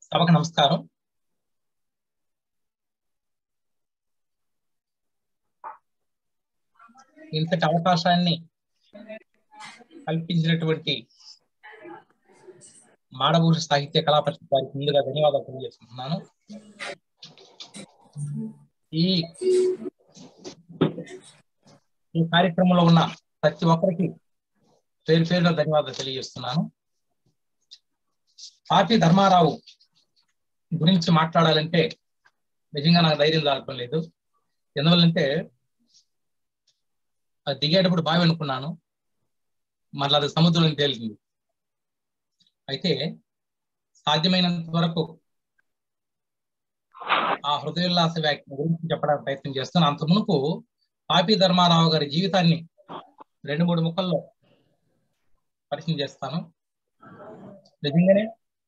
సభకు నమస్కారం ఇంతటి అవకాశాన్ని కల్పించినటువంటి మాడభూష సాహిత్య కళా పరిషత్ వారికి ముందుగా ధన్యవాదాలు తెలియజేస్తున్నాను ఈ ఈ కార్యక్రమంలో ఉన్న ప్రతి ఒక్కరికి పేరు పేరున ధన్యవాదాలు తెలియజేస్తున్నాను పాపి ధర్మారావు గురించి మాట్లాడాలంటే నిజంగా నాకు ధైర్యం చాలటం లేదు ఎందువల్లంటే అది దిగేటప్పుడు బావి అనుకున్నాను మళ్ళీ అది సముద్రం తేలింది అయితే సాధ్యమైనంత వరకు ఆ హృదయోల్లాస వ్యాఖ్య గురించి చెప్పడానికి ప్రయత్నం చేస్తాను అంత మునుపు పాపి ధర్మారావు గారి జీవితాన్ని రెండు మూడు ముక్కల్లో పరిచయం చేస్తాను నిజంగానే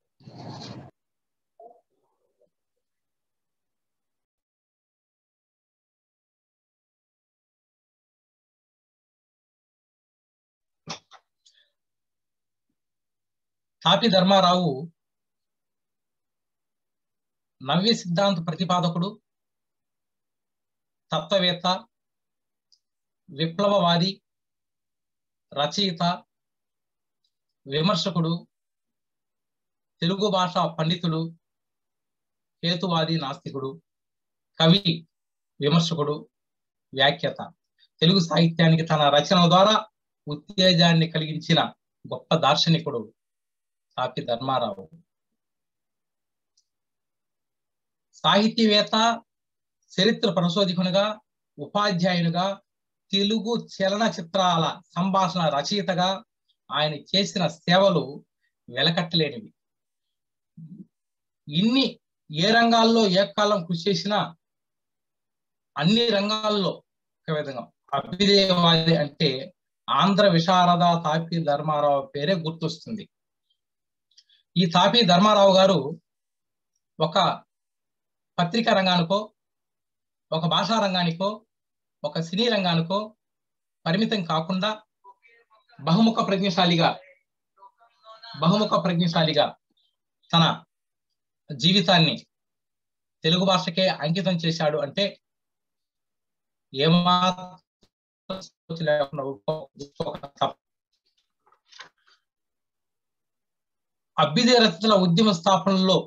తాపి ధర్మారావు నవ్య సిద్ధాంత ప్రతిపాదకుడు తత్వవేత్త విప్లవవాది రచయిత విమర్శకుడు తెలుగు భాష పండితుడు హేతువాది నాస్తికుడు కవి విమర్శకుడు వ్యాఖ్యత తెలుగు సాహిత్యానికి తన రచన ద్వారా ఉత్తేజాన్ని కలిగించిన గొప్ప దార్శనికుడు తాపి ధర్మారావు సాహితీవేత్త చరిత్ర పరిశోధకునిగా ఉపాధ్యాయునిగా తెలుగు చలన చిత్రాల సంభాషణ రచయితగా ఆయన చేసిన సేవలు వెలకట్టలేనివి ఇన్ని ఏ రంగాల్లో ఏ కాలం కృషి చేసినా అన్ని రంగాల్లో ఒక విధంగా అభ్యుదయవాది అంటే ఆంధ్ర విశారద తాపి ధర్మారావు పేరే గుర్తొస్తుంది ఈ తాపి ధర్మారావు గారు ఒక పత్రికా రంగానికో ఒక భాషా రంగానికో ఒక సినీ రంగానికో పరిమితం కాకుండా బహుముఖ ప్రజ్ఞశాలిగా బహుముఖ ప్రజ్ఞశాలిగా తన జీవితాన్ని తెలుగు భాషకే అంకితం చేశాడు అంటే ఏమాత్రం అభ్యుదయ రచనల ఉద్యమ స్థాపనలో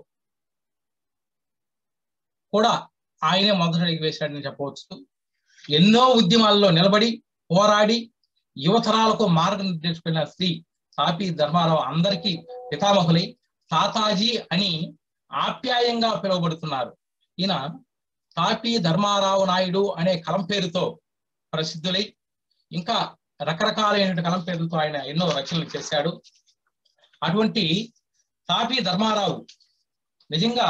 కూడా ఆయనే మొదటి అడిగి వేశాడని చెప్పవచ్చు ఎన్నో ఉద్యమాల్లో నిలబడి పోరాడి యువతరాలకు మార్గనిర్దేశించిన శ్రీ తాపి ధర్మారావు అందరికీ పితామహులై తాతాజీ అని ఆప్యాయంగా పిలువబడుతున్నారు ఈయన తాపి ధర్మారావు నాయుడు అనే కలం పేరుతో ప్రసిద్ధులై ఇంకా రకరకాలైన కలం పేరుతో ఆయన ఎన్నో రచనలు చేశాడు అటువంటి తాపి ధర్మారావు నిజంగా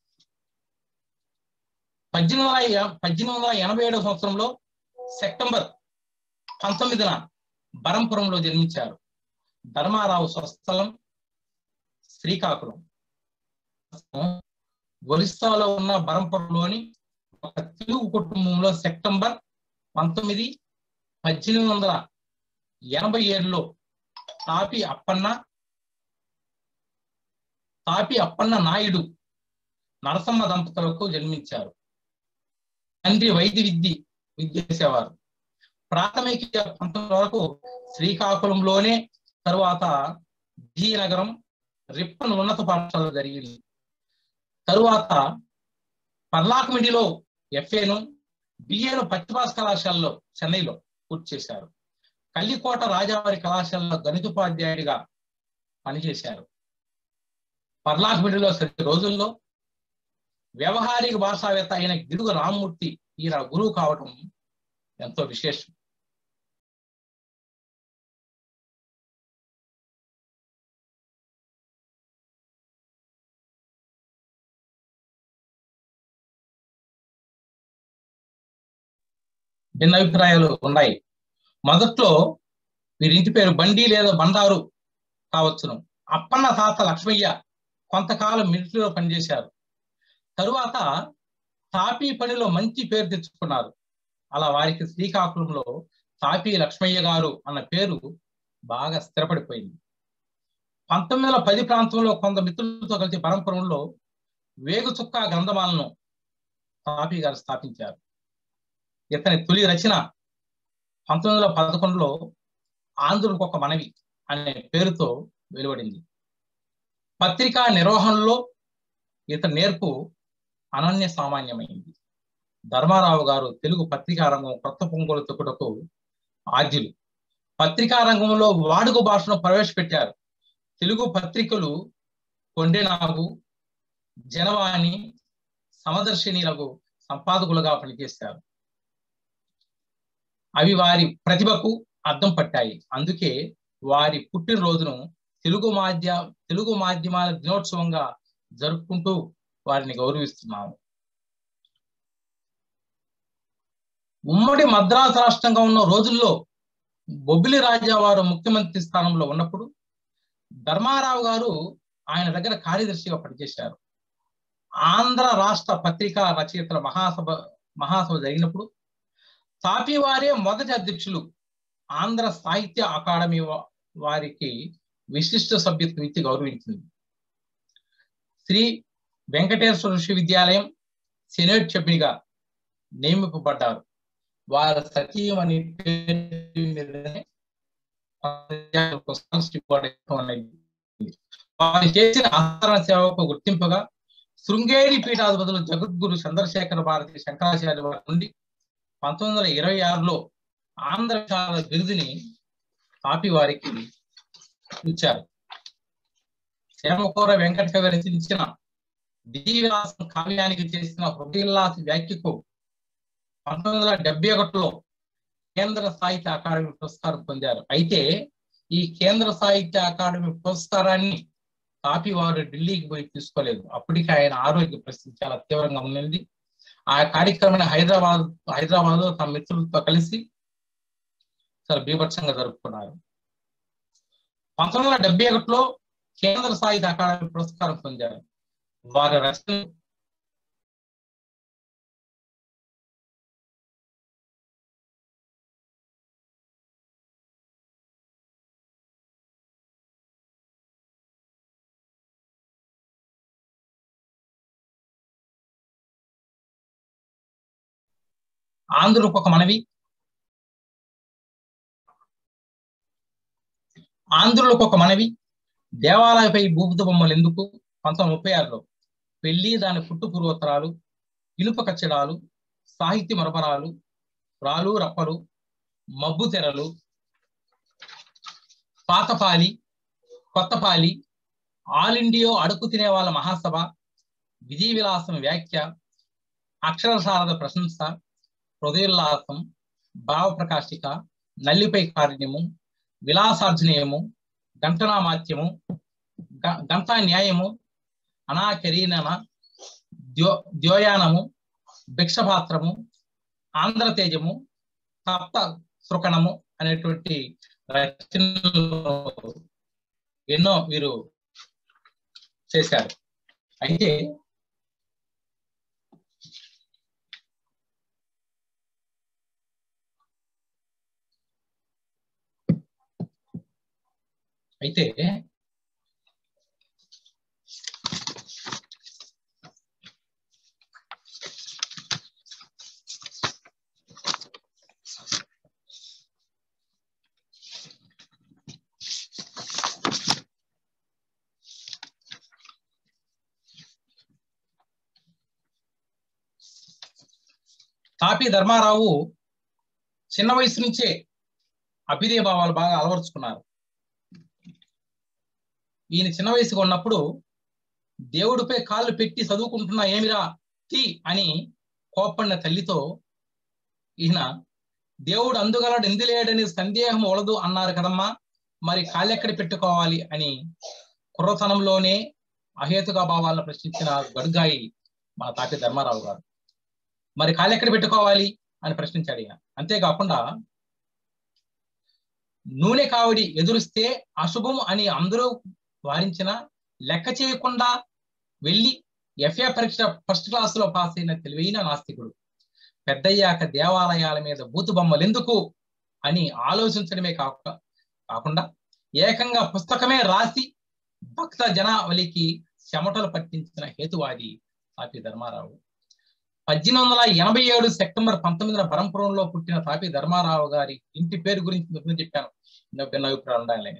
పద్దెనిమిది వందల పద్దెనిమిది వందల ఎనభై ఏడవ సంవత్సరంలో సెప్టెంబర్ పంతొమ్మిదిన బరంపురంలో జన్మించారు ధర్మారావు స్వస్థలం శ్రీకాకుళం ఒరిస్సాలో ఉన్న బరంపురంలోని ఒక తెలుగు కుటుంబంలో సెప్టెంబర్ పంతొమ్మిది పద్దెనిమిది వందల ఎనభై ఏడులో తాపి అప్పన్న తాపి అప్పన్న నాయుడు నరసమ్మ దంపతులకు జన్మించారు తండ్రి వైద్య విద్య విద్య చేసేవారు ప్రాథమిక పంతొమ్మిది వరకు శ్రీకాకుళంలోనే తరువాత విజయనగరం రిప్పన్ ఉన్నత పాఠశాల జరిగింది తరువాత పర్లాకమిడిలో ఎఫ్ఏను బిఏను పచ్చిపాస్ కళాశాలలో చెన్నైలో పూర్తి చేశారు కల్లికోట రాజావారి కళాశాలలో గణితోపాధ్యాయుడిగా పనిచేశారు పర్లాకమిడిలో సరి రోజుల్లో వ్యవహారిక భాషావేత్త అయిన గిడుగు రామ్మూర్తి ఈయన గురువు కావటం ఎంతో విశేషం భిన్న అభిప్రాయాలు ఉన్నాయి మొదట్లో వీరింటి పేరు బండి లేదా బండారు కావచ్చును అప్పన్న తాత లక్ష్మయ్య కొంతకాలం మిలిటరీలో పనిచేశారు తరువాత తాపీ పనిలో మంచి పేరు తెచ్చుకున్నారు అలా వారికి శ్రీకాకుళంలో తాపీ లక్ష్మయ్య గారు అన్న పేరు బాగా స్థిరపడిపోయింది పంతొమ్మిది వందల పది ప్రాంతంలో కొంత మిత్రులతో కలిసి పరంపరంలో వేగు చుక్క గ్రంథమాలను తాపీ గారు స్థాపించారు ఇతని తొలి రచన పంతొమ్మిది వందల పదకొండులో ఆంధ్రులకు ఒక మనవి అనే పేరుతో వెలువడింది పత్రికా నిర్వహణలో ఇతని నేర్పు అనన్య సామాన్యమైంది ధర్మారావు గారు తెలుగు పత్రికా రంగం కొత్త పొంగోలు తొక్కుటకు ఆద్యులు పత్రికా రంగంలో వాడుక భాషను ప్రవేశపెట్టారు తెలుగు పత్రికలు కొండెనాగు జనవాణి సమదర్శినిలకు సంపాదకులుగా పనిచేశారు అవి వారి ప్రతిభకు అద్దం పట్టాయి అందుకే వారి పుట్టినరోజును తెలుగు మాధ్య తెలుగు మాధ్యమాల దినోత్సవంగా జరుపుకుంటూ వారిని గౌరవిస్తున్నాము ఉమ్మడి మద్రాసు రాష్ట్రంగా ఉన్న రోజుల్లో బొబ్బిలి రాజా వారు ముఖ్యమంత్రి స్థానంలో ఉన్నప్పుడు ధర్మారావు గారు ఆయన దగ్గర కార్యదర్శిగా పనిచేశారు ఆంధ్ర రాష్ట్ర పత్రికా రచయితల మహాసభ మహాసభ జరిగినప్పుడు తాపీ వారే మొదటి అధ్యక్షులు ఆంధ్ర సాహిత్య అకాడమీ వారికి విశిష్ట సభ్యత్వం ఇచ్చి గౌరవించింది శ్రీ వెంకటేశ్వర విశ్వవిద్యాలయం సెనేట్ సభ్యునిగా నియమింపబడ్డారు వారి సతీమణి వారు చేసిన ఆచరణ సేవకు గుర్తింపుగా శృంగేరి పీఠాధిపతులు జగద్గురు చంద్రశేఖర భారతి శంకరాచార్య వారి నుండి పంతొమ్మిది వందల ఇరవై ఆరులో ఆంధ్ర బిరుదుని కాపీ వారికి ఇచ్చారు శ్యామకూర వెంకట కవి రచించిన విధివిలాసం కావ్యానికి చేసిన హృదయల్లాస వ్యాఖ్యకు పంతొమ్మిది వందల డెబ్బై ఒకటిలో కేంద్ర సాహిత్య అకాడమీ పురస్కారం పొందారు అయితే ఈ కేంద్ర సాహిత్య అకాడమీ పురస్కారాన్ని కాపీ వారు ఢిల్లీకి పోయి తీసుకోలేదు అప్పటికి ఆయన ఆరోగ్య పరిస్థితి చాలా తీవ్రంగా ఉన్నది ఆ కార్యక్రమాన్ని హైదరాబాద్ హైదరాబాద్ లో తమ మిత్రులతో కలిసి చాలా బీభత్సంగా జరుపుకున్నారు పంతొమ్మిది వందల డెబ్బై ఒకటిలో కేంద్ర సాహిత్య అకాడమీ పురస్కారం పొందారు వారి రచన ఆంధ్రులకు ఒక మనవి ఆంధ్రులకు ఒక మనవి దేవాలయపై భూభుత బొమ్మలు ఎందుకు పంతొమ్మిది ముప్పై ఆరులో పెళ్లి దాని పుట్టు పూర్వోత్తరాలు ఇనుప కచ్చడాలు సాహిత్య మరమరాలు రాలు రప్పలు మబ్బు తెరలు పాతపాలి కొత్తపాలి ఆల్ ఇండియా అడుగు తినే వాళ్ళ మహాసభ విజయ విలాసం వ్యాఖ్య అక్షరసారద ప్రశంస హృదయోల్లాసం భావప్రకాశిక నల్లిపై కారుణ్యము విలాసార్జనీయము గంటనామాత్యము గంటా న్యాయము అనాకరీనన ద్యో ద్యోయానము భిక్షపాత్రము ఆంధ్రతేజము సప్త శృకణము అనేటువంటి రచనలు ఎన్నో వీరు చేశారు అయితే అయితే తాపి ధర్మారావు చిన్న వయసు నుంచే అభినయ భావాలు బాగా అలవరుచుకున్నారు ఈయన చిన్న వయసుగా ఉన్నప్పుడు దేవుడిపై కాళ్ళు పెట్టి చదువుకుంటున్నా ఏమిరా తీ అని కోప్పడిన తల్లితో ఈయన దేవుడు అందుగలడు ఎందులేడని సందేహం ఒలదు అన్నారు కదమ్మా మరి కాళ్ళెక్కడ పెట్టుకోవాలి అని కుర్రతనంలోనే అహేతుక భావాలను ప్రశ్నించిన గడుగాయి మన తాపి ధర్మారావు గారు మరి కాళ్ళెక్కడ పెట్టుకోవాలి అని ప్రశ్నించాడు ఈయన అంతేకాకుండా నూనె కావిడి ఎదురిస్తే అశుభం అని అందరూ వారించిన లెక్క చేయకుండా వెళ్ళి ఎఫ్ఏ పరీక్ష ఫస్ట్ క్లాస్ లో పాస్ అయిన తెలివైన నాస్తికుడు పెద్దయ్యాక దేవాలయాల మీద బూతు బొమ్మలు ఎందుకు అని ఆలోచించడమే కాక కాకుండా ఏకంగా పుస్తకమే రాసి భక్త జనావళికి చెమటలు పట్టించిన హేతువాది తాపి ధర్మారావు పద్దెనిమిది వందల ఎనభై ఏడు సెప్టెంబర్ పంతొమ్మిదిన బరంపురంలో పుట్టిన తాపి ధర్మారావు గారి ఇంటి పేరు గురించి మీకు చెప్పాను ఇంకా భిన్న అభిప్రాయాలు ఉండాలి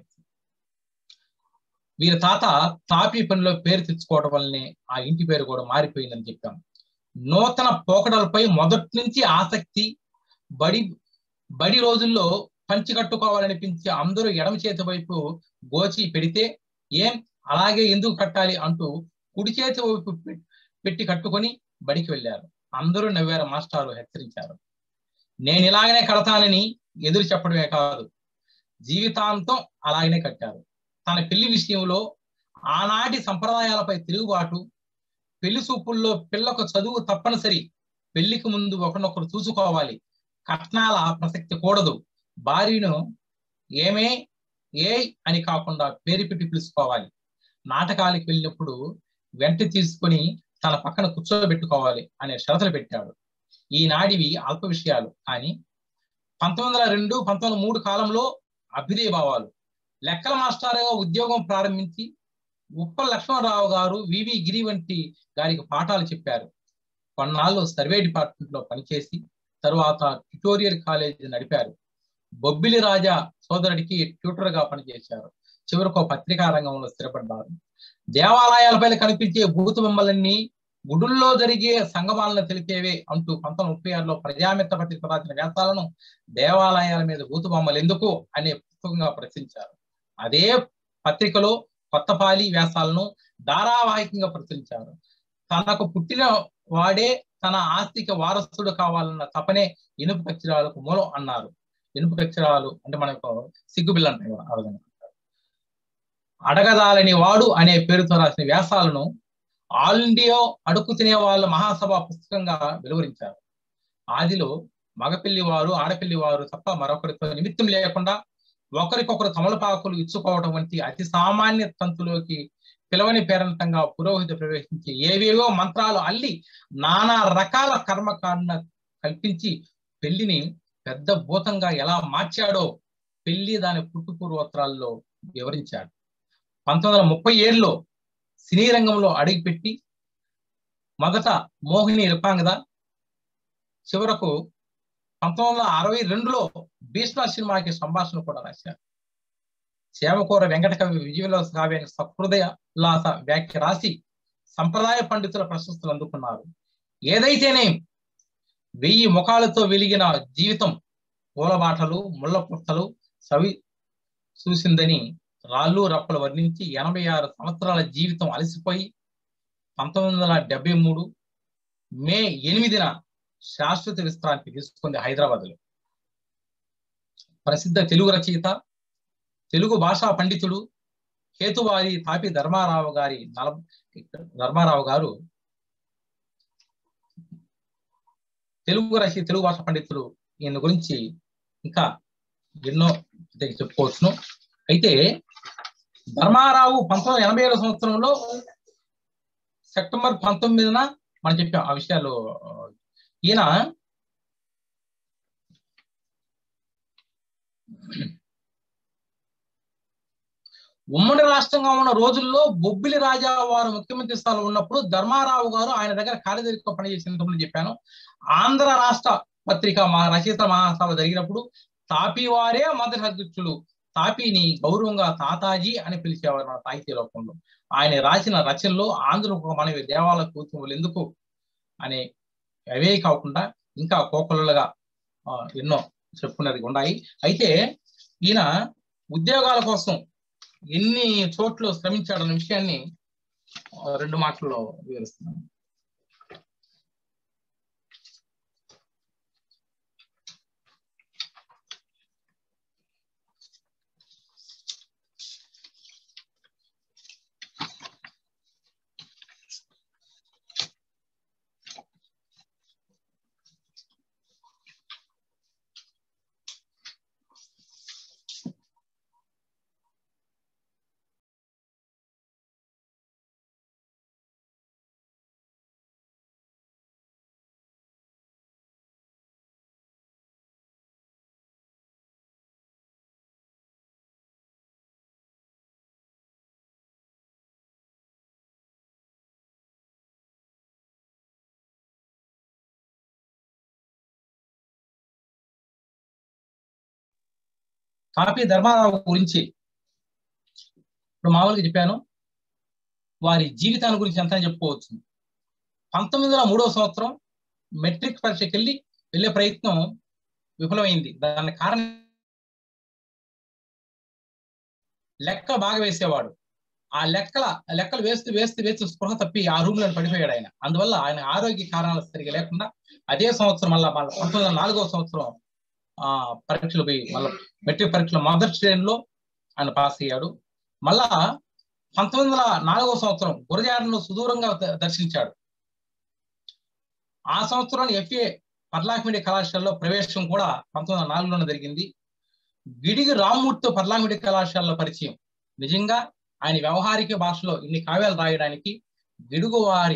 వీరి తాత తాపి పనిలో పేరు తెచ్చుకోవడం వల్లనే ఆ ఇంటి పేరు కూడా మారిపోయిందని చెప్పాం నూతన పోకడలపై మొదటి నుంచి ఆసక్తి బడి బడి రోజుల్లో పంచి కట్టుకోవాలనిపించి అందరూ ఎడమ చేతి వైపు గోచి పెడితే ఏం అలాగే ఎందుకు కట్టాలి అంటూ కుడి చేతి వైపు పెట్టి కట్టుకొని బడికి వెళ్ళారు అందరూ నవ్వారు మాస్టారు హెచ్చరించారు నేను ఇలాగనే కడతానని ఎదురు చెప్పడమే కాదు జీవితాంతం అలాగనే కట్టారు తన పెళ్లి విషయంలో ఆనాటి సంప్రదాయాలపై తిరుగుబాటు పెళ్లి చూపుల్లో పిల్లకు చదువు తప్పనిసరి పెళ్లికి ముందు ఒకరినొకరు చూసుకోవాలి కట్నాల ప్రసక్తి కూడదు భార్యను ఏమే ఏ అని కాకుండా పేరు పెట్టి పిలుచుకోవాలి నాటకాలకు వెళ్ళినప్పుడు వెంట తీసుకొని తన పక్కన కూర్చోబెట్టుకోవాలి అనే షరతులు పెట్టాడు ఈనాడివి అల్ప విషయాలు కానీ పంతొమ్మిది వందల రెండు పంతొమ్మిది మూడు కాలంలో అభ్యుదయ భావాలు లెక్కల మాస్టర్గా ఉద్యోగం ప్రారంభించి ఉప్పల లక్ష్మణరావు గారు వివి గిరి వంటి గారికి పాఠాలు చెప్పారు కొన్నాళ్ళు సర్వే డిపార్ట్మెంట్ లో పనిచేసి తరువాత ట్యూటోరియల్ కాలేజీ నడిపారు బొబ్బిలి రాజా సోదరుడికి ట్యూటర్ గా పనిచేశారు చివరకు పత్రికా రంగంలో స్థిరపడ్డారు దేవాలయాలపై కనిపించే భూత బొమ్మలన్నీ గుడుల్లో జరిగే సంగమాలను తెలిపేవే అంటూ పంతొమ్మిది ముప్పై ఆరులో ప్రజామిత్ర పత్రిక రాసిన వ్యాసాలను దేవాలయాల మీద భూత బొమ్మలు ఎందుకు అనే పుస్తకంగా ప్రచురించారు అదే పత్రికలో కొత్తపాలి వ్యాసాలను ధారావాహికంగా ప్రచురించారు తనకు పుట్టిన వాడే తన ఆస్తికి వారసుడు కావాలన్న తపనే ఇనుపు కక్షరాలకు మూలం అన్నారు ఇనుపు కక్షరాలు అంటే మనకు సిగ్గుబిల్ల అంటాయి కదా ఆ విధంగా అడగదాలని వాడు అనే పేరుతో రాసిన వ్యాసాలను ఆల్ ఇండియా అడుగు తినే వాళ్ళ మహాసభ పుస్తకంగా వెలువరించారు ఆదిలో మగపిల్లి వారు ఆడపిల్లి వారు తప్ప మరొకరితో నిమిత్తం లేకుండా ఒకరికొకరు తమలపాకులు ఇచ్చుకోవడం వంటి అతి సామాన్య తంతులోకి పిలవని పేరంతంగా పురోహిత ప్రవేశించి ఏవేవో మంత్రాలు అల్లి నానా రకాల కర్మకాండ కల్పించి పెళ్లిని పెద్ద భూతంగా ఎలా మార్చాడో పెళ్లి దాని పుట్టుపూర్వోత్తరాల్లో వివరించాడు పంతొమ్మిది వందల ముప్పై ఏడులో సినీ రంగంలో అడుగుపెట్టి మొదట మోహిని రుపాంగద చివరకు పంతొమ్మిది వందల అరవై రెండులో భీష్మ సినిమాకి సంభాషణ కూడా రాశారు చేమకూర వెంకట కవి విజయవిలాస కావ్యానికి సహృదయ లాస వ్యాఖ్య రాసి సంప్రదాయ పండితుల ప్రశస్తులు అందుకున్నారు ఏదైతేనే వెయ్యి ముఖాలతో వెలిగిన జీవితం పూలబాటలు ముళ్ళ పుట్టలు సవి చూసిందని రాళ్ళు రప్పలు వర్ణించి ఎనభై ఆరు సంవత్సరాల జీవితం అలసిపోయి పంతొమ్మిది వందల డెబ్బై మూడు మే ఎనిమిదిన శాశ్వత విశ్రాంతి తీసుకుంది హైదరాబాద్ లో ప్రసిద్ధ తెలుగు రచయిత తెలుగు భాషా పండితుడు హేతువారి తాపి ధర్మారావు గారి నల ధర్మారావు గారు తెలుగు రచయిత తెలుగు భాషా పండితుడు ఈయన గురించి ఇంకా ఎన్నో చెప్పుకోవచ్చును అయితే ధర్మారావు పంతొమ్మిది వందల ఎనభై ఏడు సంవత్సరంలో సెప్టెంబర్ పంతొమ్మిదిన మనం చెప్పాం ఆ విషయాలు ఈయన ఉమ్మడి రాష్ట్రంగా ఉన్న రోజుల్లో బొబ్బిలి రాజా వారు ముఖ్యమంత్రి స్థానంలో ఉన్నప్పుడు ధర్మారావు గారు ఆయన దగ్గర కార్యదర్శిగా పనిచేసినప్పుడు చెప్పాను ఆంధ్ర రాష్ట్ర పత్రిక మా రచయిత మహాసభ జరిగినప్పుడు తాపీ వారే మొదటి అధ్యక్షులు తాపీని గౌరవంగా తాతాజీ అని పిలిచేవారు మన సాహిత్య లోకంలో ఆయన రాసిన రచనలో ఆంధ్ర మనవి దేవాలయ కూతురు ఎందుకు అనే అవే కాకుండా ఇంకా కోకొల్లగా ఎన్నో చెప్పుకున్నది ఉన్నాయి అయితే ఈయన ఉద్యోగాల కోసం ఎన్ని చోట్ల శ్రమించాడన్న విషయాన్ని రెండు మాటల్లో వివరిస్తున్నాను కాపీ ధర్మారావు గురించి ఇప్పుడు మామూలుగా చెప్పాను వారి జీవితాన్ని గురించి ఎంత చెప్పుకోవచ్చు పంతొమ్మిది వందల మూడవ సంవత్సరం మెట్రిక్ పరీక్షకి వెళ్ళి వెళ్ళే ప్రయత్నం విఫలమైంది దానికి కారణం లెక్క బాగా వేసేవాడు ఆ లెక్కల లెక్కలు వేస్తూ వేస్తూ వేస్తూ స్పృహ తప్పి ఆ రూమ్ లో పడిపోయాడు ఆయన అందువల్ల ఆయన ఆరోగ్య కారణాలు సరిగా లేకుండా అదే సంవత్సరం మళ్ళా మళ్ళీ పంతొమ్మిది వందల నాలుగో సంవత్సరం ఆ పరీక్షలు పోయి మళ్ళీ మెట్రిక్ పరీక్షలో మొదటి శ్రేణిలో ఆయన పాస్ అయ్యాడు మళ్ళా పంతొమ్మిది వందల నాలుగో సంవత్సరం గురజాడను సుదూరంగా దర్శించాడు ఆ సంవత్సరం ఎఫ్ఏ పర్లాకిమిడి కళాశాలలో ప్రవేశం కూడా పంతొమ్మిది వందల నాలుగులోనే జరిగింది గిడిగి రామ్మూర్తితో పర్లాకిమిడి కళాశాలలో పరిచయం నిజంగా ఆయన వ్యవహారిక భాషలో ఇన్ని కావ్యాలు రాయడానికి గిడుగు వారి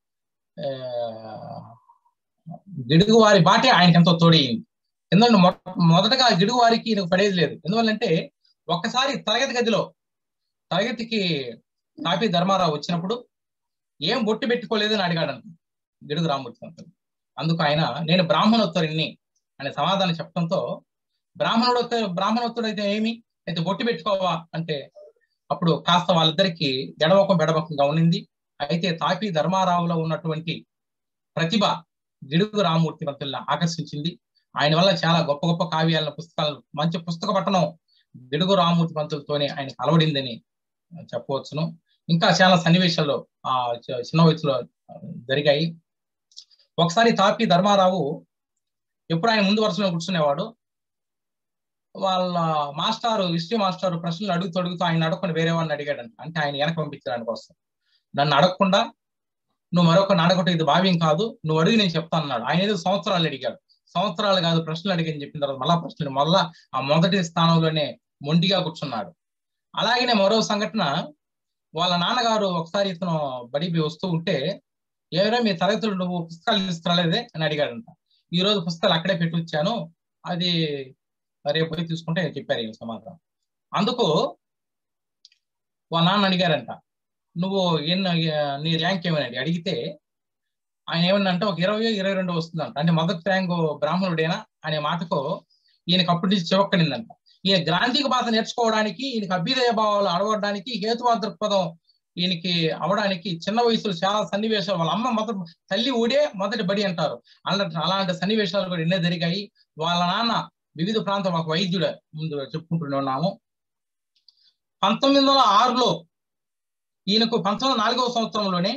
గిడుగు వారి బాటే ఆయనకి ఎంతో తోడయింది ఎందుకంటే మొదటగా గిడుగు వారికి ఈయనకు పడేది లేదు ఎందువల్లంటే ఒక్కసారి తరగతి గదిలో తరగతికి కాపీ ధర్మారావు వచ్చినప్పుడు ఏం బొట్టు పెట్టుకోలేదని అడిగాడు అంట గిడుగు రామూర్తి పంతులు అందుకు ఆయన నేను బ్రాహ్మణోత్తరుణ్ణి అనే సమాధానం చెప్పడంతో బ్రాహ్మణుడు బ్రాహ్మణోత్తరుడు అయితే ఏమి అయితే బొట్టు పెట్టుకోవా అంటే అప్పుడు కాస్త వాళ్ళిద్దరికి ఎడమొకం బెడమొకంగా ఉండింది అయితే తాపీ ధర్మారావులో ఉన్నటువంటి ప్రతిభ గిడుగు రామూర్తి పంతుల్ని ఆకర్షించింది ఆయన వల్ల చాలా గొప్ప గొప్ప కావ్యాలను పుస్తకాలు మంచి పుస్తక పట్టణం గిడుగు రామూర్తి పంతులతోనే ఆయనకు అలవడిందని చెప్పవచ్చును ఇంకా చాలా సన్నివేశాల్లో ఆ చిన్న వయసులో జరిగాయి ఒకసారి తాపి ధర్మారావు ఎప్పుడు ఆయన ముందు వరుసలో కూర్చునేవాడు వాళ్ళ మాస్టారు హిస్టరీ మాస్టారు ప్రశ్నలు అడుగుతూ అడుగుతూ ఆయన అడగకుండా వేరే వాడిని అడిగాడంట అంటే ఆయన వెనక పంపించడానికి కోసం నన్ను అడగకుండా నువ్వు మరొక అడగటం ఇది భావ్యం కాదు నువ్వు అడిగి నేను చెప్తాను అన్నాడు ఆయన ఏదో సంవత్సరాలు అడిగాడు సంవత్సరాలు కాదు ప్రశ్నలు అడిగని చెప్పిన తర్వాత మళ్ళా ప్రశ్నలు మళ్ళా ఆ మొదటి స్థానంలోనే మొండిగా కూర్చున్నాడు అలాగనే మరో సంఘటన వాళ్ళ నాన్నగారు ఒకసారి ఇతను బడిపి వస్తూ ఉంటే ఎవరో మీ తరగతులు నువ్వు పుస్తకాలు తీసుకురాలేదే అని అడిగాడంట ఈ రోజు పుస్తకాలు అక్కడే పెట్టి వచ్చాను అది రేపు పోయి తీసుకుంటే చెప్పారు ఈ సమాధానం అందుకు వాళ్ళ నాన్న అడిగారంట నువ్వు ఎన్ని నీ ర్యాంక్ ఏమని అడిగితే ఆయన ఏమన్నంటే ఒక ఇరవై ఇరవై రెండు వస్తుందంట అంటే మొదటి ర్యాంకు బ్రాహ్మణుడేనా అనే మాటకు ఈయనకు అప్పటి నుంచి చివక్కనిందంట ఈయన గ్రాంధిక భాష నేర్చుకోవడానికి ఈయనకి అభ్యుదయ భావాలు అడగడానికి హేతువా దృక్పథం ఈయనకి అవడానికి చిన్న వయసులో చాలా సన్నివేశాలు వాళ్ళ అమ్మ మొదటి తల్లి ఊడే మొదటి బడి అంటారు అలాంటి అలాంటి సన్నివేశాలు కూడా ఎన్నో జరిగాయి వాళ్ళ నాన్న వివిధ ప్రాంతం ఒక వైద్యుడు ముందు చెప్పుకుంటూనే ఉన్నాము పంతొమ్మిది వందల ఆరులో ఈయనకు పంతొమ్మిది వందల నాలుగవ సంవత్సరంలోనే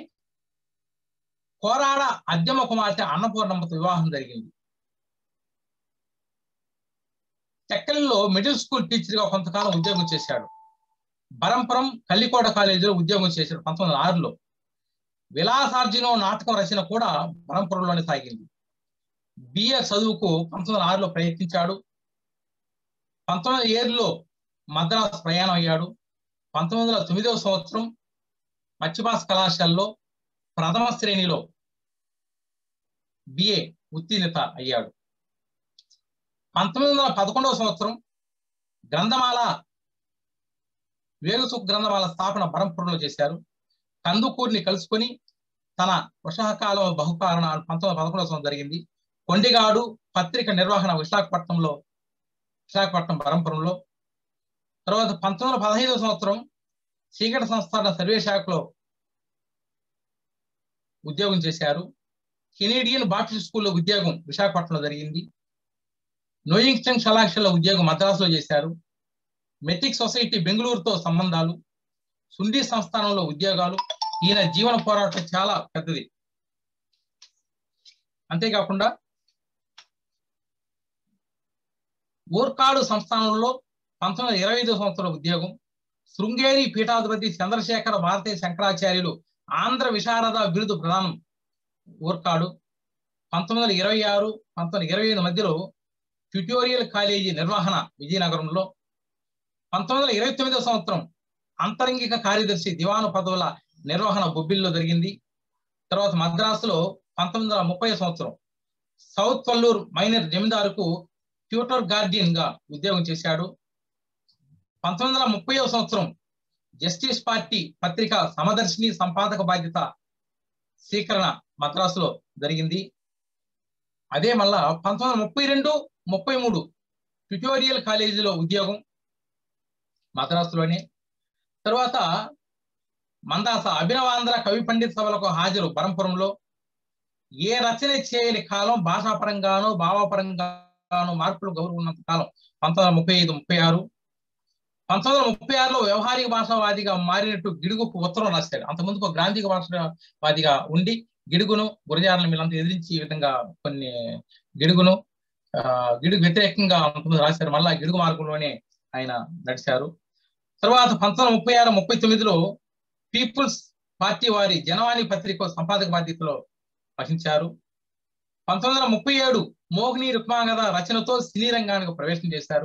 కోరాడ అద్దెమ కుమార్తె అన్నపూర్ణమ్మతో వివాహం జరిగింది టెక్కలిలో మిడిల్ స్కూల్ టీచర్ గా కొంతకాలం ఉద్యోగం చేశాడు బరంపురం కల్లికోట కాలేజీలో ఉద్యోగం చేశాడు పంతొమ్మిది వందల ఆరులో విలాసార్జునం నాటకం రచన కూడా బరంపురంలోనే సాగింది బిఏ చదువుకు పంతొమ్మిది వందల ఆరులో ప్రయత్నించాడు పంతొమ్మిది ఏడులో మద్రాసు ప్రయాణం అయ్యాడు పంతొమ్మిది వందల తొమ్మిదవ సంవత్సరం మత్స్యభాష కళాశాలలో ప్రథమ శ్రేణిలో బిఏ ఉత్తీర్ణత అయ్యాడు పంతొమ్మిది వందల పదకొండవ సంవత్సరం గ్రంథమాల వేగుసుఖ గ్రంథమాల స్థాపన బరంపురంలో చేశారు కందుకూరిని కలుసుకొని తన వృషహకాలం బహుకారణ పంతొమ్మిది వందల పదకొండవ సంవత్సరం జరిగింది కొండిగాడు పత్రిక నిర్వహణ విశాఖపట్నంలో విశాఖపట్నం బరంపురంలో తర్వాత పంతొమ్మిది వందల పదహైదవ సంవత్సరం చీకటి సంస్థాన సర్వే శాఖలో ఉద్యోగం చేశారు కెనేడియన్ బాప్టిస్ట్ స్కూల్లో ఉద్యోగం విశాఖపట్నంలో జరిగింది నోయింగ్స్టన్ కళాశాలలో ఉద్యోగం మద్రాసులో చేశారు మెట్రిక్ సొసైటీ బెంగళూరుతో సంబంధాలు సుండీ సంస్థానంలో ఉద్యోగాలు ఈయన జీవన పోరాటం చాలా పెద్దది అంతేకాకుండా ఊర్కాడు సంస్థానంలో పంతొమ్మిది వందల ఇరవై ఐదో సంవత్సరం ఉద్యోగం శృంగేరి పీఠాధిపతి చంద్రశేఖర భారతీయ శంకరాచార్యులు ఆంధ్ర విశారద బిరుదు ప్రదానం ఊర్కాడు పంతొమ్మిది వందల ఇరవై ఆరు పంతొమ్మిది ఇరవై ఐదు మధ్యలో ట్యుటోరియల్ కాలేజీ నిర్వహణ విజయనగరంలో పంతొమ్మిది వందల ఇరవై తొమ్మిదో సంవత్సరం అంతరంగిక కార్యదర్శి దివాను పదవుల నిర్వహణ బొబ్బిల్లో జరిగింది తర్వాత మద్రాసులో పంతొమ్మిది వందల ముప్పై సంవత్సరం సౌత్ కొల్లూరు మైనర్ జమీందారుకు ట్యూటర్ గార్డియన్ గా ఉద్యోగం చేశాడు పంతొమ్మిది వందల ముప్పై సంవత్సరం జస్టిస్ పార్టీ పత్రిక సమదర్శిని సంపాదక బాధ్యత స్వీకరణ మద్రాసులో జరిగింది అదే మళ్ళా పంతొమ్మిది వందల ముప్పై రెండు ముప్పై మూడు ట్యుటోరియల్ కాలేజీలో ఉద్యోగం మద్రాసులోనే తర్వాత మందాస అభినవాంధ్ర కవి పండిత్ సభలకు హాజరు బరంపురంలో ఏ రచన చేయని కాలం భాషాపరంగాను భావపరంగాను మార్పులు గౌరవ కాలం పంతొమ్మిది వందల ముప్పై ఐదు ముప్పై ఆరు పంతొమ్మిది వందల ముప్పై ఆరులో వ్యవహారిక భాషావాదిగా మారినట్టు గిడుగుకు ఉత్తరం రాశాడు అంతకుముందు ఒక గ్రాంధిక భాషావాదిగా ఉండి గిడుగును గురజాలను వీళ్ళంతా ఎదిరించి ఈ విధంగా కొన్ని గిడుగును ఆ గిడుగు వ్యతిరేకంగా అంతకుముందు రాశారు మళ్ళా గిడుగు మార్గంలోనే ఆయన నడిచారు తర్వాత పంతొమ్మిది వందల ముప్పై ఆరు ముప్పై తొమ్మిదిలో పీపుల్స్ పార్టీ వారి జనవాణి పత్రిక సంపాదక బాధ్యతలో వహించారు పంతొమ్మిది వందల ముప్పై ఏడు మోగిని రుక్మాంగద రచనతో సినీ రంగానికి ప్రవేశం చేశారు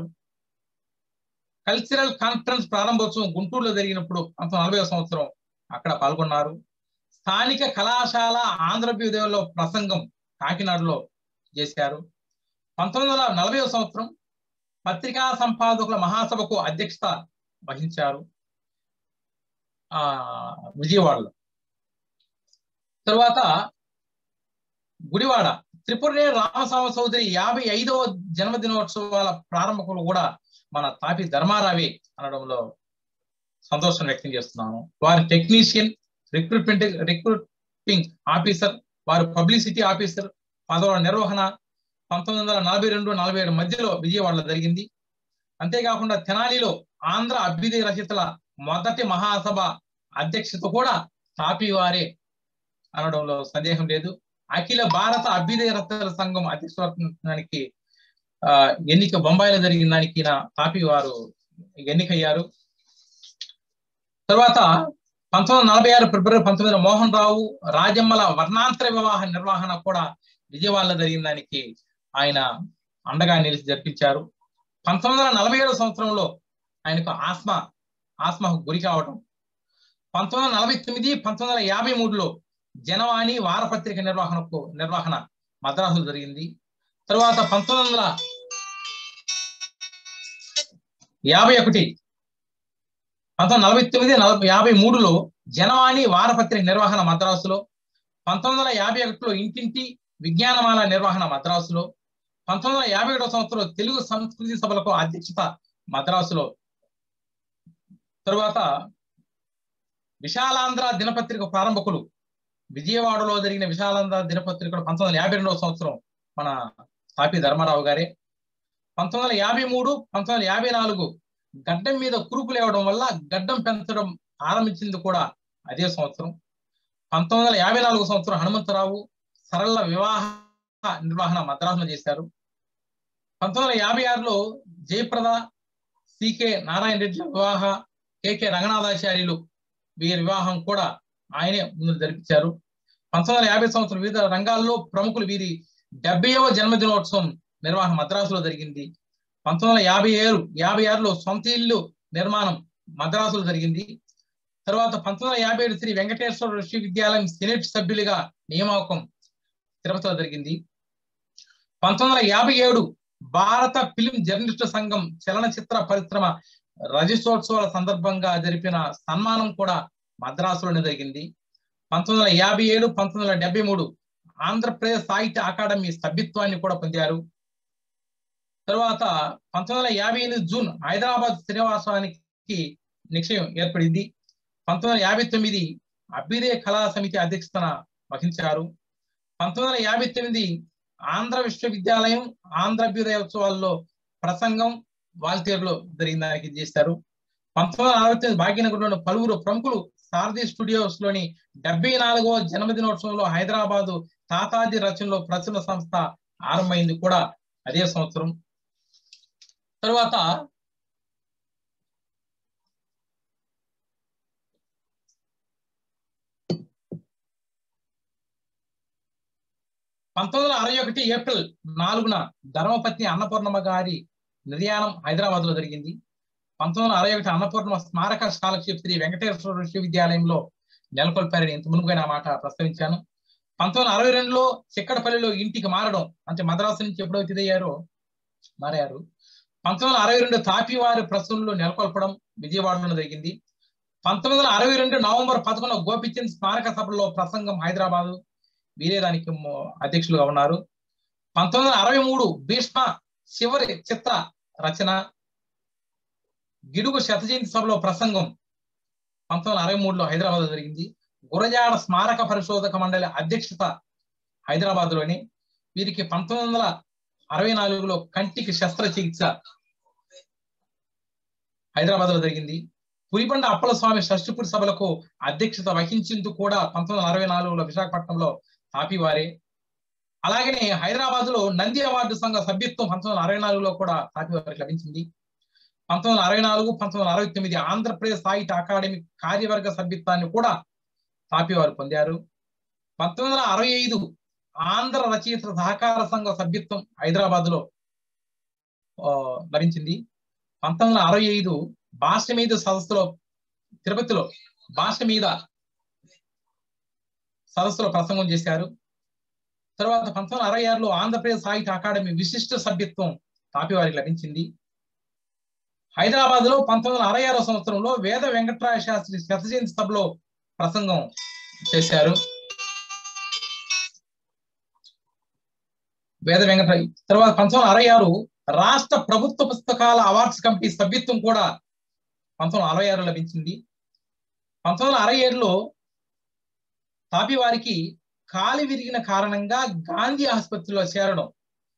కల్చరల్ కాన్ఫరెన్స్ ప్రారంభోత్సవం గుంటూరులో జరిగినప్పుడు పంతొమ్మిది నలభై సంవత్సరం అక్కడ పాల్గొన్నారు స్థానిక కళాశాల ఆంధ్రప్రదేశ్లో ప్రసంగం కాకినాడలో చేశారు పంతొమ్మిది వందల నలభై సంవత్సరం పత్రికా సంపాదకుల మహాసభకు అధ్యక్షత వహించారు ఆ విజయవాడలో తరువాత గుడివాడ త్రిపురనే రామస్వామి చౌదరి యాభై ఐదవ జన్మదినోత్సవాల ప్రారంభకులు కూడా మన తాపి ధర్మారావే అనడంలో సంతోషం వ్యక్తం చేస్తున్నాను వారి టెక్నీషియన్ రిక్రూట్మెంట్ రిక్రూటింగ్ ఆఫీసర్ వారు పబ్లిసిటీ ఆఫీసర్ పదవుల నిర్వహణ పంతొమ్మిది వందల నలభై రెండు నలభై ఏడు మధ్యలో విజయవాడలో జరిగింది అంతేకాకుండా తెనాలిలో ఆంధ్ర అభ్యుదయ రచయితల మొదటి మహాసభ అధ్యక్షత కూడా తాపి వారే అనడంలో సందేహం లేదు అఖిల భారత అభ్యుదయ రచయితల సంఘం అధ్యక్షుడానికి ఆ ఎన్నిక బొంబాయిలో జరిగిన దానికి నా తాపి వారు ఎన్నికయ్యారు తర్వాత పంతొమ్మిది వందల నలభై ఆరు ఫిబ్రవరి పంతొమ్మిది మోహన్ రావు రాజమ్మల వర్ణాంతర వివాహ నిర్వహణ కూడా విజయవాడలో జరిగిన దానికి ఆయన అండగా నిలిచి జరిపించారు పంతొమ్మిది వందల నలభై ఏడవ సంవత్సరంలో ఆయనకు ఆస్మా ఆస్మాకు గురి కావటం పంతొమ్మిది వందల నలభై తొమ్మిది పంతొమ్మిది వందల యాభై మూడులో జనవాణి వారపత్రిక నిర్వహణకు నిర్వహణ మద్రాసులో జరిగింది తర్వాత పంతొమ్మిది వందల యాభై ఒకటి పంతొమ్మిది నలభై తొమ్మిది నలభై యాభై మూడులో జనవాణి వారపత్రిక నిర్వహణ మద్రాసులో పంతొమ్మిది వందల యాభై ఒకటిలో ఇంటింటి విజ్ఞానమాల నిర్వహణ మద్రాసులో పంతొమ్మిది వందల యాభై ఏడవ సంవత్సరంలో తెలుగు సంస్కృతి సభలకు అధ్యక్షత మద్రాసులో తరువాత విశాలాంధ్ర దినపత్రిక ప్రారంభకులు విజయవాడలో జరిగిన విశాలాంధ్ర దినపత్రికలు పంతొమ్మిది వందల యాభై రెండవ సంవత్సరం మన తాపి ధర్మారావు గారే పంతొమ్మిది వందల యాభై మూడు పంతొమ్మిది వందల యాభై నాలుగు గడ్డం మీద కురుపు లేవడం వల్ల గడ్డం పెంచడం ఆరంభించింది కూడా అదే సంవత్సరం పంతొమ్మిది వందల యాభై నాలుగు సంవత్సరం హనుమంతరావు సరళ వివాహ నిర్వహణ మద్రాసులో చేశారు పంతొమ్మిది వందల యాభై ఆరులో జయప్రద సికే నారాయణ రెడ్డి వివాహ కేకే రంగనాథాచార్యులు వీరి వివాహం కూడా ఆయనే ముందు జరిపించారు పంతొమ్మిది వందల యాభై సంవత్సరం వివిధ రంగాల్లో ప్రముఖులు వీరి డెబ్బైవ జన్మదినోత్సవం నిర్వహణ మద్రాసులో జరిగింది పంతొమ్మిది వందల యాభై ఏడు యాభై ఆరులో సొంత ఇల్లు నిర్మాణం మద్రాసులో జరిగింది తర్వాత పంతొమ్మిది వందల యాభై ఏడు శ్రీ వెంకటేశ్వర విశ్వవిద్యాలయం సెనెట్ సభ్యులుగా నియామకం తిరుపతిలో జరిగింది పంతొమ్మిది వందల యాభై ఏడు భారత ఫిలిం జర్నలిస్ట్ సంఘం చలనచిత్ర పరిశ్రమ రజతోత్సవాల సందర్భంగా జరిపిన సన్మానం కూడా మద్రాసులోనే జరిగింది పంతొమ్మిది వందల యాభై ఏడు పంతొమ్మిది వందల డెబ్బై మూడు ఆంధ్రప్రదేశ్ సాహిత్య అకాడమీ సభ్యత్వాన్ని కూడా పొందారు తర్వాత పంతొమ్మిది వందల యాభై ఎనిమిది జూన్ హైదరాబాద్ శ్రీనివాసానికి నిక్షయం ఏర్పడింది పంతొమ్మిది వందల యాభై తొమ్మిది అభ్యుదయ కళా సమితి అధ్యక్షతన వహించారు పంతొమ్మిది వందల యాభై తొమ్మిది ఆంధ్ర విశ్వవిద్యాలయం ఆంధ్రాభ్యుదయ ఉత్సవాల్లో ప్రసంగం వాల్తేరులో జరిగిన దానికి చేశారు పంతొమ్మిది వందల అరవై తొమ్మిది భాగ్యనగరంలోని పలువురు ప్రముఖులు సారథి స్టూడియోస్ లోని డెబ్బై నాలుగవ జన్మదినోత్సవంలో హైదరాబాదు తాతాజీ రచనలో ప్రచురణ సంస్థ ఆరంభమైంది కూడా అదే సంవత్సరం తరువాత పంతొమ్మిది వందల అరవై ఒకటి ఏప్రిల్ నాలుగున ధర్మపత్ని అన్నపూర్ణమ్మ గారి నిర్యాణం హైదరాబాద్ లో జరిగింది పంతొమ్మిది వందల అరవై ఒకటి అన్నపూర్ణ స్మారక స్కాలర్షిప్ శ్రీ వెంకటేశ్వర విశ్వవిద్యాలయంలో నెలకొల్పారని ఇంత మునుపుగా నా మాట ప్రస్తావించాను పంతొమ్మిది వందల అరవై రెండులో చిక్కడపల్లిలో ఇంటికి మారడం అంటే మద్రాసు నుంచి ఎప్పుడైతే ఇదయ్యారో మారారు పంతొమ్మిది వందల అరవై రెండు తాపివారి ప్రసంలో నెలకొల్పడం విజయవాడలో జరిగింది పంతొమ్మిది వందల అరవై రెండు నవంబర్ పదకొండు గోపిచంద్ స్మారక సభలో ప్రసంగం హైదరాబాదు వీరే దానికి అధ్యక్షులుగా ఉన్నారు పంతొమ్మిది వందల అరవై మూడు భీష్మ చివరి చిత్ర రచన గిడుగు శత జయంతి సభలో ప్రసంగం పంతొమ్మిది వందల అరవై మూడులో హైదరాబాద్ లో జరిగింది గురజాడ స్మారక పరిశోధక మండలి అధ్యక్షత హైదరాబాద్ లోని వీరికి పంతొమ్మిది వందల అరవై నాలుగులో కంటికి శస్త్రచికిత్స హైదరాబాద్ లో జరిగింది పులిబండ అప్పల స్వామి షష్టిపూడి సభలకు అధ్యక్షత వహించింది కూడా పంతొమ్మిది వందల అరవై నాలుగులో విశాఖపట్నంలో తాపివారే అలాగనే హైదరాబాద్ లో నంది అవార్డు సంఘ సభ్యత్వం పంతొమ్మిది వందల అరవై నాలుగులో కూడా తాపివారికి లభించింది పంతొమ్మిది వందల అరవై నాలుగు పంతొమ్మిది వందల అరవై తొమ్మిది ఆంధ్రప్రదేశ్ సాహిత్య అకాడమీ కార్యవర్గ సభ్యత్వాన్ని కూడా తాపివారు పొందారు పంతొమ్మిది వందల అరవై ఐదు ఆంధ్ర రచయిత సహకార సంఘ సభ్యత్వం హైదరాబాద్ లో లభించింది పంతొమ్మిది వందల అరవై ఐదు భాష మీద సదస్సులో తిరుపతిలో భాష మీద సదస్సులో ప్రసంగం చేశారు తర్వాత పంతొమ్మిది వందల అరవై ఆరులో ఆంధ్రప్రదేశ్ సాహిత్య అకాడమీ విశిష్ట సభ్యత్వం తాపివారికి లభించింది హైదరాబాద్ లో పంతొమ్మిది వందల అరవై ఆరో సంవత్సరంలో వేద వెంకటరాయ శాస్త్రి శత జయంతి సభలో ప్రసంగం చేశారు వేద వెంకటరాయ తర్వాత పంతొమ్మిది వందల అరవై ఆరు రాష్ట్ర ప్రభుత్వ పుస్తకాల అవార్డ్స్ కమిటీ సభ్యత్వం కూడా పంతొమ్మిది వందల అరవై ఆరు లభించింది పంతొమ్మిది వందల అరవై ఏడులో తాపి వారికి కాలి విరిగిన కారణంగా గాంధీ ఆసుపత్రిలో చేరడం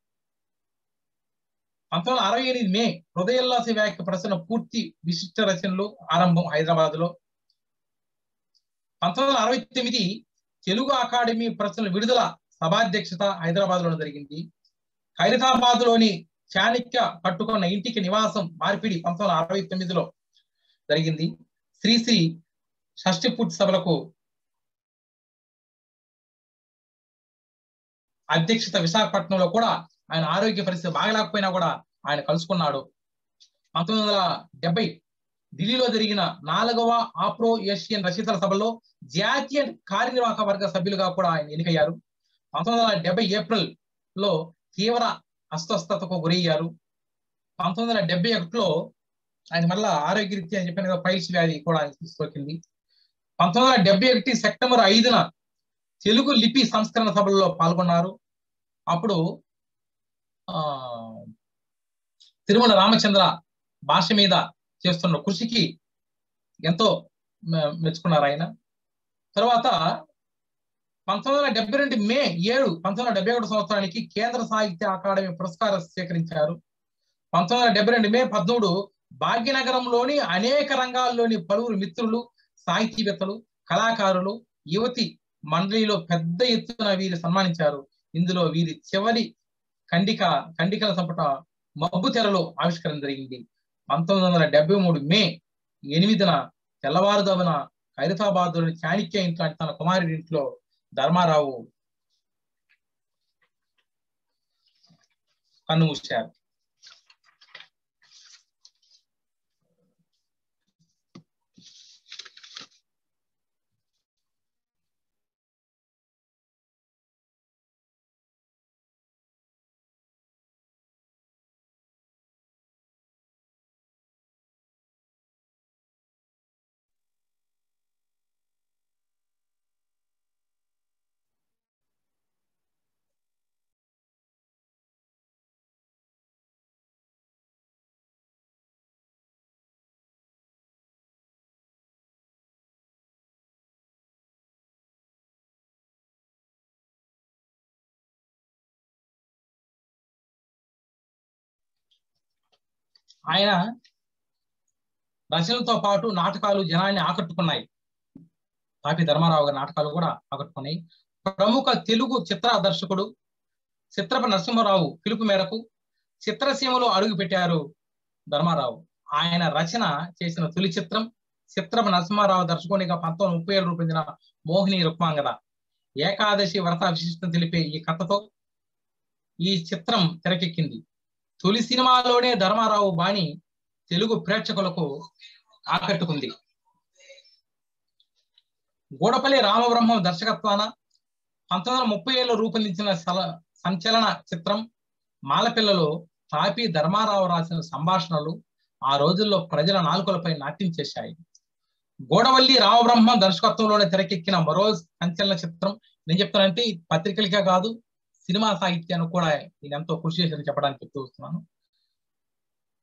పంతొమ్మిది వందల అరవై ఎనిమిది మే హృదయోల్లాస వ్యాఖ్య ప్రసన్న పూర్తి విశిష్ట రచనలు ఆరంభం హైదరాబాద్ లో పంతొమ్మిది వందల అరవై తొమ్మిది తెలుగు అకాడమీ ప్రశ్నల విడుదల సభాధ్యక్షత హైదరాబాద్ లో జరిగింది ఖైరతాబాద్ లోని చాణక్య పట్టుకున్న ఇంటికి నివాసం మార్పిడి పంతొమ్మిది వందల అరవై తొమ్మిదిలో జరిగింది శ్రీశ్రీ షష్టి పూర్తి సభలకు అధ్యక్షత విశాఖపట్నంలో కూడా ఆయన ఆరోగ్య పరిస్థితి బాగలేకపోయినా కూడా ఆయన కలుసుకున్నాడు పంతొమ్మిది వందల డెబ్బై ఢిల్లీలో జరిగిన నాలుగవ ఆప్రో ఏషియన్ రచయితల సభలో జాతీయ కార్యనిర్వాహక వర్గ సభ్యులుగా కూడా ఆయన ఎన్నికయ్యారు పంతొమ్మిది వందల డెబ్బై ఏప్రిల్ లో తీవ్ర అస్వస్థతకు గురయ్యారు పంతొమ్మిది వందల డెబ్బై ఒకటిలో ఆయన మళ్ళా ఆరోగ్యరీత్యా అని చెప్పిన పైల్స్ వ్యాధి కూడా ఆయన సోకింది పంతొమ్మిది వందల డెబ్బై ఒకటి సెప్టెంబర్ ఐదున తెలుగు లిపి సంస్కరణ సభల్లో పాల్గొన్నారు అప్పుడు ఆ తిరుమల రామచంద్ర భాష మీద చేస్తున్న కృషికి ఎంతో మెచ్చుకున్నారు ఆయన తర్వాత పంతొమ్మిది వందల డెబ్బై రెండు మే ఏడు పంతొమ్మిది వందల డెబ్బై ఒకటి సంవత్సరానికి కేంద్ర సాహిత్య అకాడమీ పురస్కారం స్వీకరించారు పంతొమ్మిది వందల డెబ్బై రెండు మే పద్మూడు భాగ్యనగరంలోని అనేక రంగాల్లోని పలువురు మిత్రులు సాహితీవేత్తలు కళాకారులు యువతి మండలిలో పెద్ద ఎత్తున వీరు సన్మానించారు ఇందులో వీరి చివరి ఖండిక ఖండికల సంపుట మబ్బు తెరలో ఆవిష్కరణ జరిగింది పంతొమ్మిది వందల డెబ్బై మూడు మే ఎనిమిదిన తెల్లవారుదామున ఖైరతాబాద్లోని చాణిక్య ఇంట్లో తన కుమారుడి ఇంట్లో ధర్మారావు కన్నుమూశారు ఆయన రచనలతో పాటు నాటకాలు జనాన్ని ఆకట్టుకున్నాయి తాపి ధర్మారావు గారి నాటకాలు కూడా ఆకట్టుకున్నాయి ప్రముఖ తెలుగు చిత్ర దర్శకుడు చిత్రప నరసింహారావు పిలుపు మేరకు చిత్రసీమలో అడుగు పెట్టారు ధర్మారావు ఆయన రచన చేసిన తొలి చిత్రం చిత్రప నరసింహారావు దర్శకునిగా పంతొమ్మిది ముప్పై ఏడు రూపొందిన మోహిని రుక్మాంగద ఏకాదశి వ్రత విశిష్టం తెలిపే ఈ కథతో ఈ చిత్రం తెరకెక్కింది తొలి సినిమాలోనే ధర్మారావు బాణి తెలుగు ప్రేక్షకులకు ఆకట్టుకుంది గూడపల్లి రామబ్రహ్మం దర్శకత్వాన పంతొమ్మిది వందల ముప్పై ఏళ్ళు రూపొందించిన సంచలన చిత్రం మాలపిల్లలు తాపి ధర్మారావు రాసిన సంభాషణలు ఆ రోజుల్లో ప్రజల నాలుకలపై నాట్యం చేశాయి గోడవల్లి రామబ్రహ్మ దర్శకత్వంలోనే తెరకెక్కిన మరో సంచలన చిత్రం నేను చెప్తానంటే పత్రికలకే కాదు సినిమా సాహిత్యాన్ని కూడా నేను ఎంతో కృషి చేసి చెప్పడానికి చెప్తూ వస్తున్నాను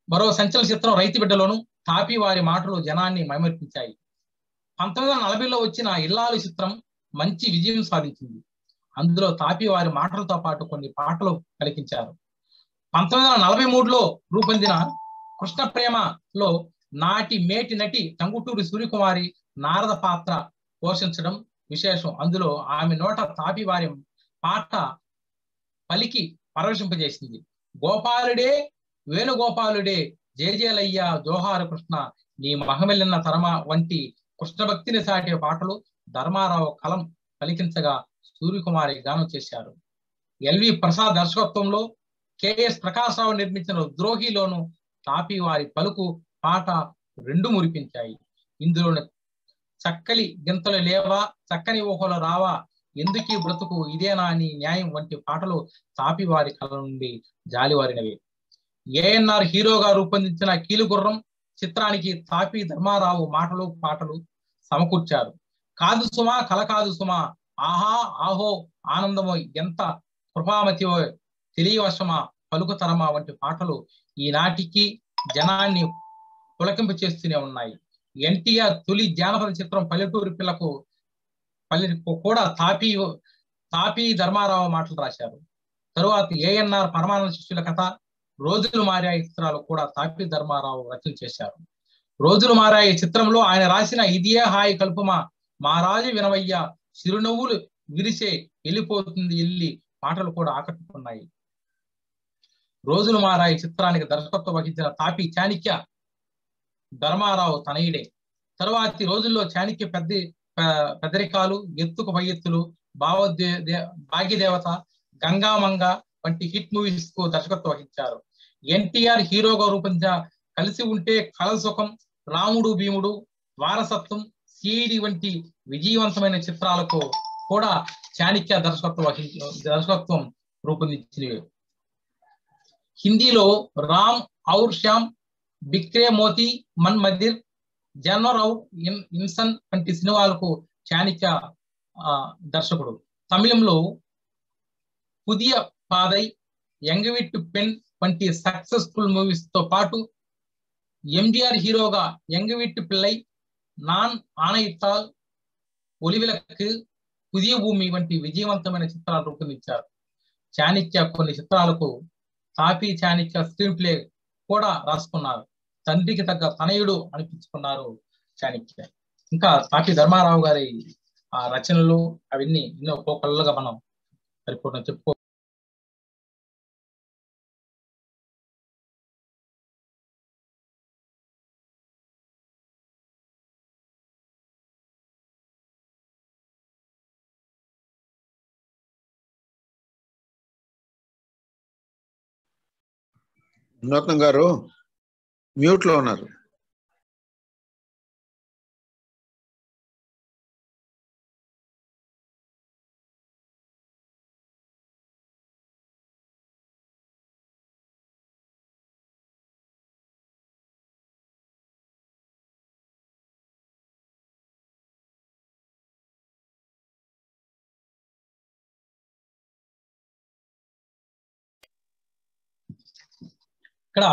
మరో సంచలన చిత్రం రైతు బిడ్డలోను తాపి వారి మాటలు జనాన్ని మైమర్పించాయి పంతొమ్మిది వందల నలభైలో వచ్చిన ఇల్లాలు చిత్రం మంచి విజయం సాధించింది అందులో తాపి వారి మాటలతో పాటు కొన్ని పాటలు పలికించారు పంతొమ్మిది వందల నలభై మూడులో రూపొందిన కృష్ణ ప్రేమలో నాటి మేటి నటి టంగుటూరి సూర్యకుమారి నారద పాత్ర పోషించడం విశేషం అందులో ఆమె నోట తాపి వారి పాట పలికి పరవశింపజేసింది గోపాలుడే వేణుగోపాలుడే జేజేలయ్య జోహారు కృష్ణ నీ మహమెల్లిన తరమ వంటి కృష్ణ భక్తిని సాటే పాటలు ధర్మారావు కలం పలికించగా సూర్యకుమారి గానం చేశారు ఎల్వి ప్రసాద్ దర్శకత్వంలో కెఎస్ ప్రకాశ్రావు నిర్మించిన ద్రోహిలోను తాపి వారి పలుకు పాట రెండు మురిపించాయి ఇందులో చక్కలి గింతలు లేవా చక్కని ఊహలు రావా ఎందుకీ బ్రతుకు ఇదేనా అని న్యాయం వంటి పాటలు తాపి వారి కళ నుండి జాలివారినవి ఏఎన్ఆర్ హీరోగా రూపొందించిన కీలుగుర్రం చిత్రానికి తాపి ధర్మారావు మాటలు పాటలు సమకూర్చారు కాదు సుమా కల కాదు సుమా ఆహా ఆహో ఆనందమో ఎంత కృపామతివో తెలియవశమా పలుకుతరమా వంటి పాటలు ఈనాటికి జనాన్ని పులకింపు చేస్తూనే ఉన్నాయి ఎన్టీఆర్ తొలి జానపద చిత్రం పల్లెటూరు పిల్లకు పల్లె కూడా తాపి తాపి ధర్మారావు మాటలు రాశారు తరువాత ఏఎన్ఆర్ పరమానంద శిష్యుల కథ రోజులు మారాయి చిత్రాలు కూడా తాపి ధర్మారావు రచన చేశారు రోజులు మారాయి చిత్రంలో ఆయన రాసిన ఇదియే హాయి కల్పమా మహారాజు వినవయ్య చిరునవ్వులు విరిసే వెళ్ళిపోతుంది ఎల్లి పాటలు కూడా ఆకట్టుకున్నాయి రోజులు మారాయి చిత్రానికి దర్శకత్వం వహించిన తాపి చాణిక్య ధర్మారావు తనయుడే తరువాతి రోజుల్లో చాణిక్య పెద్ద పెద్దరికాలు ఎత్తుకు పై ఎత్తులు భావోద్వే భాగ్యదేవత గంగామంగ వంటి హిట్ మూవీస్ కు దర్శకత్వం వహించారు ఎన్టీఆర్ హీరోగా రూపొందించిన కలిసి ఉంటే కల సుఖం రాముడు భీముడు వారసత్వం సిఐడి వంటి విజయవంతమైన చిత్రాలకు కూడా చాణిక్య దర్శకత్వం వహించి దర్శకత్వం రూపొందించినవి హిందీలో రామ్ ఔర్ శ్యామ్ బిక్రే మోతి మన్ మదిర్ జన్వర్ ఔర్ ఇన్సన్ వంటి సినిమాలకు చాణిక్య దర్శకుడు తమిళంలో పుదియ పాదై యంగవిట్టు పెన్ వంటి సక్సెస్ఫుల్ మూవీస్ తో పాటు ఎంజిఆర్ హీరోగా యంగవిట్టు పిల్లై నాన్ ఆనయిత్తాల్ ఒలివిలకు పుదియ భూమి వంటి విజయవంతమైన చిత్రాలు రూపొందించారు చాణిక్య కొన్ని చిత్రాలకు తాపి చాణిక్య స్క్రీన్ ప్లే కూడా రాసుకున్నారు తండ్రికి తగ్గ తనయుడు అనిపించుకున్నారు చాణిక్య ఇంకా తాపి ధర్మారావు గారి ఆ రచనలు అవన్నీ ఎన్నో కోకళ్ళుగా మనం పరిపూర్ణ చెప్పుకో నూతన్ గారు మ్యూట్ లో ఉన్నారు ఇక్కడ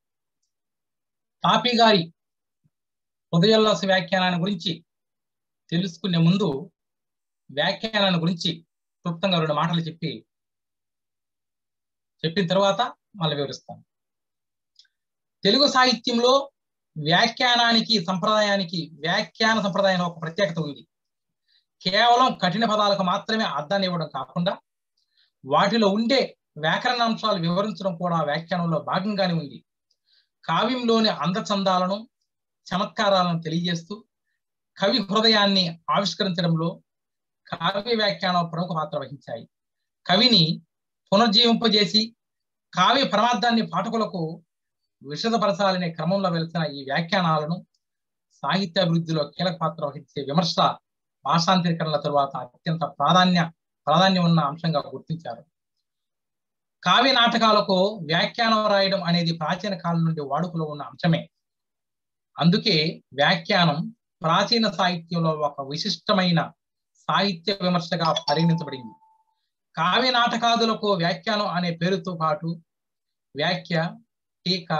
తాపీ గారి హృదయోల్లాస వ్యాఖ్యానాన్ని గురించి తెలుసుకునే ముందు వ్యాఖ్యానాన్ని గురించి క్లుప్తంగా రెండు మాటలు చెప్పి చెప్పిన తర్వాత మళ్ళీ వివరిస్తాను తెలుగు సాహిత్యంలో వ్యాఖ్యానానికి సంప్రదాయానికి వ్యాఖ్యాన సంప్రదాయం ఒక ప్రత్యేకత ఉంది కేవలం కఠిన పదాలకు మాత్రమే అర్థాన్ని ఇవ్వడం కాకుండా వాటిలో ఉండే వ్యాకరణ అంశాలు వివరించడం కూడా వ్యాఖ్యానంలో భాగంగానే ఉంది కావ్యంలోని అందచందాలను చమత్కారాలను తెలియజేస్తూ కవి హృదయాన్ని ఆవిష్కరించడంలో కావ్య వ్యాఖ్యానం ప్రముఖ పాత్ర వహించాయి కవిని పునర్జీవింపజేసి కావ్య పరమార్థాన్ని పాఠకులకు విషదపరచాలనే క్రమంలో వెళ్తున్న ఈ వ్యాఖ్యానాలను సాహిత్యాభివృద్ధిలో కీలక పాత్ర వహించే విమర్శ భాషాంతరీకరణల తరువాత అత్యంత ప్రాధాన్య ప్రాధాన్యం ఉన్న అంశంగా గుర్తించారు కావ్య నాటకాలకు వ్యాఖ్యానం రాయడం అనేది ప్రాచీన కాలం నుండి వాడుకలో ఉన్న అంశమే అందుకే వ్యాఖ్యానం ప్రాచీన సాహిత్యంలో ఒక విశిష్టమైన సాహిత్య విమర్శగా పరిగణించబడింది కావ్య నాటకాదులకు వ్యాఖ్యానం అనే పేరుతో పాటు వ్యాఖ్య టీక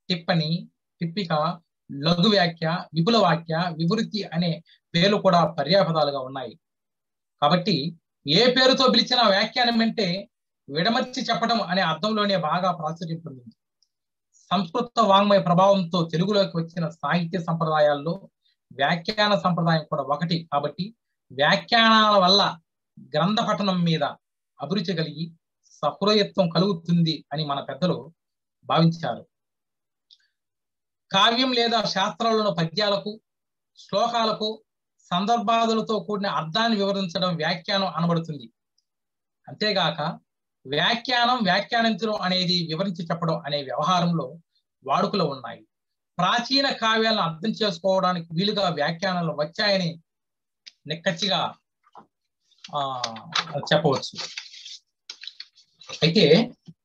టిప్పని టిప్పిక లఘు వ్యాఖ్య విపుల వాక్య వివృత్తి అనే పేర్లు కూడా పర్యాపదాలుగా ఉన్నాయి కాబట్టి ఏ పేరుతో పిలిచిన వ్యాఖ్యానం అంటే విడమర్చి చెప్పడం అనే అర్థంలోనే బాగా ప్రాచుర్యం పొందింది సంస్కృత వాంగ్మయ ప్రభావంతో తెలుగులోకి వచ్చిన సాహిత్య సంప్రదాయాల్లో వ్యాఖ్యాన సంప్రదాయం కూడా ఒకటి కాబట్టి వ్యాఖ్యానాల వల్ల గ్రంథ పఠనం మీద అభిరుచి కలిగి సహృయత్వం కలుగుతుంది అని మన పెద్దలు భావించారు కావ్యం లేదా శాస్త్రాలను పద్యాలకు శ్లోకాలకు సందర్భాదులతో కూడిన అర్థాన్ని వివరించడం వ్యాఖ్యానం అనబడుతుంది అంతేగాక వ్యాఖ్యానం వ్యాఖ్యానించడం అనేది వివరించి చెప్పడం అనే వ్యవహారంలో వాడుకలు ఉన్నాయి ప్రాచీన కావ్యాలను అర్థం చేసుకోవడానికి వీలుగా వ్యాఖ్యానాలు వచ్చాయని నిక్కచ్చిగా ఆ చెప్పవచ్చు అయితే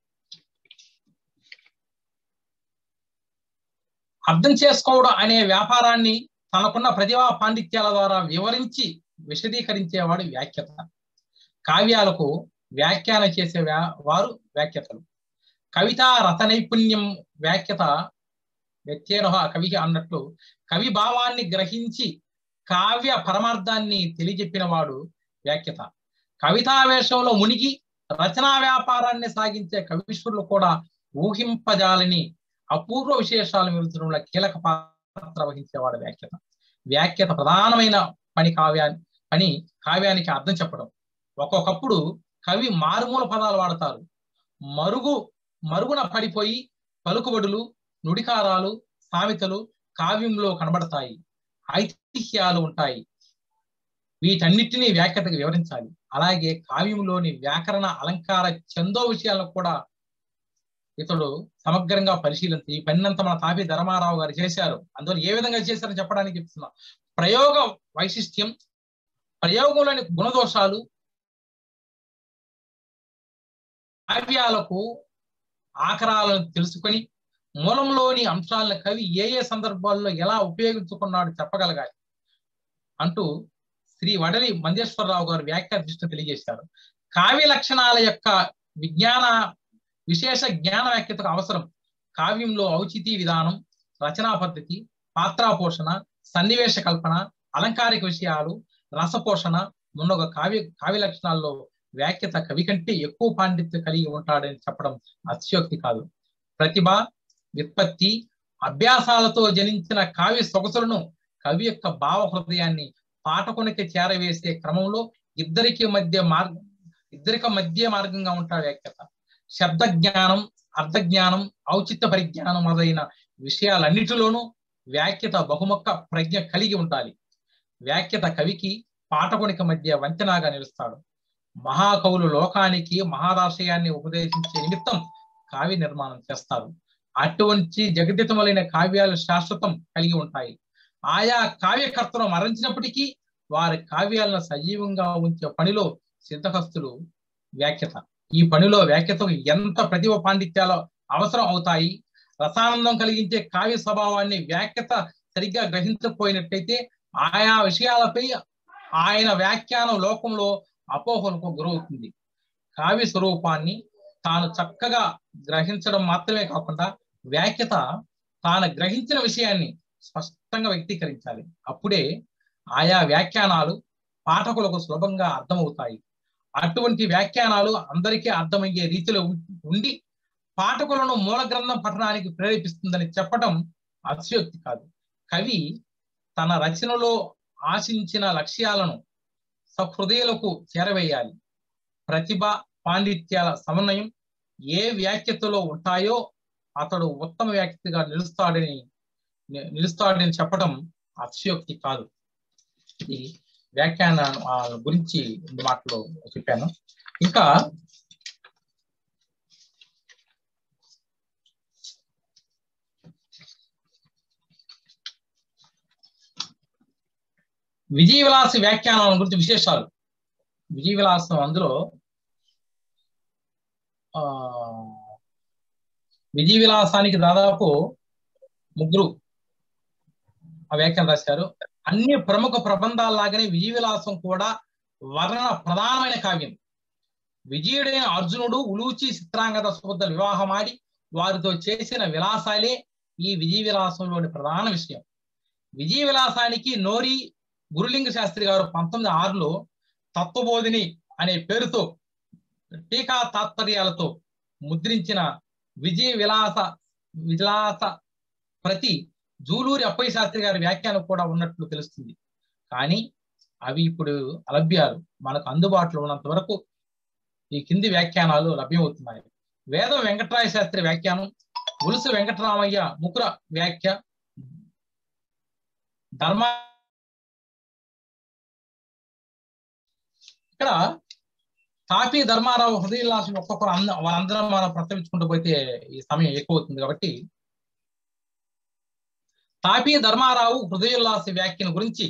అర్థం చేసుకోవడం అనే వ్యాపారాన్ని తనకున్న ప్రతిభా పాండిత్యాల ద్వారా వివరించి విశదీకరించేవాడు వ్యాఖ్యత కావ్యాలకు వ్యాఖ్యానం చేసే వారు వ్యాఖ్యతలు కవిత రత నైపుణ్యం వ్యాఖ్యత వ్యత్యేరహ కవికి అన్నట్లు కవి భావాన్ని గ్రహించి కావ్య పరమార్థాన్ని తెలియజెప్పిన వాడు వ్యాఖ్యత కవితావేశంలో మునిగి రచనా వ్యాపారాన్ని సాగించే కవీశ్వరులు కూడా ఊహింపజాలని అపూర్వ విశేషాలు వివరించడంలో కీలక పాత్ర వహించేవాడు వ్యాఖ్యత వ్యాఖ్యత ప్రధానమైన పని కావ్యాన్ని పని కావ్యానికి అర్థం చెప్పడం ఒక్కొక్కప్పుడు కవి మారుమూల పదాలు వాడతారు మరుగు మరుగున పడిపోయి పలుకుబడులు నుడికారాలు సామెతలు కావ్యంలో కనబడతాయి ఐతిహ్యాలు ఉంటాయి వీటన్నిటినీ వ్యాఖ్యతకు వివరించాలి అలాగే కావ్యంలోని వ్యాకరణ అలంకార చందో విషయాలను కూడా ఇతడు సమగ్రంగా పరిశీలించి ఈ పన్నంతా మన తాపి ధర్మారావు గారు చేశారు అందువల్ల ఏ విధంగా చేశారని చెప్పడానికి చెప్తున్నా ప్రయోగ వైశిష్ట్యం ప్రయోగంలోని గుణదోషాలు కావ్యాలకు ఆకరాలను తెలుసుకొని మూలంలోని అంశాలను కవి ఏ ఏ సందర్భాల్లో ఎలా ఉపయోగించుకున్నాడు చెప్పగలగాలి అంటూ శ్రీ వడలి మంజేశ్వరరావు గారు వ్యాఖ్యా దృష్టి తెలియజేశారు కావ్య లక్షణాల యొక్క విజ్ఞాన విశేష జ్ఞాన వ్యాఖ్యతకు అవసరం కావ్యంలో ఔచితీ విధానం రచనా పద్ధతి పాత్రాపోషణ సన్నివేశ కల్పన అలంకారిక విషయాలు రసపోషణ మున్నొక కావ్య కావ్య లక్షణాల్లో వ్యాఖ్యత కవి కంటే ఎక్కువ పాండిత్యం కలిగి ఉంటాడని చెప్పడం అతిశయోక్తి కాదు ప్రతిభ విత్పత్తి అభ్యాసాలతో జనించిన కావ్య సొగసులను కవి యొక్క భావ హృదయాన్ని పాఠకునికి చేరవేసే క్రమంలో ఇద్దరికి మధ్య మార్గ ఇద్దరికి మధ్య మార్గంగా ఉంటాడు వ్యాఖ్యత శబ్ద జ్ఞానం అర్థ జ్ఞానం ఔచిత్య పరిజ్ఞానం మొదలైన విషయాలన్నిటిలోనూ వ్యాఖ్యత బహుముఖ ప్రజ్ఞ కలిగి ఉండాలి వ్యాఖ్యత కవికి పాఠకునికి మధ్య వంతెనాగా నిలుస్తాడు మహాకవులు లోకానికి మహాదాశయాన్ని ఉపదేశించే నిమిత్తం కావ్య నిర్మాణం చేస్తారు అటువంటి జగదితములైన కావ్యాలు శాశ్వతం కలిగి ఉంటాయి ఆయా కావ్యకర్తను మరణించినప్పటికీ వారి కావ్యాలను సజీవంగా ఉంచే పనిలో సిద్ధహస్తులు వ్యాఖ్యత ఈ పనిలో వ్యాఖ్యతకు ఎంత ప్రతిభ పాండిత్యాలు అవసరం అవుతాయి రసానందం కలిగించే కావ్య స్వభావాన్ని వ్యాఖ్యత సరిగ్గా గ్రహించకపోయినట్టయితే ఆయా విషయాలపై ఆయన వ్యాఖ్యానం లోకంలో అపోహలకు గురవుతుంది కావ్య స్వరూపాన్ని తాను చక్కగా గ్రహించడం మాత్రమే కాకుండా వ్యాఖ్యత తాను గ్రహించిన విషయాన్ని స్పష్టంగా వ్యక్తీకరించాలి అప్పుడే ఆయా వ్యాఖ్యానాలు పాఠకులకు సులభంగా అర్థమవుతాయి అటువంటి వ్యాఖ్యానాలు అందరికీ అర్థమయ్యే రీతిలో ఉండి పాఠకులను మూల గ్రంథం పఠనానికి ప్రేరేపిస్తుందని చెప్పడం అతిశయోక్తి కాదు కవి తన రచనలో ఆశించిన లక్ష్యాలను సహృదయులకు చేరవేయాలి ప్రతిభ పాండిత్యాల సమన్వయం ఏ వ్యాఖ్యతలో ఉంటాయో అతడు ఉత్తమ వ్యాఖ్యతగా నిలుస్తాడని నిలుస్తాడని చెప్పడం అతిశయోక్తి కాదు ఇది వ్యాఖ్యాన గురించి మాటలు చెప్పాను ఇంకా విజయ విలాస వ్యాఖ్యానం గురించి విశేషాలు విజయ విలాసం అందులో ఆ విజయ విలాసానికి దాదాపు ముగ్గురు ఆ వ్యాఖ్యానం రాశారు అన్ని ప్రముఖ ప్రబంధాల్లాగానే విజయ విలాసం కూడా వర్ణన ప్రధానమైన కావ్యం విజయుడైన అర్జునుడు ఉలూచి చిత్రాంగద సుబుద్ధ వివాహమాడి వారితో చేసిన విలాసాలే ఈ విజయ విలాసంలోని ప్రధాన విషయం విజయ విలాసానికి నోరి గురులింగ శాస్త్రి గారు పంతొమ్మిది ఆరులో తత్వబోధిని అనే పేరుతో టీకా తాత్పర్యాలతో ముద్రించిన విజయ విలాస విలాస ప్రతి జూలూరి అప్పయ్య శాస్త్రి గారి వ్యాఖ్యానం కూడా ఉన్నట్లు తెలుస్తుంది కానీ అవి ఇప్పుడు అలభ్యాలు మనకు అందుబాటులో ఉన్నంత వరకు ఈ కింది వ్యాఖ్యానాలు లభ్యమవుతున్నాయి వేదం వెంకటరాయ శాస్త్రి వ్యాఖ్యానం ఉలుసు వెంకటరామయ్య ముకుర వ్యాఖ్య ధర్మ ఇక్కడ తాపీ ధర్మారావు హృదయలాసం ఒక్కొక్కరు అంద వాళ్ళందరం మనం ప్రస్తావించుకుంటూ పోతే ఈ సమయం ఎక్కువ అవుతుంది కాబట్టి తాపీ ధర్మారావు హృదయోల్లాస వ్యాఖ్యను గురించి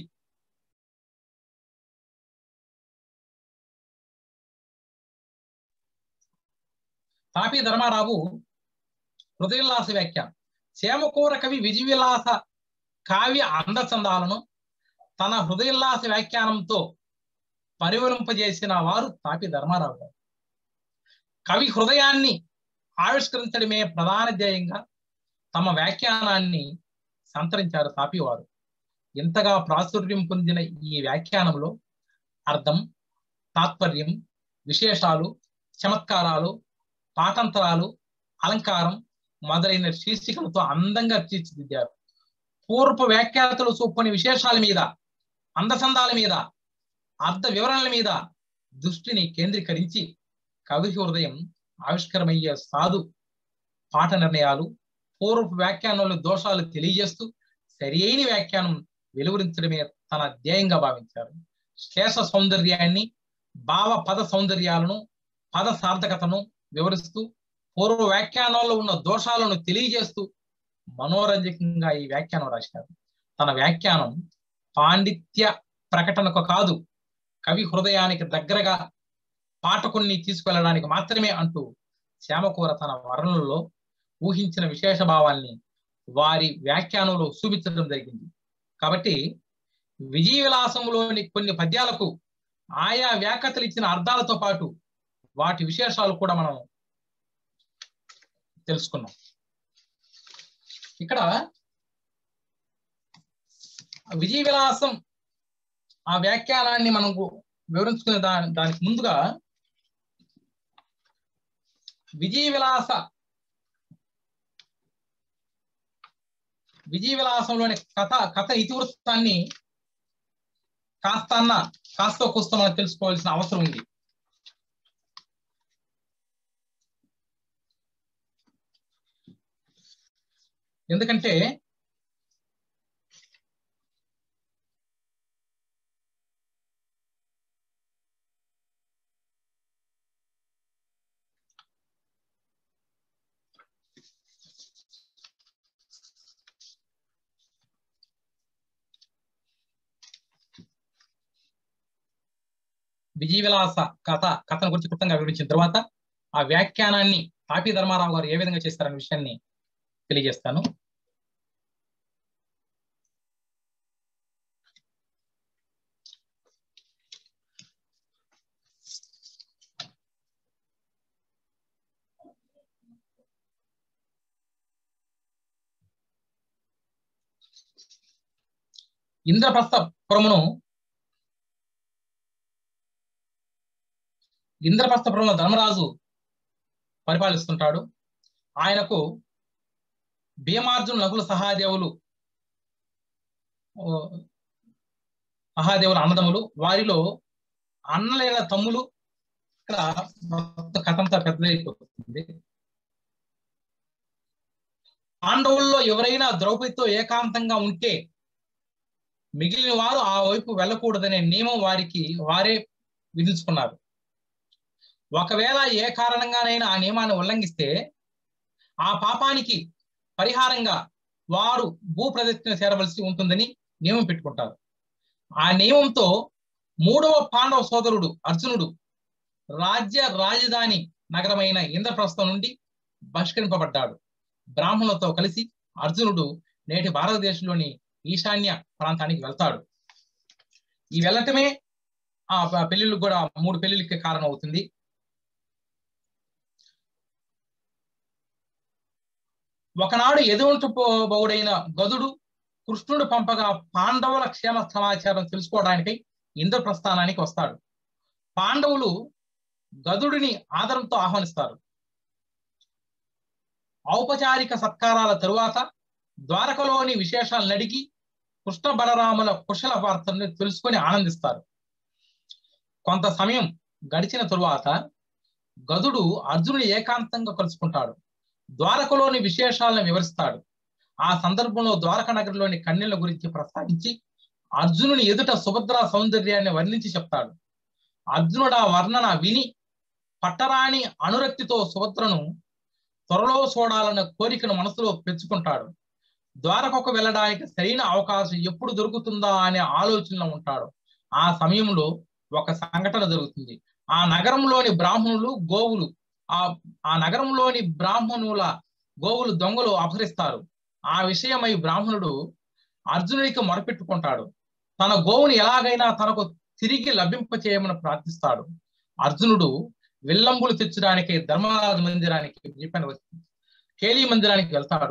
తాపీ ధర్మారావు హృదయోల్లాస వ్యాఖ్య చేమకూర కవి విజయవిలాస కావ్య అందచందాలను తన హృదయోల్లాస వ్యాఖ్యానంతో పరివరింపజేసిన వారు తాపి ధర్మారావు గారు కవి హృదయాన్ని ఆవిష్కరించడమే ప్రధాన ధ్యేయంగా తమ వ్యాఖ్యానాన్ని సంతరించారు తాపి వారు ఇంతగా ప్రాచుర్యం పొందిన ఈ వ్యాఖ్యానంలో అర్థం తాత్పర్యం విశేషాలు చమత్కారాలు పాఠంతరాలు అలంకారం మొదలైన శీర్షికలతో అందంగా తీర్చిదిద్దారు పూర్వపు వ్యాఖ్యాతలు చూపని విశేషాల మీద అందచందాల మీద అర్థ వివరణల మీద దృష్టిని కేంద్రీకరించి కవి హృదయం ఆవిష్కరమయ్యే సాధు పాఠ నిర్ణయాలు పూర్వపు వ్యాఖ్యానంలో దోషాలు తెలియజేస్తూ సరి అయిన వ్యాఖ్యానం వెలువరించడమే తన ధ్యేయంగా భావించారు శేష సౌందర్యాన్ని భావ పద సౌందర్యాలను పద సార్థకతను వివరిస్తూ పూర్వ వ్యాఖ్యానంలో ఉన్న దోషాలను తెలియజేస్తూ మనోరంజకంగా ఈ వ్యాఖ్యానం రాశారు తన వ్యాఖ్యానం పాండిత్య ప్రకటనకు కాదు కవి హృదయానికి దగ్గరగా పాఠకుల్ని తీసుకెళ్లడానికి మాత్రమే అంటూ శ్యామకూర తన వర్ణనలో ఊహించిన విశేష భావాల్ని వారి వ్యాఖ్యానంలో చూపించడం జరిగింది కాబట్టి విజయ విలాసంలోని కొన్ని పద్యాలకు ఆయా వ్యాఖ్యతలు ఇచ్చిన అర్థాలతో పాటు వాటి విశేషాలు కూడా మనం తెలుసుకున్నాం ఇక్కడ విజయ విలాసం ఆ వ్యాఖ్యానాన్ని మనం వివరించుకునే దాని దానికి ముందుగా విజయ విలాస విజయ విలాసంలోని కథ కథ ఇతివృత్తాన్ని కాస్త కాస్త కూస్త మనం తెలుసుకోవాల్సిన అవసరం ఉంది ఎందుకంటే విజయ విలాస కథ కథను గురించి క్లుప్తంగా వివరించిన తర్వాత ఆ వ్యాఖ్యానాన్ని తాపీ ధర్మారావు గారు ఏ విధంగా చేస్తారనే విషయాన్ని తెలియజేస్తాను ఇంద్రప్రస్థపురమును ఇంద్రప్రస్థపురంలో ధర్మరాజు పరిపాలిస్తుంటాడు ఆయనకు భీమార్జున నకుల సహాదేవులు సహాదేవుల అన్నదములు వారిలో అన్నలేన తమ్ములు ఇక్కడ మొత్తం కథంతా పెద్దదైపోతుంది పాండవుల్లో ఎవరైనా ద్రౌపదితో ఏకాంతంగా ఉంటే మిగిలిన వారు ఆ వైపు వెళ్ళకూడదనే నియమం వారికి వారే విధించుకున్నారు ఒకవేళ ఏ కారణంగానైనా ఆ నియమాన్ని ఉల్లంఘిస్తే ఆ పాపానికి పరిహారంగా వారు భూ ప్రదక్షిణ చేరవలసి ఉంటుందని నియమం పెట్టుకుంటారు ఆ నియమంతో మూడవ పాండవ సోదరుడు అర్జునుడు రాజ్య రాజధాని నగరమైన ఇంద్రప్రస్థం నుండి బహిష్కరింపబడ్డాడు బ్రాహ్మణులతో కలిసి అర్జునుడు నేటి భారతదేశంలోని ఈశాన్య ప్రాంతానికి వెళ్తాడు ఈ వెళ్ళటమే ఆ పెళ్లిళ్ళకు కూడా మూడు పెళ్లిళ్ళకి కారణం అవుతుంది ఒకనాడు ఎదుంటపోబౌడైన గదుడు కృష్ణుడు పంపగా పాండవుల క్షేమ సమాచారం తెలుసుకోవడానికి ఇంద్రప్రస్థానానికి వస్తాడు పాండవులు గదుడిని ఆదరంతో ఆహ్వానిస్తారు ఔపచారిక సత్కారాల తరువాత ద్వారకలోని విశేషాలను అడిగి కృష్ణ బలరాముల కుశల వార్తలను తెలుసుకొని ఆనందిస్తారు కొంత సమయం గడిచిన తరువాత గదుడు అర్జునుని ఏకాంతంగా కలుసుకుంటాడు ద్వారకలోని విశేషాలను వివరిస్తాడు ఆ సందర్భంలో ద్వారక నగరంలోని కన్యల గురించి ప్రస్తావించి అర్జునుని ఎదుట సుభద్ర సౌందర్యాన్ని వర్ణించి చెప్తాడు అర్జునుడు ఆ వర్ణన విని పట్టరాని అనురక్తితో సుభద్రను త్వరలో చూడాలన్న కోరికను మనసులో పెంచుకుంటాడు ద్వారకకు వెళ్ళడానికి సరైన అవకాశం ఎప్పుడు దొరుకుతుందా అనే ఆలోచనలో ఉంటాడు ఆ సమయంలో ఒక సంఘటన జరుగుతుంది ఆ నగరంలోని బ్రాహ్మణులు గోవులు ఆ ఆ నగరంలోని బ్రాహ్మణుల గోవులు దొంగలు అపహరిస్తారు ఆ విషయమై బ్రాహ్మణుడు అర్జునుడికి మొరపెట్టుకుంటాడు తన గోవుని ఎలాగైనా తనకు తిరిగి లభింప చేయమని ప్రార్థిస్తాడు అర్జునుడు విల్లంబులు తెచ్చడానికి ధర్మరాజు మందిరానికి చెప్పని వస్తుంది కేలీ మందిరానికి వెళ్తాడు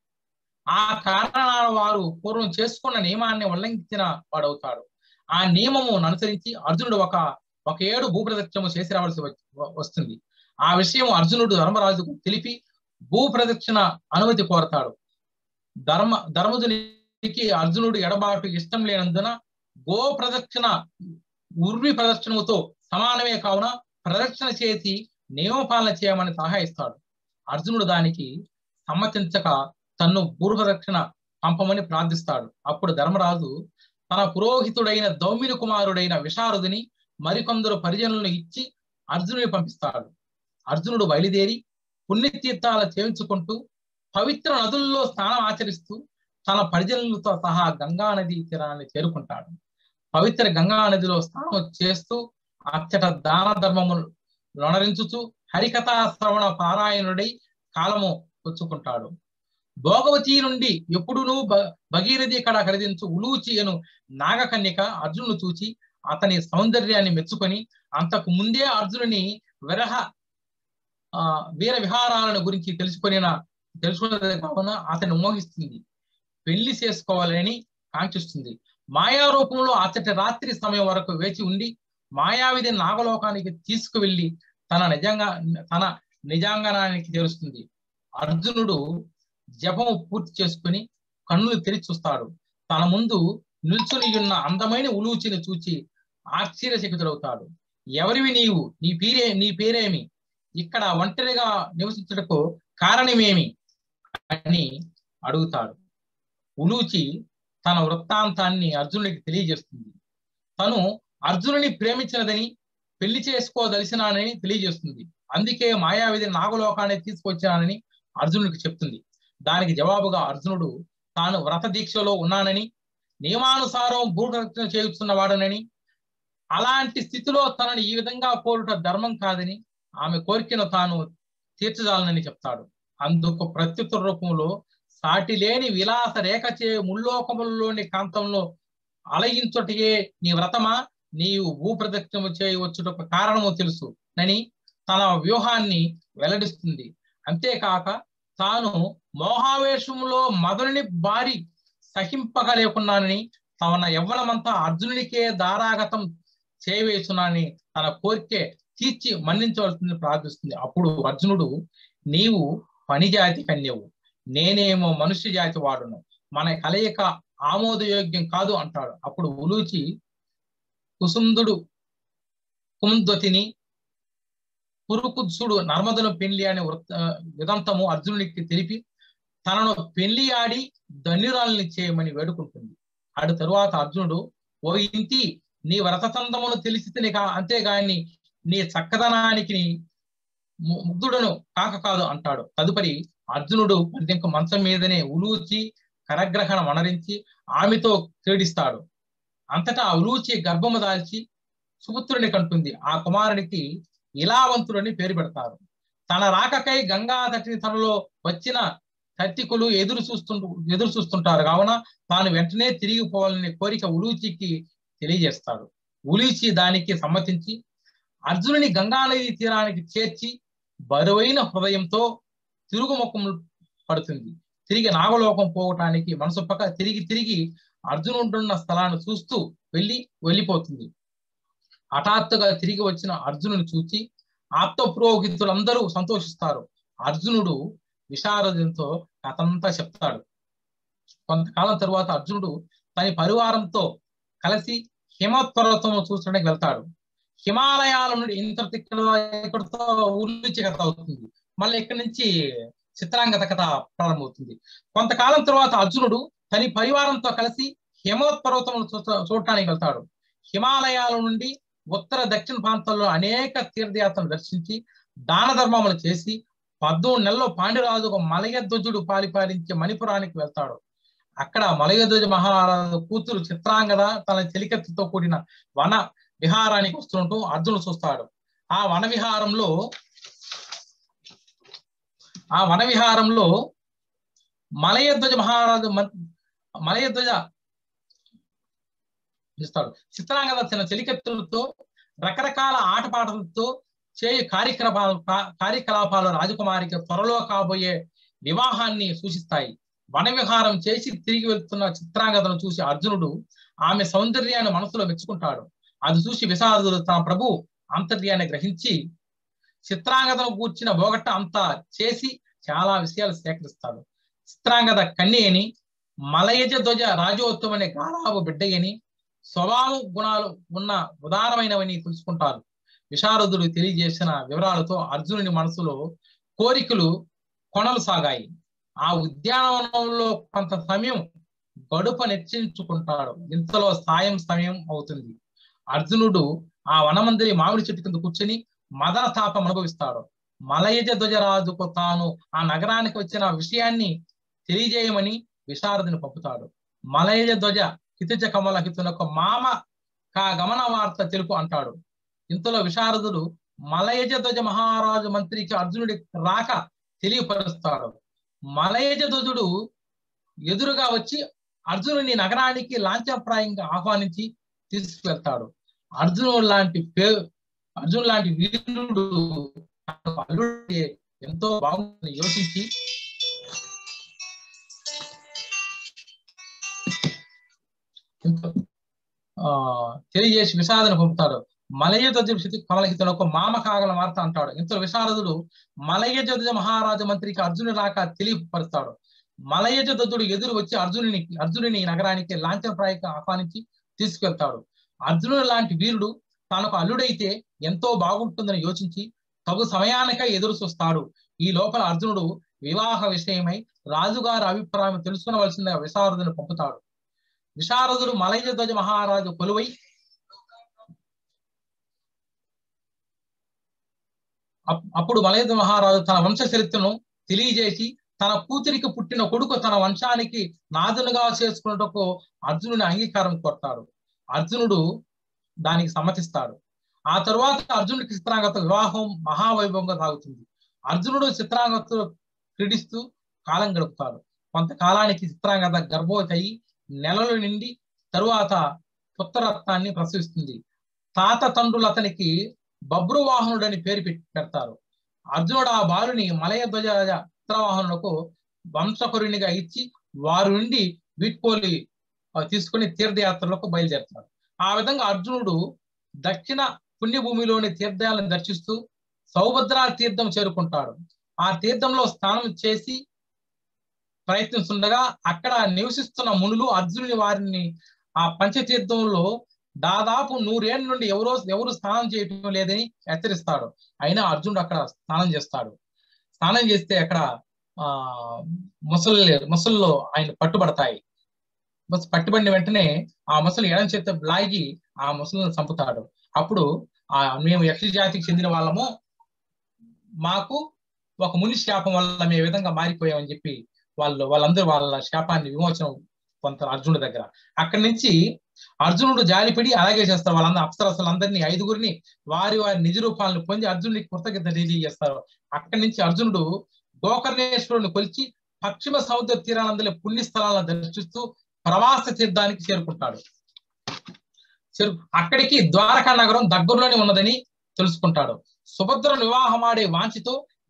ఆ కారణాల వారు పూర్వం చేసుకున్న నియమాన్ని ఉల్లంఘించిన వాడవుతాడు ఆ నియమము అనుసరించి అర్జునుడు ఒక ఒక ఏడు భూప్రదక్షిణము చేసి రావాల్సి వస్తుంది ఆ విషయం అర్జునుడు ధర్మరాజుకు తెలిపి భూ ప్రదక్షిణ అనుమతి కోరతాడు ధర్మ ధర్మజునికి అర్జునుడు ఎడబాటు ఇష్టం లేనందున గో ప్రదక్షిణ ఉర్వి ప్రదక్షిణముతో సమానమే కావున ప్రదక్షిణ చేసి నియమపాలన చేయమని సలహా ఇస్తాడు అర్జునుడు దానికి సమ్మతించక తన్ను పూర్వదక్షిణ పంపమని ప్రార్థిస్తాడు అప్పుడు ధర్మరాజు తన పురోహితుడైన దౌమిని కుమారుడైన విశారదుని మరికొందరు పరిజనులను ఇచ్చి అర్జునుని పంపిస్తాడు అర్జునుడు బయలుదేరి పుణ్యతీర్థాల చేయించుకుంటూ పవిత్ర నదుల్లో స్నానం ఆచరిస్తూ తన పరిజనులతో సహా గంగా నది తీరాన్ని చేరుకుంటాడు పవిత్ర గంగా నదిలో స్నానం చేస్తూ అచ్చట దాన ధర్మములు లొనరించుచు హరికథా శ్రవణ పారాయణుడై కాలము పుచ్చుకుంటాడు భోగవతి నుండి ఎప్పుడునూ భగీరథి కడ ఖరీదించు ఉలూచి అను నాగకన్యక అర్జునుడు చూచి అతని సౌందర్యాన్ని మెచ్చుకొని అంతకు ముందే అర్జునుని విరహ ఆ వీర విహారాలను గురించి తెలుసుకొనిన తెలుసుకున్నది కావున అతన్ని మోహిస్తుంది పెళ్లి చేసుకోవాలని కాంక్షిస్తుంది మాయా రూపంలో అతటి రాత్రి సమయం వరకు వేచి ఉండి మాయావిధి నాగలోకానికి తీసుకువెళ్లి తన నిజంగా తన నిజాంగనానికి చేరుస్తుంది అర్జునుడు జపము పూర్తి చేసుకుని కన్నులు తెరిచి చూస్తాడు తన ముందు నిల్చుని ఉన్న అందమైన ఉలూచిని చూచి ఆశ్చర్యచకితుడవుతాడు ఎవరివి నీవు నీ పేరే నీ పేరేమి ఇక్కడ ఒంటరిగా నివసించుటకు కారణమేమి అని అడుగుతాడు ఉలూచి తన వృత్తాంతాన్ని అర్జునుడికి తెలియజేస్తుంది తను అర్జునుని ప్రేమించినదని పెళ్లి చేసుకోదలిసినానని తెలియజేస్తుంది అందుకే మాయావిధి నాగలోకాన్ని తీసుకొచ్చానని అర్జునుడికి చెప్తుంది దానికి జవాబుగా అర్జునుడు తాను వ్రత దీక్షలో ఉన్నానని నియమానుసారం భూరక్షణ చేయుస్తున్న వాడనని అలాంటి స్థితిలో తనని ఈ విధంగా కోరుట ధర్మం కాదని ఆమె కోరికను తాను తీర్చజాలనని చెప్తాడు అందుకు ప్రత్యుత్తర రూపంలో సాటి లేని విలాస రేఖ చే ముల్లోకములలోని కాంతంలో అలయించుటయే నీ వ్రతమా నీవు భూప్రదక్షిణము చేయవచ్చుటకు కారణము తెలుసు అని తన వ్యూహాన్ని వెల్లడిస్తుంది అంతేకాక తాను మోహావేశంలో మదనుని బారి సహింపగలేకున్నానని తన యవ్వనమంతా అర్జునునికే దారాగతం చేయవేసునని తన కోరికే తీర్చి మన్నించవలసింది ప్రార్థిస్తుంది అప్పుడు అర్జునుడు నీవు పని జాతి కన్యవు నేనేమో మనుష్య జాతి వాడును మన కలయిక ఆమోదయోగ్యం కాదు అంటాడు అప్పుడు ఉలూచి కుసుందుడు కుందొతిని పురుకుత్సుడు నర్మదను పెళ్లి అనే వృత్త విదంతము అర్జునుడికి తెలిపి తనను పెళ్లి ఆడి ధన్యురాలని చేయమని వేడుకుంటుంది ఆడు తరువాత అర్జునుడు ఓ ఇంటి నీ వ్రతతందమును తెలిసి కా అంతేగాని నీ చక్కదనానికి ముగ్ధుడను కాక కాదు అంటాడు తదుపరి అర్జునుడు ఇంక మంచం మీదనే ఉలూచి కరగ్రహణ వనరించి ఆమెతో క్రీడిస్తాడు అంతటా ఉలూచి గర్భము దాల్చి సుపుత్రుని కంటుంది ఆ కుమారునికి ఇలావంతుడని పేరు పెడతారు తన రాకకై గంగా తటిని తనలో వచ్చిన తత్తికులు ఎదురు చూస్తుంటు ఎదురు చూస్తుంటారు కావున తాను వెంటనే తిరిగిపోవాలని కోరిక ఉలూచికి తెలియజేస్తాడు ఉలూచి దానికి సమ్మతించి అర్జునుని గంగానది తీరానికి చేర్చి బరువైన హృదయంతో తిరుగుముఖం పడుతుంది తిరిగి నాగలోకం పోవటానికి మనసొప్పక తిరిగి తిరిగి అర్జునుడున్న స్థలాన్ని చూస్తూ వెళ్ళి వెళ్ళిపోతుంది హఠాత్తుగా తిరిగి వచ్చిన అర్జునుని చూచి ఆప్త పురోహితులందరూ సంతోషిస్తారు అర్జునుడు విశారదంతో కథంతా చెప్తాడు కొంతకాలం తరువాత అర్జునుడు తన పరివారంతో కలిసి హిమపర్వతం చూసడానికి వెళ్తాడు హిమాలయాల నుండి ఇంత ఇక్కడ ఇక్కడితో ఊర్లించి కథ అవుతుంది మళ్ళీ ఇక్కడి నుంచి చిత్రాంగత కథ ప్రారంభమవుతుంది కొంతకాలం తర్వాత అర్జునుడు తన పరివారంతో కలిసి హిమోత్పర్వతం చూడటానికి వెళ్తాడు హిమాలయాల నుండి ఉత్తర దక్షిణ ప్రాంతాల్లో అనేక తీర్థయాత్రలు దర్శించి దాన ధర్మములు చేసి పద్మూడు నెలల్లో పాండ్యరాజు ఒక మలయధ్వజుడు పాలిపాలించే మణిపురానికి వెళ్తాడు అక్కడ మలయధ్వజ మహారాజు కూతురు చిత్రాంగద తన చెలికత్తితో కూడిన వన విహారానికి వస్తుంటూ అర్జునుడు చూస్తాడు ఆ వన విహారంలో ఆ వన విహారంలో మలయధ్వజ మహారాజు మలయధ్వజ ఇస్తాడు చిత్రాంగద తన చెలికత్తులతో రకరకాల ఆటపాటలతో చేయు కార్యక్రమాలు కార్యకలాపాలు రాజకుమారికి త్వరలో కాబోయే వివాహాన్ని సూచిస్తాయి వన విహారం చేసి తిరిగి వెళ్తున్న చిత్రాంగదను చూసి అర్జునుడు ఆమె సౌందర్యాన్ని మనసులో మెచ్చుకుంటాడు అది చూసి విషాదుడు తన ప్రభు అంతర్యాన్ని గ్రహించి చిత్రాంగదను కూర్చిన బోగట్ట అంతా చేసి చాలా విషయాలు సేకరిస్తాడు చిత్రాంగద కన్యని మలయజ ధ్వజ రాజోత్తమ అనే గాలాబు బిడ్డయ్యని స్వభావ గుణాలు ఉన్న ఉదారమైనవని తెలుసుకుంటారు విశారదుడు తెలియజేసిన వివరాలతో అర్జునుని మనసులో కోరికలు కొనలు సాగాయి ఆ ఉద్యానవనంలో కొంత సమయం గడుప నిశ్చయించుకుంటాడు ఇంతలో సాయం సమయం అవుతుంది అర్జునుడు ఆ వనమందిరి మామిడి చెట్టు కింద కూర్చొని మదన తాపం అనుభవిస్తాడు మలయజ ధ్వజరాజుకు తాను ఆ నగరానికి వచ్చిన విషయాన్ని తెలియజేయమని విశారదుని పంపుతాడు మలయజ ధ్వజ హితుజ కమల హితునకు మామ కా గమన వార్త తెలుపు అంటాడు ఇంతలో విశారదుడు మలయజ ధ్వజ మహారాజు మంత్రికి అర్జునుడి రాక తెలియపరుస్తాడు మలయజ ధ్వజుడు ఎదురుగా వచ్చి అర్జునుని నగరానికి లాంఛప్రాయంగా ఆహ్వానించి తీసుకువెళ్తాడు అర్జునుడు లాంటి పే అర్జునుడు లాంటి వీరుడు అల్లుడి ఎంతో బాగుందని యోచించి ఆ తెలియజేసి విషాదను పంపుతాడు మలయ ధ్వజ కమలహితుడు ఒక మామ కాగల వార్త అంటాడు ఇంతలో విశారదుడు మలయ ధ్వజ మహారాజు మంత్రికి అర్జునుడి రాక తెలియపరుస్తాడు మలయజ ధ్వజుడు ఎదురు వచ్చి అర్జునుని అర్జునుని నగరానికి లాంఛనప్రాయంగా ఆహ్వానించి తీసుకెళ్తాడు అర్జునుడు లాంటి వీరుడు తనకు అల్లుడైతే ఎంతో బాగుంటుందని యోచించి తగు సమయానికై ఎదురు చూస్తాడు ఈ లోపల అర్జునుడు వివాహ విషయమై రాజుగారి అభిప్రాయం తెలుసుకునవలసిందిగా విశారదుని పంపుతాడు విశారదుడు మలయ ధ్వజ మహారాజు కొలువై అప్పుడు మలయ మహారాజు తన వంశ చరిత్రను తెలియజేసి తన కూతురికి పుట్టిన కొడుకు తన వంశానికి నాదునుగా చేసుకున్నటకు అర్జునుని అంగీకారం కోరతాడు అర్జునుడు దానికి సమ్మతిస్తాడు ఆ తరువాత అర్జునుడికి చిత్రాంగత వివాహం మహావైభవంగా సాగుతుంది అర్జునుడు చిత్రాంగతో క్రీడిస్తూ కాలం గడుపుతాడు కొంతకాలానికి చిత్రాంగత గర్భవతి అయి నెలలు నిండి తరువాత పుత్రరత్నాన్ని ప్రసవిస్తుంది తాత తండ్రులు అతనికి బబ్రువాహనుడని పేరు పెడతారు అర్జునుడు ఆ బాలుని మలయ ధ్వజ చిత్రవాహనులకు వంశకురునిగా ఇచ్చి వారి నుండి వీట్కోలి తీసుకుని తీర్థయాత్రలకు బయలుదేరుతాడు ఆ విధంగా అర్జునుడు దక్షిణ పుణ్యభూమిలోని తీర్థాలను దర్శిస్తూ సౌభద్రా తీర్థం చేరుకుంటాడు ఆ తీర్థంలో స్నానం చేసి ప్రయత్నిస్తుండగా అక్కడ నివసిస్తున్న మునులు అర్జునుని వారిని ఆ పంచతీర్థంలో దాదాపు నూరేళ్ళ నుండి ఎవరో ఎవరు స్నానం చేయటం లేదని హెచ్చరిస్తాడు అయినా అర్జునుడు అక్కడ స్నానం చేస్తాడు స్నానం చేస్తే అక్కడ ఆ ముసలి ముసల్లో ఆయన పట్టుబడతాయి పట్టుబడిన వెంటనే ఆ ముసలి ఎడం చేత లాగి ఆ ముసలిని చంపుతాడు అప్పుడు ఆ మేము యక్ష జాతికి చెందిన వాళ్ళము మాకు ఒక ముని శాపం వల్ల మేము విధంగా మారిపోయామని చెప్పి వాళ్ళు వాళ్ళందరూ వాళ్ళ శాపాన్ని విమోచనం పొందుతారు అర్జునుడి దగ్గర అక్కడి నుంచి అర్జునుడు జాలిపడి అలాగే చేస్తారు వాళ్ళందరూ అప్సరసలందరినీ ఐదుగురిని వారి వారి నిజ రూపాలను పొంది అర్జునుడికి కృతజ్ఞత తెలియజేస్తారు అక్కడి నుంచి అర్జునుడు గోకర్ణేశ్వరుని కొలిచి పశ్చిమ సముద్ర తీరాలందరి పుణ్యస్థలాలను దర్శిస్తూ ప్రవాస తీర్థానికి చేరుకుంటాడు అక్కడికి ద్వారకా నగరం దగ్గరలోనే ఉన్నదని తెలుసుకుంటాడు సుభద్ర వివాహం ఆడే వాంచితో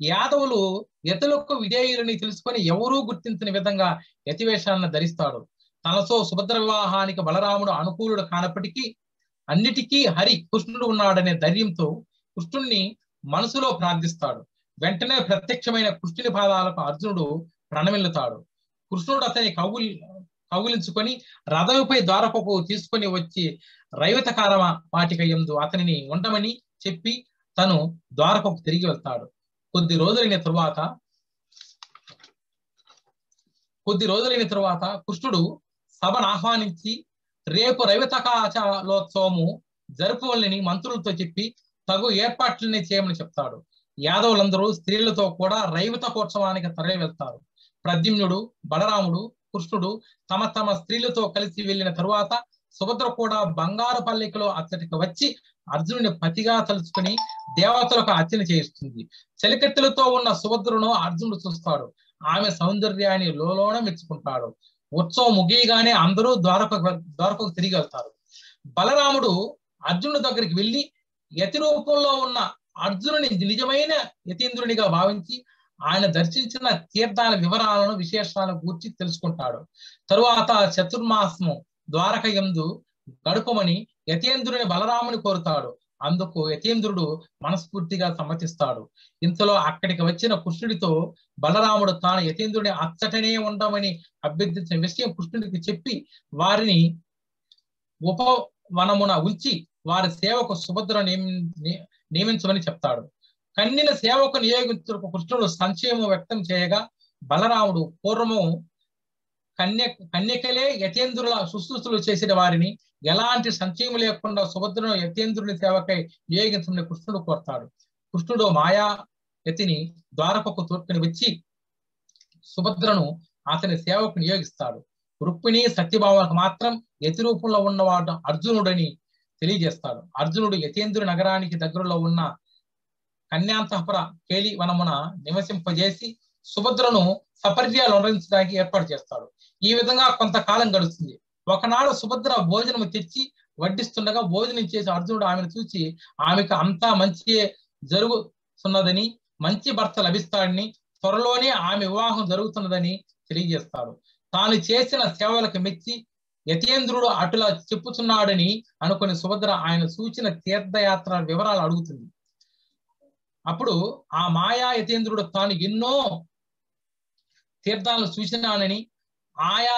యాదవులు యతులకు విధేయులని తెలుసుకొని ఎవరూ గుర్తించని విధంగా యతివేషాలను ధరిస్తాడు తనతో సుభద్ర వివాహానికి బలరాముడు అనుకూలుడు కానప్పటికీ అన్నిటికీ హరి కృష్ణుడు ఉన్నాడనే ధైర్యంతో కృష్ణుణ్ణి మనసులో ప్రార్థిస్తాడు వెంటనే ప్రత్యక్షమైన కృష్ణుని పాదాలకు అర్జునుడు ప్రణమిల్లుతాడు కృష్ణుడు అతని కౌగులి కౌగులించుకొని రథముపై ద్వారకకు తీసుకొని వచ్చి రైవతకారమ వాటిక ఎందు అతనిని ఉండమని చెప్పి తను ద్వారకకు తిరిగి వెళ్తాడు కొద్ది రోజులైన తరువాత కొద్ది రోజులైన తరువాత కృష్ణుడు సభను ఆహ్వానించి రేపు రవితకాచలోత్సవము జరుపువల్ని మంత్రులతో చెప్పి తగు ఏర్పాట్లని చేయమని చెప్తాడు యాదవులందరూ స్త్రీలతో కూడా రైవతకోత్సవానికి తరలి వెళ్తారు ప్రద్యుమ్నుడు బలరాముడు కృష్ణుడు తమ తమ స్త్రీలతో కలిసి వెళ్ళిన తరువాత సుభద్ర కూడా బంగారు పల్లికలో అతడికి వచ్చి అర్జునుని పతిగా తలుచుకుని దేవతలకు అర్చన చేయిస్తుంది చలికత్తెలతో ఉన్న సుభద్రను అర్జునుడు చూస్తాడు ఆమె సౌందర్యాన్ని లోలోన మెచ్చుకుంటాడు ఉత్సవం ముగియగానే అందరూ ద్వారక ద్వారకకు తిరిగి వెళ్తారు బలరాముడు అర్జునుడి దగ్గరికి వెళ్ళి యతి రూపంలో ఉన్న అర్జునుని నిజమైన యతీంద్రునిగా భావించి ఆయన దర్శించిన తీర్థాల వివరాలను విశేషాలను గూర్చి తెలుసుకుంటాడు తరువాత చతుర్మాసము ద్వారక ఎందు గడుపమని యతేంద్రుని బలరాముని కోరుతాడు అందుకు యతీంద్రుడు మనస్ఫూర్తిగా సమ్మతిస్తాడు ఇంతలో అక్కడికి వచ్చిన కృష్ణుడితో బలరాముడు తాను యతీంద్రుని అచ్చటనే ఉండమని అభ్యర్థించిన విషయం కృష్ణుడికి చెప్పి వారిని ఉపవనమున ఉంచి వారి సేవకు సుభద్ర నియమించమని చెప్తాడు కన్నిన సేవకు నియోగించుటకు కృష్ణుడు సంశయము వ్యక్తం చేయగా బలరాముడు పూర్వము కన్య కన్యకలే యతేంద్రుల శుశ్రూషలు చేసిన వారిని ఎలాంటి సంశయం లేకుండా సుభద్రను యతేంద్రుని సేవకై నియోగించమని కృష్ణుడు కోరుతాడు కృష్ణుడు మాయా యతిని ద్వారకకు తోడ్కొని వచ్చి సుభద్రను అతని సేవకు నియోగిస్తాడు రుక్మిణి సత్యభామకు మాత్రం యతి రూపంలో ఉన్నవాడు అర్జునుడని తెలియజేస్తాడు అర్జునుడు యతేంద్రు నగరానికి దగ్గరలో ఉన్న కన్యాంతపుర కేలి వనమున నివసింపజేసి సుభద్రను సపర్యాలు నిర్వహించడానికి ఏర్పాటు చేస్తాడు ఈ విధంగా కొంతకాలం గడుస్తుంది ఒకనాడు సుభద్ర భోజనం తెచ్చి వడ్డిస్తుండగా భోజనం చేసి అర్జునుడు ఆమెను చూసి ఆమెకు అంతా మంచి జరుగుతున్నదని మంచి భర్త లభిస్తాడని త్వరలోనే ఆమె వివాహం జరుగుతున్నదని తెలియజేస్తాడు తాను చేసిన సేవలకు మెచ్చి యతేంద్రుడు అటులా చెప్పుతున్నాడని అనుకుని సుభద్ర ఆయన సూచన తీర్థయాత్ర వివరాలు అడుగుతుంది అప్పుడు ఆ మాయా యతేంద్రుడు తాను ఎన్నో తీర్థాలను చూసినానని ఆయా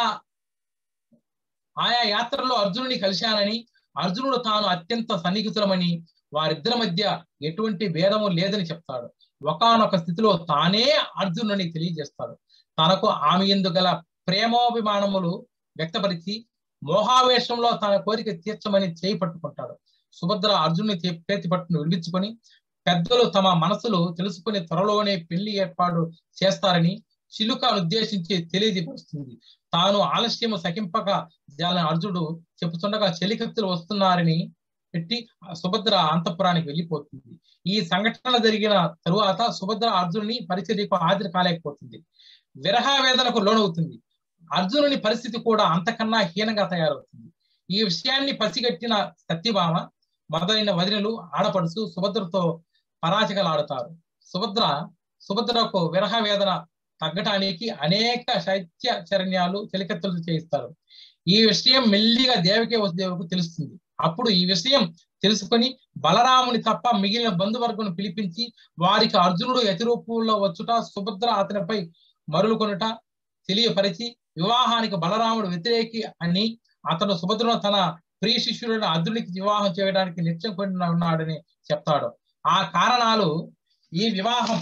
ఆయా యాత్రలో అర్జునుని కలిశానని అర్జునుడు తాను అత్యంత సన్నిహితులమని వారిద్దరి మధ్య ఎటువంటి భేదము లేదని చెప్తాడు ఒకనొక స్థితిలో తానే అర్జునుని తెలియజేస్తాడు తనకు ఆమె ఎందు గల ప్రేమోభిమానములు వ్యక్తపరిచి మోహావేశంలో తన కోరిక తీర్చమని చేయి పట్టుకుంటాడు సుభద్ర అర్జునుని చేతి పట్టును విడిపించుకొని పెద్దలు తమ మనసులు తెలుసుకుని త్వరలోనే పెళ్లి ఏర్పాటు చేస్తారని చిలుకను ఉద్దేశించి తెలియజేస్తుంది తాను ఆలస్యము సకింపక జాలని అర్జునుడు చెప్పుతుండగా చెలికత్తులు వస్తున్నారని పెట్టి సుభద్ర అంతఃపురానికి వెళ్ళిపోతుంది ఈ సంఘటన జరిగిన తరువాత సుభద్ర అర్జునుని పరిచర్యకు హాజరు కాలేకపోతుంది విరహ వేదనకు లోనవుతుంది అర్జునుని పరిస్థితి కూడా అంతకన్నా హీనంగా తయారవుతుంది ఈ విషయాన్ని పసిగట్టిన సత్యభామ మొదలైన వదినలు ఆడపడుచు సుభద్రతో పరాచకలాడుతారు సుభద్ర సుభద్రకు విరహ వేదన తగ్గటానికి అనేక శైత్య చరణ్యాలు చెలికత్తులు చేయిస్తారు ఈ విషయం మెల్లిగా దేవకే వసుదేవుకు తెలుస్తుంది అప్పుడు ఈ విషయం తెలుసుకొని బలరాముని తప్ప మిగిలిన బంధువర్గను పిలిపించి వారికి అర్జునుడు యతిరూపంలో వచ్చుట సుభద్ర అతనిపై మరులు కొనుట తెలియపరిచి వివాహానికి బలరాముడు వ్యతిరేకి అని అతను సుభద్రను తన ప్రియ శిష్యుడైన అర్జునుడికి వివాహం చేయడానికి నిత్యం కొని ఉన్నాడని చెప్తాడు ఆ కారణాలు ఈ వివాహం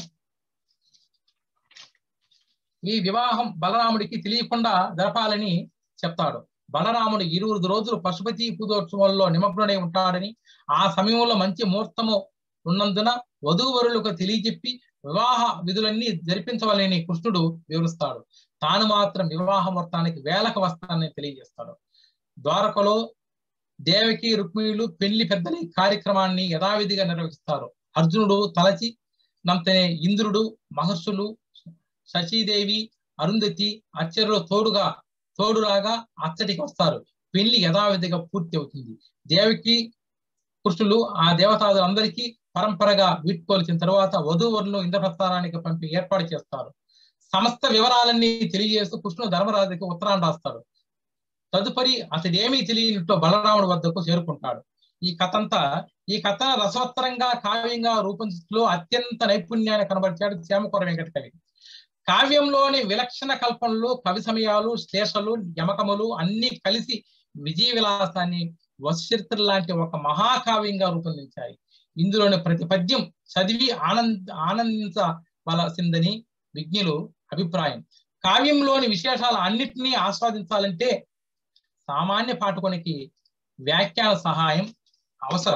ఈ వివాహం బలరాముడికి తెలియకుండా జరపాలని చెప్తాడు బలరాముడు ఇరువురు రోజులు పశుపతి పూజోత్సవంలో నిమగ్నుడై ఉంటాడని ఆ సమయంలో మంచి ముహూర్తము ఉన్నందున వధూవరులకు తెలియజెప్పి వివాహ విధులన్నీ జరిపించవాలని కృష్ణుడు వివరిస్తాడు తాను మాత్రం వివాహ ముహూర్తానికి వేలకు వస్తానని తెలియజేస్తాడు ద్వారకలో దేవకి రుక్మిణులు పెళ్లి పెద్దలి కార్యక్రమాన్ని యథావిధిగా నిర్వహిస్తారు అర్జునుడు తలచి నంతనే ఇంద్రుడు మహర్షులు శచీదేవి అరుంధతి అచ్చరులు తోడుగా తోడులాగా అచ్చటికి వస్తారు పెళ్లి యథావిధిగా పూర్తి అవుతుంది దేవికి కృష్ణులు ఆ దేవతాదులందరికీ పరంపరగా వీడ్కోల్చిన తరువాత వధూవరులను ఇంద్రప్రస్థానానికి పంపి ఏర్పాటు చేస్తారు సమస్త వివరాలన్నీ తెలియజేస్తూ కృష్ణుడు ధర్మరాజుకి ఉత్తరాన్ని రాస్తాడు తదుపరి అతడేమీ తెలియనట్టు బలరాముడి వద్దకు చేరుకుంటాడు ఈ కథ అంతా ఈ కథ రసవత్తరంగా కావ్యంగా రూపొందించడంలో అత్యంత నైపుణ్యాన్ని కనబరిచాడు శ్యామకూర వెంకట కవి కావ్యంలోని విలక్షణ కల్పనలు కవి సమయాలు శ్లేషలు యమకములు అన్ని కలిసి విజయ విలాసాన్ని వశచరిత్ర లాంటి ఒక మహాకావ్యంగా రూపొందించాయి ఇందులోని ప్రతి పద్యం చదివి ఆనంద ఆనందించవలసిందని విజ్ఞులు అభిప్రాయం కావ్యంలోని విశేషాలు అన్నిటినీ ఆస్వాదించాలంటే సామాన్య పాఠకునికి వ్యాఖ్యాన సహాయం అవసరం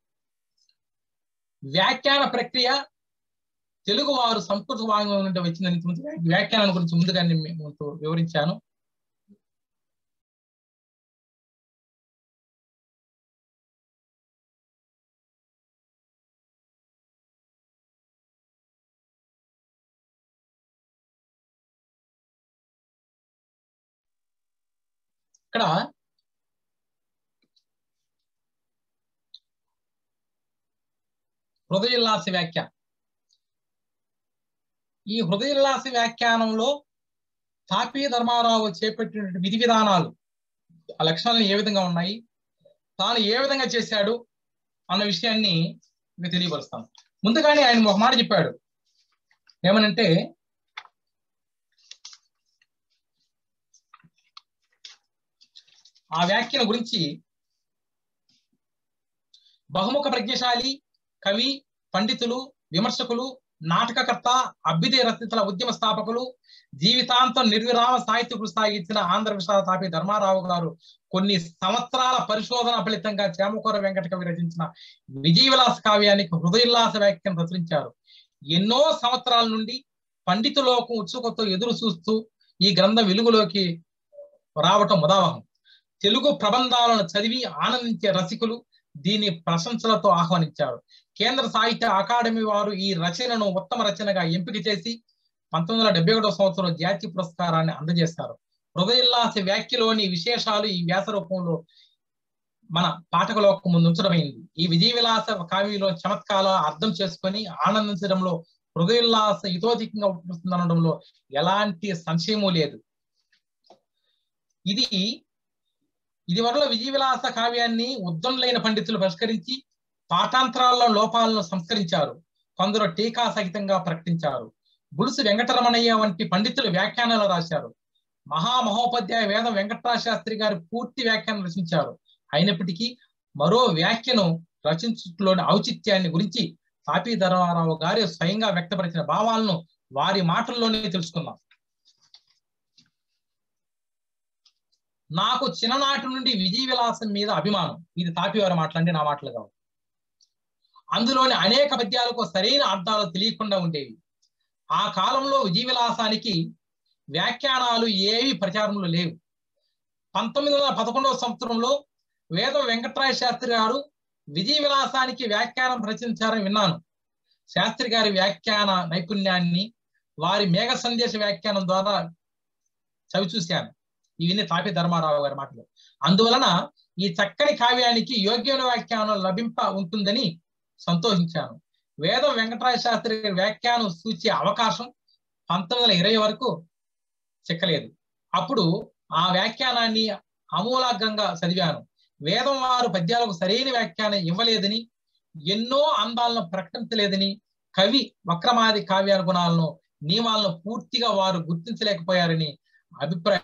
వ్యాఖ్యాన ప్రక్రియ తెలుగు వారు సంస్కృత వాంగ్మయం నుండి వచ్చిన వ్యాఖ్యానం గురించి ముందుగా నేను మీకు వివరించాను ఇక్కడ హృదయోల్లాస వ్యాఖ్య ఈ హృదయోల్లాస వ్యాఖ్యానంలో తాపీ ధర్మారావు చేపట్టినటువంటి విధి విధానాలు ఆ లక్షణాలు ఏ విధంగా ఉన్నాయి తాను ఏ విధంగా చేశాడు అన్న విషయాన్ని మీకు తెలియపరుస్తాను ముందుగానే ఆయన ఒక మాట చెప్పాడు ఏమనంటే ఆ వ్యాఖ్యల గురించి బహుముఖ ప్రజ్ఞశాలి కవి పండితులు విమర్శకులు నాటకకర్త అభ్యుదయ రచయితల ఉద్యమ స్థాపకులు జీవితాంతం నిర్విరామ సాహిత్య కృషి సాగించిన ఆంధ్ర విశాల తాపి ధర్మారావు గారు కొన్ని సంవత్సరాల పరిశోధన ఫలితంగా చేమకూర వెంకట కవి రచించిన విజయ విలాస కావ్యానికి హృదయోల్లాస వ్యాఖ్యను ప్రచురించారు ఎన్నో సంవత్సరాల నుండి పండితులోకం ఉత్సుకతో ఎదురు చూస్తూ ఈ గ్రంథం వెలుగులోకి రావటం ముదావహం తెలుగు ప్రబంధాలను చదివి ఆనందించే రసికులు దీని ప్రశంసలతో ఆహ్వానించారు కేంద్ర సాహిత్య అకాడమీ వారు ఈ రచనను ఉత్తమ రచనగా ఎంపిక చేసి పంతొమ్మిది వందల డెబ్బై ఒకటో సంవత్సరం జాతీయ పురస్కారాన్ని అందజేశారు హృదయోల్లాస వ్యాఖ్యలోని విశేషాలు ఈ వ్యాస రూపంలో మన పాఠకులకు ముందు ఉంచడమైంది ఈ విజయ విలాస కావ్యంలో చమత్కాల అర్థం చేసుకొని ఆనందించడంలో హృదయోల్లాస హితోధికంగా ఉంటుందనడంలో ఎలాంటి సంశయము లేదు ఇది ఇది వరలో విజయ విలాస కావ్యాన్ని ఉద్దంలైన పండితులు పరిష్కరించి పాఠాంతరాల్లో లోపాలను సంస్కరించారు కొందరు టీకా సహితంగా ప్రకటించారు బులుసు వెంకటరమణయ్య వంటి పండితులు వ్యాఖ్యానాలు రాశారు మహామహోపాధ్యాయ వేద వెంకటరాజ శాస్త్రి గారు పూర్తి వ్యాఖ్యానం రచించారు అయినప్పటికీ మరో వ్యాఖ్యను రచించట్లోని ఔచిత్యాన్ని గురించి తాపీ ధర్మారావు గారి స్వయంగా వ్యక్తపరిచిన భావాలను వారి మాటల్లోనే తెలుసుకుందాం నాకు చిన్ననాటి నుండి విజయ విలాసం మీద అభిమానం ఇది తాపివారి మాటలంటే నా మాటలు కావు అందులోని అనేక పద్యాలకు సరైన అర్థాలు తెలియకుండా ఉండేవి ఆ కాలంలో విజయ విలాసానికి వ్యాఖ్యానాలు ఏవి ప్రచారంలో లేవు పంతొమ్మిది వందల పదకొండవ సంవత్సరంలో వేద వెంకటరాయ శాస్త్రి గారు విజయ విలాసానికి వ్యాఖ్యానం రచించారని విన్నాను శాస్త్రి గారి వ్యాఖ్యాన నైపుణ్యాన్ని వారి మేఘ సందేశ వ్యాఖ్యానం ద్వారా చవి చూశాను ఇవన్నీ తాపి ధర్మారావు గారి మాటలు అందువలన ఈ చక్కని కావ్యానికి యోగ్యమైన వ్యాఖ్యానం లభింప ఉంటుందని సంతోషించాను వేదం వెంకటరాయ శాస్త్రి గారి వ్యాఖ్యానం సూచే అవకాశం పంతొమ్మిది వందల ఇరవై వరకు చిక్కలేదు అప్పుడు ఆ వ్యాఖ్యానాన్ని అమూలాగ్రంగా చదివాను వేదం వారు పద్యాలకు సరైన వ్యాఖ్యానం ఇవ్వలేదని ఎన్నో అందాలను ప్రకటించలేదని కవి వక్రమాది కావ్యాల గుణాలను నియమాలను పూర్తిగా వారు గుర్తించలేకపోయారని అభిప్రాయం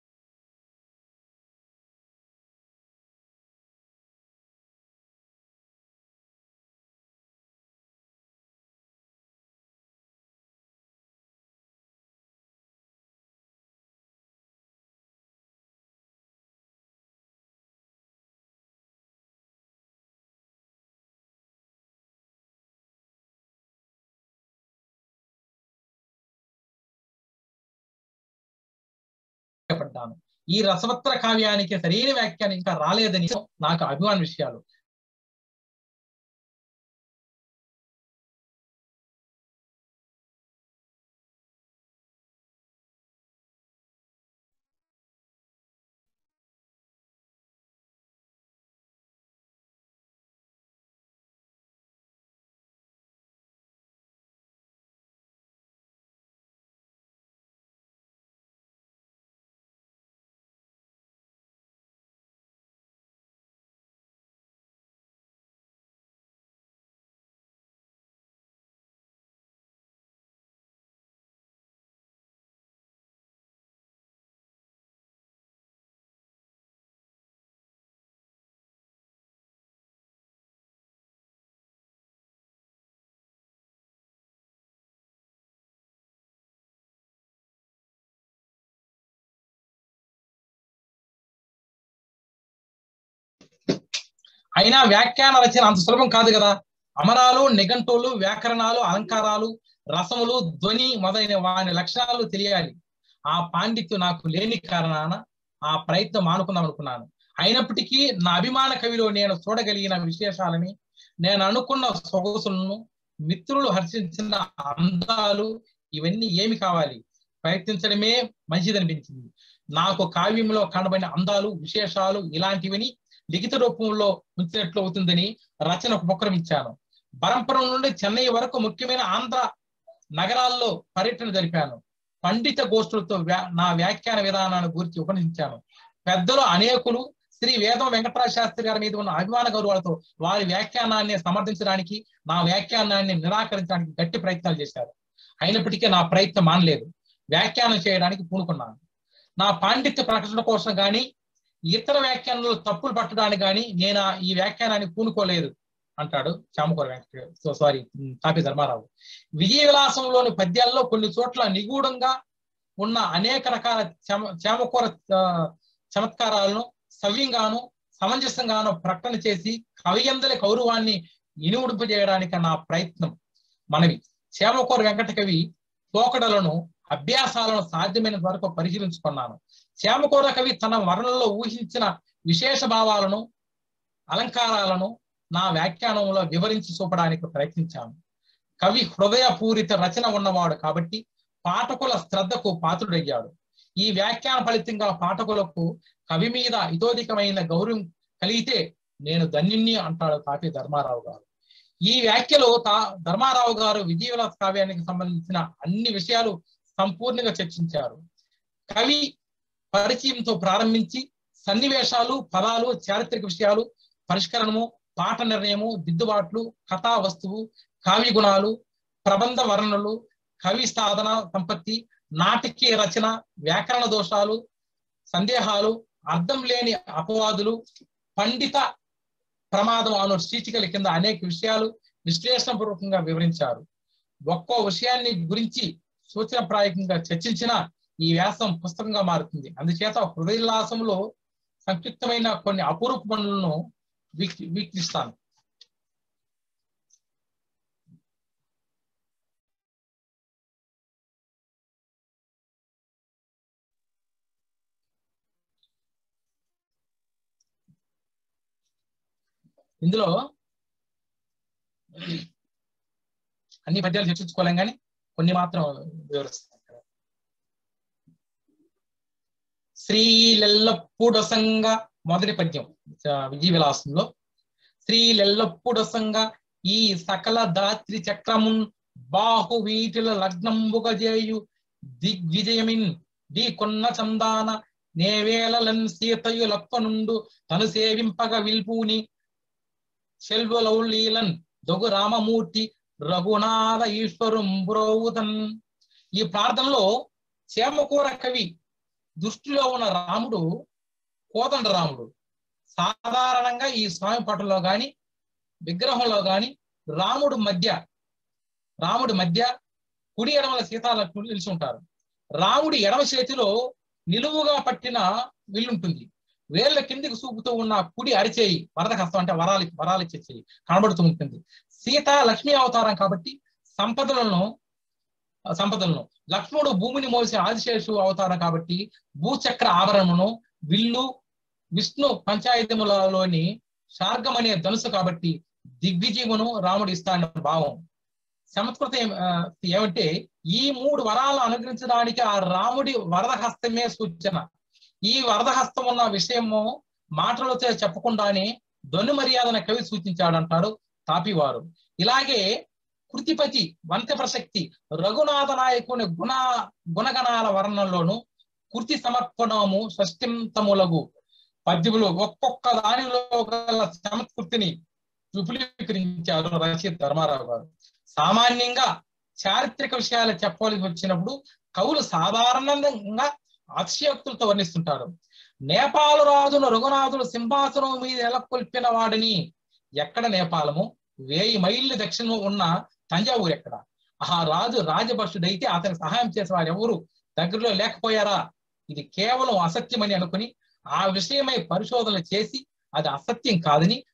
పడ్డాను ఈ రసవత్ర కావ్యానికి సరైన వ్యాఖ్యానం ఇంకా రాలేదని నాకు అభిమాన విషయాలు అయినా వ్యాఖ్యాన రచన అంత సులభం కాదు కదా అమరాలు నిఘంటువులు వ్యాకరణాలు అలంకారాలు రసములు ధ్వని మొదలైన వాని లక్షణాలు తెలియాలి ఆ పాండిత్యం నాకు లేని కారణాన ఆ ప్రయత్నం మానుకుందాం అనుకున్నాను అయినప్పటికీ నా అభిమాన కవిలో నేను చూడగలిగిన విశేషాలని నేను అనుకున్న సొగసులను మిత్రులు హర్షించిన అందాలు ఇవన్నీ ఏమి కావాలి ప్రయత్నించడమే మంచిదనిపించింది నాకు కావ్యంలో కనబడిన అందాలు విశేషాలు ఇలాంటివని లిఖిత రూపంలో ఉంచినట్లు అవుతుందని రచనకు ఉపక్రమించాను బరంపురం నుండి చెన్నై వరకు ముఖ్యమైన ఆంధ్ర నగరాల్లో పర్యటన జరిపాను పండిత గోష్ఠులతో నా వ్యాఖ్యాన విధానాన్ని గురించి ఉపనించాను పెద్దలు అనేకులు శ్రీ వేదం వెంకటరాజ శాస్త్రి గారి మీద ఉన్న అభిమాన గౌరవాలతో వారి వ్యాఖ్యానాన్ని సమర్థించడానికి నా వ్యాఖ్యానాన్ని నిరాకరించడానికి గట్టి ప్రయత్నాలు చేశారు అయినప్పటికీ నా ప్రయత్నం మానలేదు వ్యాఖ్యానం చేయడానికి పూనుకున్నాను నా పాండిత్య ప్రకటన కోసం కానీ ఇతర వ్యాఖ్యానంలో తప్పులు పట్టడానికి కానీ నేను ఈ వ్యాఖ్యానాన్ని పూనుకోలేదు అంటాడు చామకూర వెంకట సారీ తాపి ధర్మారావు విజయ విలాసంలోని పద్యాల్లో కొన్ని చోట్ల నిగూఢంగా ఉన్న అనేక రకాల చమ చామకూర చమత్కారాలను సవ్యంగాను సమంజసంగాను ప్రకటన చేసి కవియందలి కౌరవాన్ని ఇనుముడింపజేయడానికి నా ప్రయత్నం మనవి చేమకూర వెంకట కవి పోకడలను అభ్యాసాలను సాధ్యమైనంత వరకు పరిశీలించుకున్నాను చేమకూర కవి తన వర్ణంలో ఊహించిన విశేష భావాలను అలంకారాలను నా వ్యాఖ్యానంలో వివరించి చూపడానికి ప్రయత్నించాను కవి హృదయపూరిత రచన ఉన్నవాడు కాబట్టి పాఠకుల శ్రద్ధకు పాత్రుడయ్యాడు ఈ వ్యాఖ్యాన ఫలితంగా పాఠకులకు కవి మీద ఇతోధికమైన గౌరవం కలిగితే నేను ధన్యుణ్ణి అంటాడు తాపి ధర్మారావు గారు ఈ వ్యాఖ్యలో తా ధర్మారావు గారు విజయవిలాస కావ్యానికి సంబంధించిన అన్ని విషయాలు సంపూర్ణంగా చర్చించారు కవి పరిచయంతో ప్రారంభించి సన్నివేశాలు పదాలు చారిత్రక విషయాలు పరిష్కరణము పాట నిర్ణయము దిద్దుబాట్లు కథా వస్తువు కావ్య గుణాలు ప్రబంధ వర్ణనలు కవి సాధన సంపత్తి నాటకీయ రచన వ్యాకరణ దోషాలు సందేహాలు అర్థం లేని అపవాదులు పండిత ప్రమాదం అను శీర్షికల కింద అనేక విషయాలు విశ్లేషణపూర్వకంగా వివరించారు ఒక్కో విషయాన్ని గురించి సూచనప్రాయకంగా చర్చించిన ఈ వ్యాసం పుస్తకంగా మారుతుంది అందుచేత హృదయలాసంలో సంక్షిప్తమైన కొన్ని అపూర్వ పనులను వీక్షిస్తాను ఇందులో అన్ని పద్యాలు చర్చించుకోలేం కానీ కొన్ని మాత్రం వివరిస్తాను శ్రీలెల్లప్పుడొసంగ మొదటి పద్యం విజయ విలాసంలో శ్రీలెల్లప్పుడొసంగ ఈ సకల దాత్రి చక్రమున్ బాహు వీటిల లగ్నంబుగ చేయు దిగ్విజయమిన్ డి కొన్న చందాన నేవేలలన్ సీతయు లప్పనుండు తను సేవింపగ విల్పూని సెల్వలౌలీలన్ దొగు రామమూర్తి రఘునాథ ఈశ్వరం బ్రోవుతన్ ఈ ప్రార్థనలో చేమకూర కవి దృష్టిలో ఉన్న రాముడు కోదండ రాముడు సాధారణంగా ఈ స్వామి పటంలో గాని విగ్రహంలో గాని రాముడు మధ్య రాముడి మధ్య కుడి ఎడమల సీతాలక్ష్ముడు నిలిచి ఉంటారు రాముడి ఎడమ చేతిలో నిలువుగా పట్టిన విల్లుంటుంది వేళ్ల కిందికి చూపుతూ ఉన్న కుడి అరిచేయి వరద హస్తం అంటే వరాలి వరాలు ఇచ్చే చెయ్యి కనబడుతూ ఉంటుంది సీత లక్ష్మీ అవతారం కాబట్టి సంపదలను సంపదలను లక్ష్మణుడు భూమిని మోసే ఆదిశేషు అవతారం కాబట్టి భూచక్ర ఆభరణమును విల్లు విష్ణు పంచాయతములలోని శార్గం అనే ధనుసు కాబట్టి దిగ్విజయమును రాముడు ఇస్తాడన్న భావం సంస్కృతం ఏమంటే ఈ మూడు వరాలు అనుగ్రహించడానికి ఆ రాముడి వరద హస్తమే సూచన ఈ వరద హస్తం ఉన్న విషయము మాటలతో చెప్పకుండానే ధ్వని మర్యాదన కవి సూచించాడంటారు తాపివారు ఇలాగే కృతిపతి వంత ప్రసక్తి రఘునాథ నాయకుని గుణ గుణగణాల వర్ణంలోను కృతి సమర్పణము షష్టింతములగు పద్యములు ఒక్కొక్క దానిలో గల సంస్కృతిని విపులీకరించారు రచయిత ధర్మారావు గారు సామాన్యంగా చారిత్రక విషయాలు చెప్పవలసి వచ్చినప్పుడు కవులు సాధారణంగా అతిశయోక్తులతో వర్ణిస్తుంటారు నేపాల రాజును రఘునాథుడు సింహాసనం మీద నెలకొల్పిన వాడిని ఎక్కడ నేపాలము వేయి మైళ్ళు దక్షిణం ఉన్న తంజావూరు ఎక్కడ ఆ రాజు రాజభక్షుడైతే అతనికి సహాయం చేసేవారు ఎవరు దగ్గరలో లేకపోయారా ఇది కేవలం అసత్యమని అనుకుని ఆ విషయమై పరిశోధన చేసి అది అసత్యం కాదని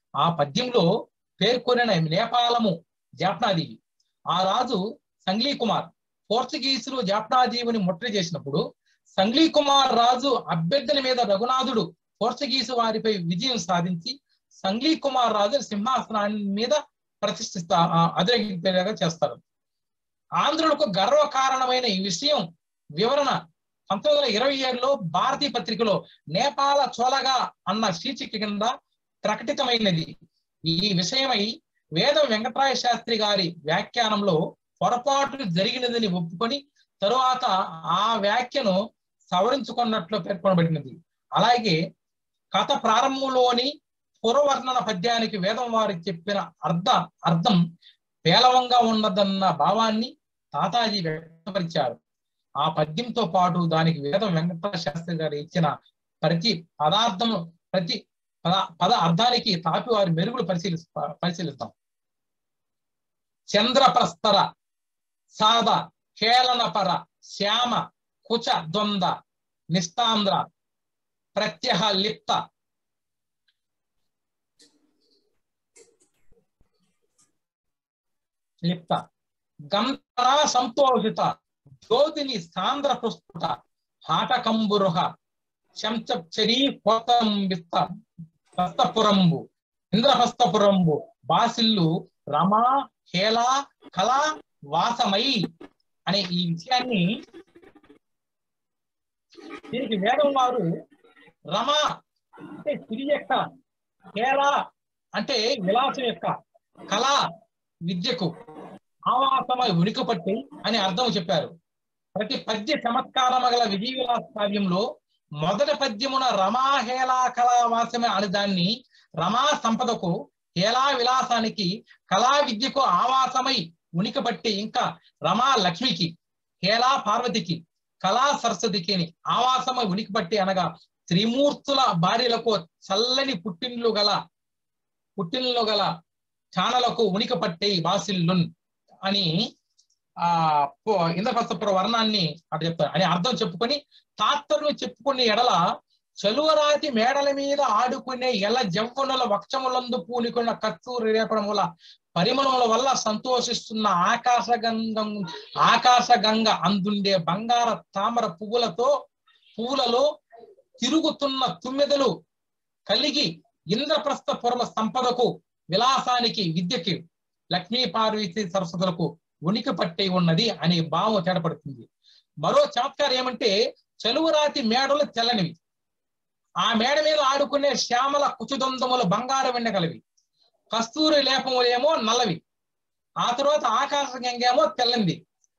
ఆ పద్యంలో పేర్కొనిన నేపాలము జాప్నాదేవి ఆ రాజు సంగ్లీ కుమార్ పోర్చుగీసులు జాప్నాదేవిని ముట్టడి చేసినప్పుడు సంగ్లీ కుమార్ రాజు అభ్యర్థుల మీద రఘునాథుడు పోర్చుగీసు వారిపై విజయం సాధించి సంగ్లీ కుమార్ రాజు సింహాసనాన్ని మీద ప్రతిష్ఠిస్తా అధిరోహించేలాగా చేస్తారు ఆంధ్రులకు గర్వకారణమైన ఈ విషయం వివరణ పంతొమ్మిది వందల ఇరవై ఏడులో భారతీయ పత్రికలో నేపాల చోళగా అన్న శీర్షిక కింద ప్రకటితమైనది ఈ విషయమై వేద వెంకటరాయ శాస్త్రి గారి వ్యాఖ్యానంలో పొరపాటు జరిగినదని ఒప్పుకొని తరువాత ఆ వ్యాఖ్యను సవరించుకున్నట్లు పేర్కొనబడినది అలాగే కథ ప్రారంభంలోని పురవర్ణన పద్యానికి వేదం వారి చెప్పిన అర్థ అర్థం పేలవంగా ఉన్నదన్న భావాన్ని తాతాజీ వ్యక్తపరిచారు ఆ పద్యంతో పాటు దానికి వేదం వెంకట శాస్త్రి గారు ఇచ్చిన ప్రతి పదార్థం ప్రతి పద పద అర్థానికి తాపి వారి మెరుగులు పరిశీలి పరిశీలిస్తాం చంద్రప్రస్తర సాద కేళనపర శ్యామ కుచ ద్వంద నిస్తాంధ్ర ప్రత్యహ లిప్త లిప్త గంధరా సంతోషిత జ్యోతిని సాంద్ర పుష్పుట హాటకంబురుహ శంచరీ కోతం విత్త హస్తపురంబు ఇంద్రహస్తపురంబు బాసిల్లు రమా హేళ కళ వాసమై అనే ఈ విషయాన్ని దీనికి వేదం వారు రమ అంటే సిరి యొక్క హేళ అంటే విలాసం యొక్క కళ విద్యకు ఆవాసమై ఉనికపట్టి అని అర్థం చెప్పారు ప్రతి పద్య చమత్కారమ గల విజయ విలాస కావ్యంలో మొదటి పద్యమున రమాహేళా కళావాసమే అని దాన్ని రమా సంపదకు హేళా విలాసానికి కళా విద్యకు ఆవాసమై ఉనికబట్టి ఇంకా రమా లక్ష్మికి హేళా పార్వతికి కళా సరస్వతికి అని ఆవాసమై ఉనికిపట్టి అనగా త్రిమూర్తుల భార్యలకు చల్లని పుట్టిన్లు గల పుట్టిన్లు గల చానలకు ఉనికపట్టే బాసిల్లున్ అని ఆ ఇంద్రహస్తపుర వర్ణాన్ని అటు చెప్తారు అని అర్థం చెప్పుకొని తాత్తరును చెప్పుకునే ఎడల చలువరాతి మేడల మీద ఆడుకునే ఎల జవ్వనుల వక్షములందు పూనుకున్న కత్తూరి రేపడముల పరిమళముల వల్ల సంతోషిస్తున్న ఆకాశ గంగం ఆకాశ గంగ అందుండే బంగార తామర పువ్వులతో పువ్వులలో తిరుగుతున్న తుమ్మెదలు కలిగి ఇంద్రప్రస్థపురమ సంపదకు విలాసానికి విద్యకి లక్ష్మీ పార్వతి సరస్వతులకు ఉనికి పట్టి ఉన్నది అనే భావం తేడపడుతుంది మరో చమత్కారం ఏమంటే చలువరాతి మేడలు తెల్లనివి ఆ మేడ మీద ఆడుకునే శ్యామల కుచుదొందములు బంగారు వెండ కలివి కస్తూరి లేపములేమో నల్లవి ఆ తర్వాత ఆకాశ గంగేమో తెల్లంది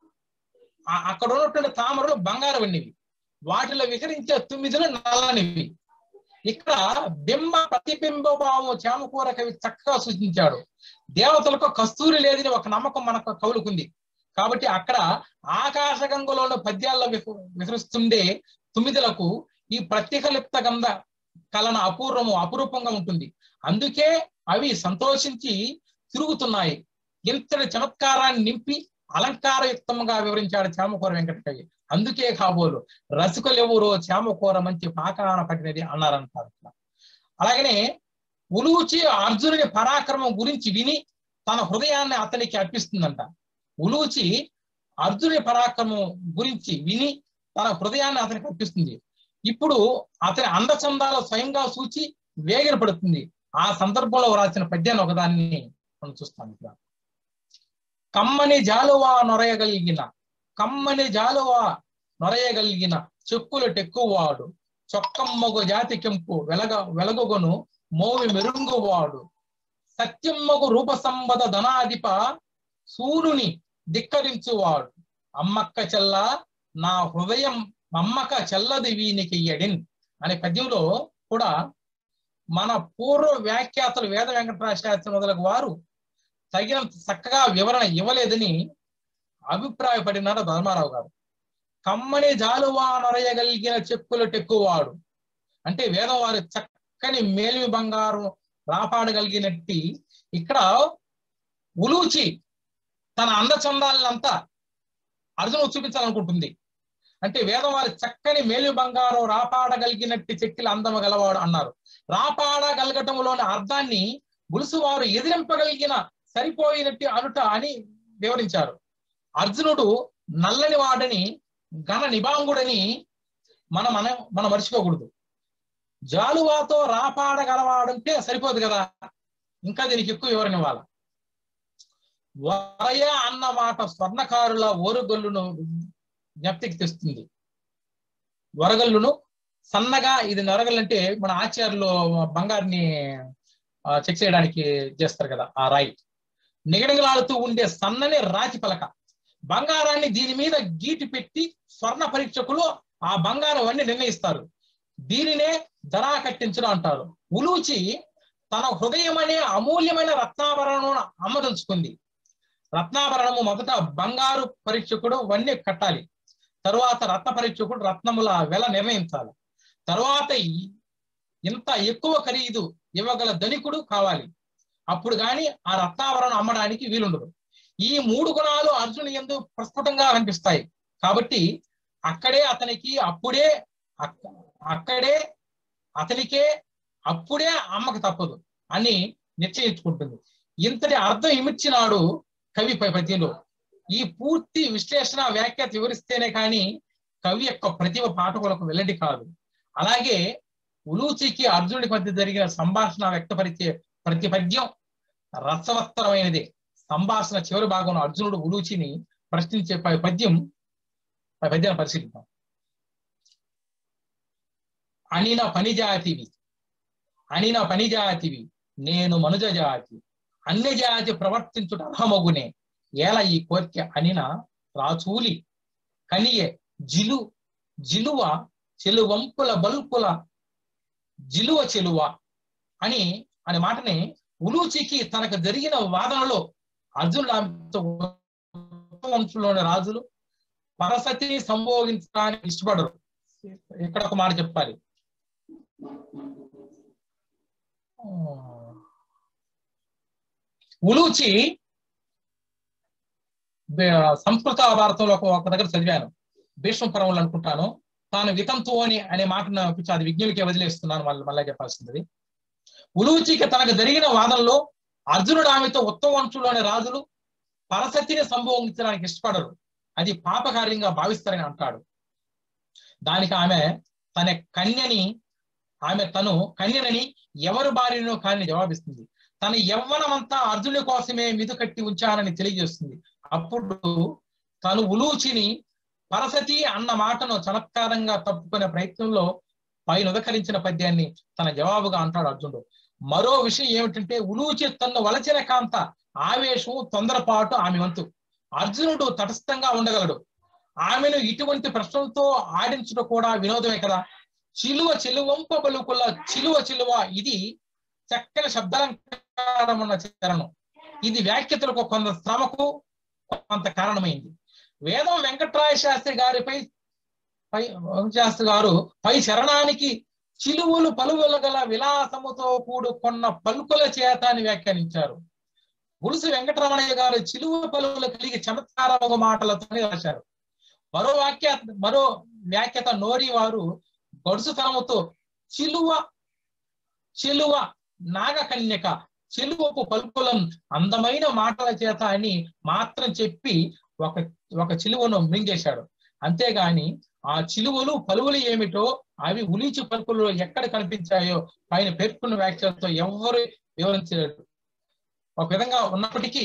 అక్కడ ఉన్నటువంటి తామరలు బంగారు వెండివి వాటిలో విహరించే తొమ్మిదిలు నల్లనివి ఇక్కడ బింబ ప్రతిబింబ భావం చామకూర కవి చక్కగా సూచించాడు దేవతలకు కస్తూరి లేదని ఒక నమ్మకం మనకు కవులుకుంది కాబట్టి అక్కడ ఆకాశ గంగలోని పద్యాల్లో విహరిస్తుండే తుమ్మిదలకు ఈ ప్రత్యేకలిప్త గంధ కలన అపూర్వము అపురూపంగా ఉంటుంది అందుకే అవి సంతోషించి తిరుగుతున్నాయి ఇంతటి చమత్కారాన్ని నింపి అలంకారయుక్తంగా వివరించాడు చామకూర వెంకట కవి అందుకే కాబోలు రసికలెవరో చామకూర మంచి పాకాన పడినది అన్నారంటారు అలాగనే ఉలూచి అర్జునుని పరాక్రమం గురించి విని తన హృదయాన్ని అతనికి అర్పిస్తుందంట ఉలూచి అర్జునుని పరాక్రమం గురించి విని తన హృదయాన్ని అతనికి అర్పిస్తుంది ఇప్పుడు అతని అందచందాల స్వయంగా సూచి వేగిన పడుతుంది ఆ సందర్భంలో రాసిన పద్యాన్ని ఒకదాన్ని మనం చూస్తాం ఇక్కడ కమ్మని జాలువా నొరయగలిగిన కమ్మని జాలువా నొరయగలిగిన చెక్కులు టెక్కువాడు చొక్కమ్మగు జాతి కెంపు వెలగ వెలగొగను మోవి మెరుంగువాడు సత్యమ్మగు రూప సంబద ధనాధిప సూర్యుని ధిక్కరించువాడు అమ్మక్క చెల్ల నా హృదయం అమ్మక చెల్లది వీనికి ఎడిన్ అనే పద్యంలో కూడా మన పూర్వ వ్యాఖ్యాతలు వేద వెంకటరాజ శాస్త్రి మొదలగు వారు తగినంత చక్కగా వివరణ ఇవ్వలేదని అభిప్రాయపడినారు ధర్మారావు గారు కమ్మని జాలువా నొరయగలిగిన చెక్కులు టెక్కువాడు అంటే వేదం వారి చక్కని మేలిమి బంగారం రాపాడగలిగినట్టి ఇక్కడ ఉలూచి తన అందచందాలంతా అర్జును చూపించాలనుకుంటుంది అంటే వేదం వారి చక్కని మేలు బంగారం రాపాడగలిగినట్టి చెక్కిల అందమ గలవాడు అన్నారు రాపాడగలగటంలోని అర్థాన్ని బులుసు వారు ఎదిరింపగలిగిన సరిపోయినట్టు అనుట అని వివరించారు అర్జునుడు నల్లని వాడని ఘన నిబాంగుడని మనం మన మనం మర్చిపోకూడదు జాలువాతో రాపాడగలవాడంటే సరిపోదు కదా ఇంకా దీనికి ఎక్కువ వివరణ ఇవ్వాలి వరయ అన్న మాట స్వర్ణకారుల ఓరుగొల్లును జ్ఞప్తికి తెస్తుంది వరగల్లును సన్నగా ఇది నొరగల్లు అంటే మన ఆచార్యులు బంగారుని చెక్ చేయడానికి చేస్తారు కదా ఆ రాయి నిగడగలాడుతూ ఉండే సన్నని రాతి పలక బంగారాన్ని దీని మీద గీటి పెట్టి స్వర్ణ పరీక్షకులు ఆ బంగారం అన్ని నిర్ణయిస్తారు దీనినే ధరా కట్టించడం అంటారు ఉలూచి తన హృదయం అనే అమూల్యమైన రత్నాభరణం అమ్మదలుచుకుంది రత్నాభరణము మొదట బంగారు పరీక్షకుడు వన్నీ కట్టాలి తరువాత రత్న పరీక్షకుడు రత్నముల వెల నిర్ణయించాలి తరువాత ఇంత ఎక్కువ ఖరీదు ఇవ్వగల ధనికుడు కావాలి అప్పుడు గాని ఆ రత్నాభరణం అమ్మడానికి వీలుండదు ఈ మూడు గుణాలు అర్జునుని ఎందు ప్రస్ఫుటంగా కనిపిస్తాయి కాబట్టి అక్కడే అతనికి అప్పుడే అక్కడే అతనికే అప్పుడే అమ్మకు తప్పదు అని నిశ్చయించుకుంటుంది ఇంతటి అర్థం ఇమిచ్చినాడు కవి పద్యంలో ఈ పూర్తి విశ్లేషణ వ్యాఖ్యాత వివరిస్తేనే కానీ కవి యొక్క ప్రతిభ పాఠకులకు వెల్లడి కాదు అలాగే ఉలూచికి అర్జునుడి మధ్య జరిగిన సంభాషణ వ్యక్తపరిచే ప్రతి పద్యం రసవత్తరమైనది సంభాషణ చివరి భాగంలో అర్జునుడు ఉలూచిని ప్రశ్నించే పద్యం పద్యాన్ని పరిశీలిద్దాం అనిన పని జాతివి అనిన పని జాతివి నేను మనుజ జాతి అన్య జాతి ప్రవర్తించుట అర్హమగునే ఏల ఈ కోరిక అనిన రాచూలి కనియే జిలు జిలువ చెలువంపుల బల్పుల జిలువ చెలువ అని అనే మాటని ఉలూచికి తనకు జరిగిన వాదనలో అర్జునుడు రాజులు పరసతిని సంభోగించడానికి ఇష్టపడరు ఇక్కడ ఒక మాట చెప్పాలి ఉలూచి సంస్కృత భారతంలో ఒక దగ్గర చదివాను భీష్మ పర్వంలో అనుకుంటాను తాను వితంతు అని అనే మాటను అది విజ్ఞులకే వదిలేస్తున్నాను మళ్ళీ మళ్ళీ చెప్పాల్సింది ఉలూచికి తనకు జరిగిన వాదనలో అర్జునుడు ఆమెతో ఉత్తమ వంశంలోని రాజులు పరసతిని సంభోగించడానికి ఇష్టపడరు అది పాపకార్యంగా భావిస్తారని అంటాడు దానికి ఆమె తన కన్యని ఆమె తను కన్యనని ఎవరు భార్యనో కానీ జవాబిస్తుంది తన యవ్వనమంతా అర్జునుడి కోసమే మిదు కట్టి ఉంచానని తెలియజేస్తుంది అప్పుడు తను ఉలూచిని పరసతి అన్న మాటను చమత్కారంగా తప్పుకునే ప్రయత్నంలో పైన ఉదకరించిన పద్యాన్ని తన జవాబుగా అంటాడు అర్జునుడు మరో విషయం ఏమిటంటే ఉలూచి తన్ను వలచిన కాంత ఆవేశం తొందరపాటు ఆమె వంతు అర్జునుడు తటస్థంగా ఉండగలడు ఆమెను ఇటువంటి ప్రశ్నలతో ఆడించడం కూడా వినోదమే కదా చిలువ చిలువంప పలుకుల చిలువ చిలువ ఇది చక్కని శబ్దాలంకారం ఉన్న చరణం ఇది వ్యాఖ్యతలకు కొంత శ్రమకు కొంత కారణమైంది వేదం వెంకట్రాయ శాస్త్రి గారిపై పై శాస్త్రి గారు పై శరణానికి చిలువలు పలువుల గల విలాసముతో కూడుకున్న పలుకుల చేత అని వ్యాఖ్యానించారు గురుసు వెంకటరమణయ్య గారు చిలువ పలువులు కలిగి చమత్కారము మాటలతోనే రాశారు మరో వాక్య మరో వ్యాఖ్యత నోరి వారు గడుసుతనముతో చిలువ చిలువ నాగకన్యక చిలువపు పలుకులం అందమైన మాటల చేత అని మాత్రం చెప్పి ఒక ఒక చిలువను మింగేశాడు అంతేగాని ఆ చిలువలు పలువులు ఏమిటో అవి ఉలిచి పలుకులు ఎక్కడ కనిపించాయో పైన పేర్కొన్న వ్యాఖ్యలతో ఎవరు వివరించలేదు ఒక విధంగా ఉన్నప్పటికీ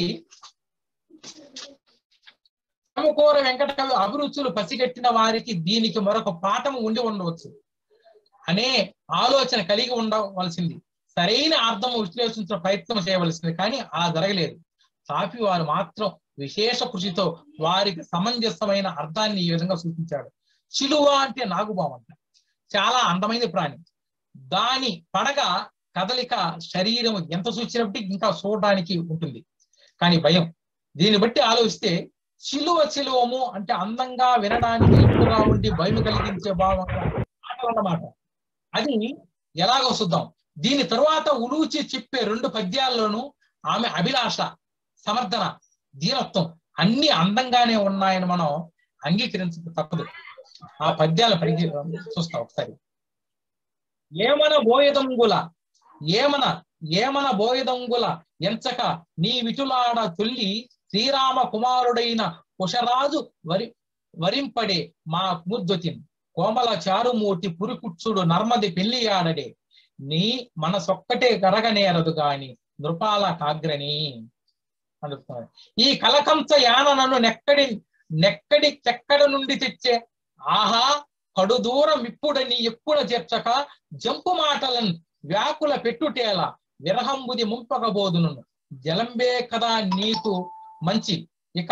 రామకోర వెంకట కవి అభిరుచులు పసిగట్టిన వారికి దీనికి మరొక పాఠం ఉండి ఉండవచ్చు అనే ఆలోచన కలిగి ఉండవలసింది సరైన అర్థం విశ్లేషించిన ప్రయత్నం చేయవలసింది కానీ అలా జరగలేదు కాపీ వారు మాత్రం విశేష కృషితో వారికి సమంజసమైన అర్థాన్ని ఈ విధంగా సూచించాడు చిలువ అంటే నాగుబాం అంట చాలా అందమైన ప్రాణి దాని పడగ కదలిక శరీరం ఎంత సూచినప్పటికీ ఇంకా చూడడానికి ఉంటుంది కానీ భయం దీన్ని బట్టి ఆలోచిస్తే చిలువ చిలువము అంటే అందంగా వినడానికి ఎక్కువగా ఉండి భయం కలిగించే భావం అన్నమాట అది ఎలాగో చూద్దాం దీని తరువాత ఉలూచి చెప్పే రెండు పద్యాల్లోనూ ఆమె అభిలాష సమర్థన దీనత్వం అన్ని అందంగానే ఉన్నాయని మనం అంగీకరించక తప్పదు ఆ పద్యాల పరిధి చూస్తాం ఒకసారి ఏమన బోయదంగుల ఏమన ఏమన బోయదంగుల ఎంచక నీ విటులాడ తొల్లి శ్రీరామ కుమారుడైన కుషరాజు వరి వరింపడే మా ముద్దుతిన్ కోమల చారుమూర్తి పురికుచ్చుడు నర్మది పెళ్లియాడడే నీ మనసొక్కటే కరగనేరదు గాని నృపాల కాగ్రని అందుతున్నారు ఈ కలకంస యాన నన్ను నెక్కడి నెక్కడి చెక్కడ నుండి తెచ్చే ఆహా కడు దూరం ఇప్పుడని ఎప్పుడు చేర్చక జంపు మాటలను వ్యాకుల పెట్టుటేల విరహంబుది ముంపకబోదును జలంబే కదా నీకు మంచి ఇక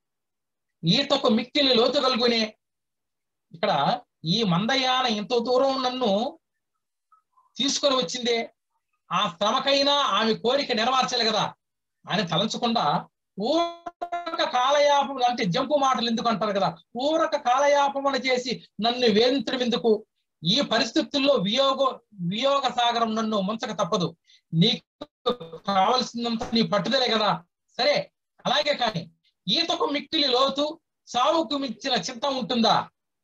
ఈతకు మిక్కిలి లోతు కలుగునే ఇక్కడ ఈ మందయాన ఇంత దూరం నన్ను తీసుకొని వచ్చిందే ఆ శ్రమకైనా ఆమె కోరిక నెరవేర్చాలి కదా అని తలంచకుండా ఊరక కాలయాపం అంటే జంపు మాటలు ఎందుకు అంటారు కదా ఊరక కాలయాపమన చేసి నన్ను వేధించడం ఎందుకు ఈ పరిస్థితుల్లో వియోగ వియోగ సాగరం నన్ను ముంచక తప్పదు నీకు కావలసినంత నీ పట్టుదలే కదా సరే అలాగే కానీ ఈతకు మిక్కిలి లోతు సావుకు మించిన చింత ఉంటుందా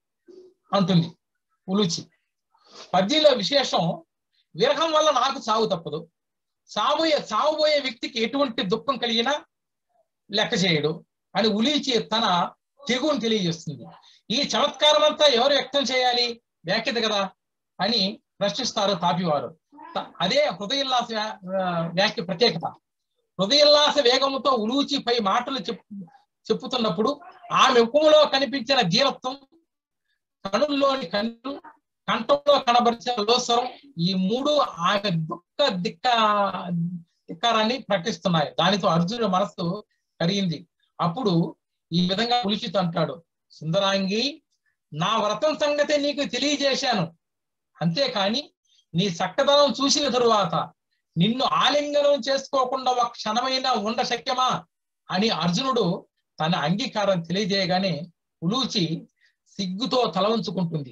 అంటుంది ఉలుచి పద్యంలో విశేషం విరహం వల్ల నాకు చావు తప్పదు సాబోయే సాగుబోయే వ్యక్తికి ఎటువంటి దుఃఖం కలిగినా లెక్క చేయడు అని ఉలీచి తన తెగుని తెలియజేస్తుంది ఈ చమత్కారం అంతా ఎవరు వ్యక్తం చేయాలి వ్యాఖ్యత కదా అని ప్రశ్నిస్తారు తాపివారు త- అదే హృదయోల్లాస వ్యా- వ్యాఖ్య ప్రత్యేకత హృదయోల్లాస వేగముతో ఉలూచి పై మాటలు చెప్పు చెప్పుతున్నప్పుడు ఆమె ముఖములో కనిపించిన జీవత్వం కనుల్లోని కన్ను కంఠంలో కనబరిచిన లోస్వరం ఈ మూడు ఆమె దుఃఖ దిక్క ధిక్కారాన్ని ప్రకటిస్తున్నాయి దానితో అర్జునుడి మనసు కరిగింది అప్పుడు ఈ విధంగా పులిచితో అంటాడు సుందరాంగి నా వ్రతం సంగతే నీకు తెలియజేశాను అంతేకాని నీ చక్కదనం చూసిన తరువాత నిన్ను ఆలింగనం చేసుకోకుండా ఒక క్షణమైనా ఉండ శక్యమా అని అర్జునుడు తన అంగీకారం తెలియజేయగానే ఉలూచి సిగ్గుతో తల ఉంచుకుంటుంది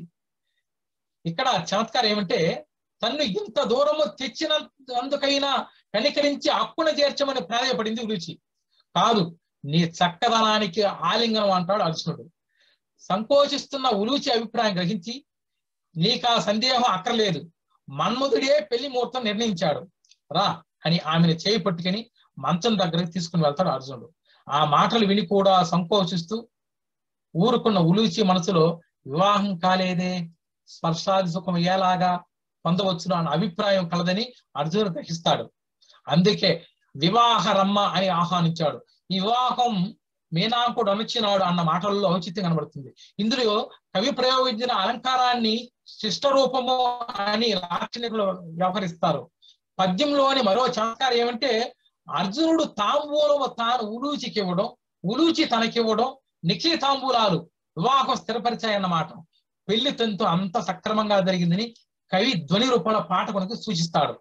ఇక్కడ చమత్కారం ఏమంటే తన్ను ఇంత దూరము తెచ్చినందుకైనా కనికరించి అక్కున చేర్చమని ప్రాధాయపడింది ఉలూచి కాదు నీ చక్కదనానికి ఆలింగనం అంటాడు అర్జునుడు సంకోచిస్తున్న ఉలూచి అభిప్రాయం గ్రహించి నీకు ఆ సందేహం అక్కర్లేదు మన్మధుడే పెళ్లి ముహూర్తం నిర్ణయించాడు రా అని ఆమెను చేయి పట్టుకుని మంచం దగ్గరకు తీసుకుని వెళ్తాడు అర్జునుడు ఆ మాటలు విని కూడా సంకోచిస్తూ ఊరుకున్న ఉలూచి మనసులో వివాహం కాలేదే స్పర్శాది సుఖం ఎలాగా పొందవచ్చును అన్న అభిప్రాయం కలదని అర్జునుడు గ్రహిస్తాడు అందుకే వివాహ రమ్మ అని ఆహ్వానించాడు ఈ వివాహం మీనాకుడు అనుచినాడు అన్న మాటల్లో ఔచిత్యం కనబడుతుంది ఇందులో కవి ప్రయోగించిన అలంకారాన్ని శిష్ట రూపము అని లాక్షణికులు వ్యవహరిస్తారు పద్యంలోని మరో చమత్కారం ఏమంటే అర్జునుడు తాంబూలము తాను ఉలూచికి ఇవ్వడం ఉలూచి తనకివ్వడం నిఖిల తాంబూలాలు వివాహం స్థిరపరిచాయన్నమాట పెళ్లి తంతు అంత సక్రమంగా జరిగిందని కవి ధ్వని రూపంలో పాఠకునికి సూచిస్తాడు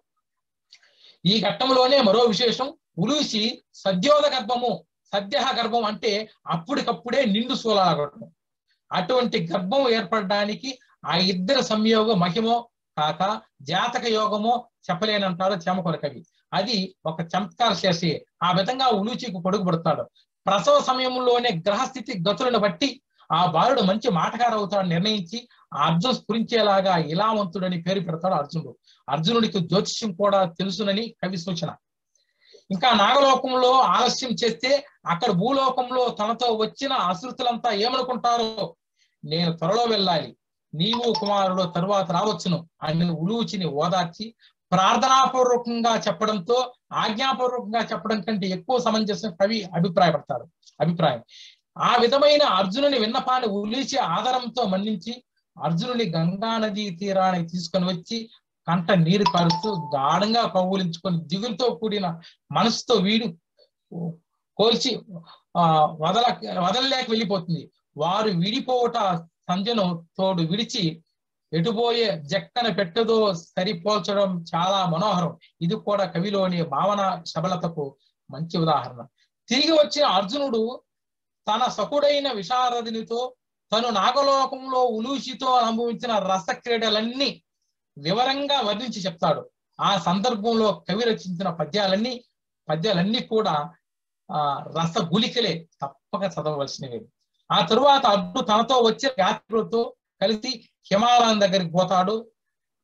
ఈ ఘట్టంలోనే మరో విశేషం ఉలూసి సద్యోద గర్భము సద్య గర్భం అంటే అప్పటికప్పుడే నిండు సూలాగటం అటువంటి గర్భం ఏర్పడడానికి ఆ ఇద్దరు సంయోగం మహిమో కాక జాతక యోగమో చెప్పలేనంటాడు చేమకొర కవి అది ఒక చమత్కార చేసి ఆ విధంగా ఉలూచికి పొడుగు పడతాడు ప్రసవ సమయంలోనే గ్రహస్థితి గతులను బట్టి ఆ బాలుడు మంచి మాటగారు అవుతాడు నిర్ణయించి ఆ అర్జున్ స్ఫురించేలాగా ఇలావంతుడని పేరు పెడతాడు అర్జునుడు అర్జునుడికి జ్యోతిష్యం కూడా తెలుసునని కవి సూచన ఇంకా నాగలోకంలో ఆలస్యం చేస్తే అక్కడ భూలోకంలో తనతో వచ్చిన అసృతులంతా ఏమనుకుంటారో నేను త్వరలో వెళ్ళాలి నీవు కుమారుడు తరువాత రావచ్చును అని ఉలూచిని ఓదార్చి ప్రార్థనాపూర్వకంగా చెప్పడంతో ఆజ్ఞాపూర్వకంగా చెప్పడం కంటే ఎక్కువ సమంజసం కవి అభిప్రాయపడతాడు అభిప్రాయం ఆ విధమైన అర్జునుని విన్నపాన్ని ఉలీచి ఆధారంతో మన్నించి అర్జునుని గంగా నదీ తీరానికి తీసుకొని వచ్చి కంట నీరు కారుస్తూ గాఢంగా కౌగులించుకొని దిగులతో కూడిన మనసుతో వీడు కోల్చి ఆ వదల వదలలేక వెళ్ళిపోతుంది వారు విడిపోవట సంధ్యను తోడు విడిచి ఎటుపోయే జక్కన పెట్టదో సరిపోల్చడం చాలా మనోహరం ఇది కూడా కవిలోని భావన సబలతకు మంచి ఉదాహరణ తిరిగి వచ్చిన అర్జునుడు తన సకుడైన విశారదినితో తను నాగలోకంలో ఉలూషితో అనుభవించిన రస క్రీడలన్నీ వివరంగా వర్ణించి చెప్తాడు ఆ సందర్భంలో కవి రచించిన పద్యాలన్నీ పద్యాలన్నీ కూడా ఆ రస గులికలే తప్పక చదవవలసినవి ఆ తరువాత అర్జును తనతో వచ్చే యాత్రులతో కలిసి హిమాలయం దగ్గరికి పోతాడు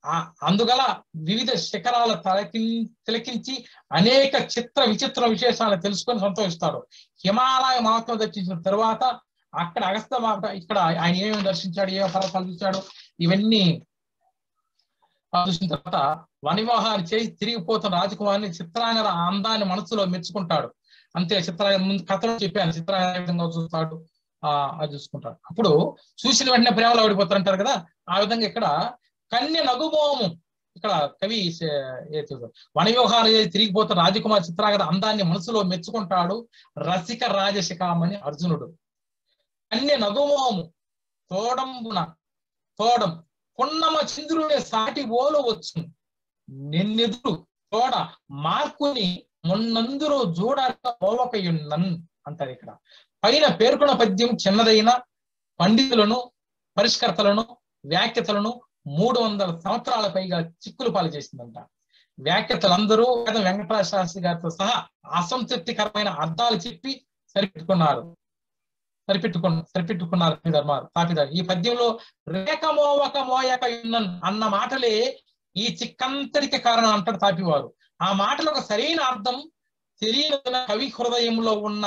ఆ అందుగల వివిధ శిఖరాల తలకి తిలకించి అనేక చిత్ర విచిత్ర విశేషాలను తెలుసుకొని సంతోషిస్తాడు హిమాలయ మహాత్మ దర్శించిన తరువాత అక్కడ అగస్త మాట ఇక్కడ ఆయన ఏమేమి దర్శించాడు ఏ పర్వతాలు చూశాడు ఇవన్నీ చూసిన తర్వాత వనివాహాన్ని చేసి తిరిగిపోతున్న రాజకుమారిని చిత్రాంగద అందాన్ని మనసులో మెచ్చుకుంటాడు అంతే చిత్రాంగ ముందు కథలో చెప్పాను చిత్రాంగ ఏ విధంగా చూస్తాడు ఆ అది చూసుకుంటాడు అప్పుడు చూసిన వెంటనే ప్రేమలో ఓడిపోతారంటారు కదా ఆ విధంగా ఇక్కడ కన్య నగుమోము ఇక్కడ కవి వనవ్యూహాలు తిరిగిపోతున్న రాజకుమార్ చిత్రాగత అందాన్ని మనసులో మెచ్చుకుంటాడు రసిక రాజశిఖామణి అర్జునుడు కన్య నగుమోము తోడంబున తోడం పున్నమ చంద్రుని సాటి ఓలు వచ్చు నిన్నెదురు తోడ మార్కుని మొన్నందురు చూడాక పోవకయున్నన్ అంటారు ఇక్కడ పైన పేర్కొన్న పద్యం చిన్నదైన పండితులను పరిష్కర్తలను వ్యాఖ్యతలను మూడు వందల సంవత్సరాల పైగా చిక్కులు పాలు చేసిందంట వ్యాఖ్యతలందరూ వేద వెంకటరాజ శాస్త్రి గారితో సహా అసంతృప్తికరమైన అర్థాలు చెప్పి సరిపెట్టుకున్నారు సరిపెట్టుకున్నారు సరిపెట్టుకున్నారు ధర్మాలు తాపిదారు ఈ పద్యంలో రేఖ మోవక మోయక యున్నన్ అన్న మాటలే ఈ చిక్కంతరికి కారణం అంటాడు తాపివారు ఆ మాటలకు సరైన అర్థం తెలియని కవి హృదయంలో ఉన్న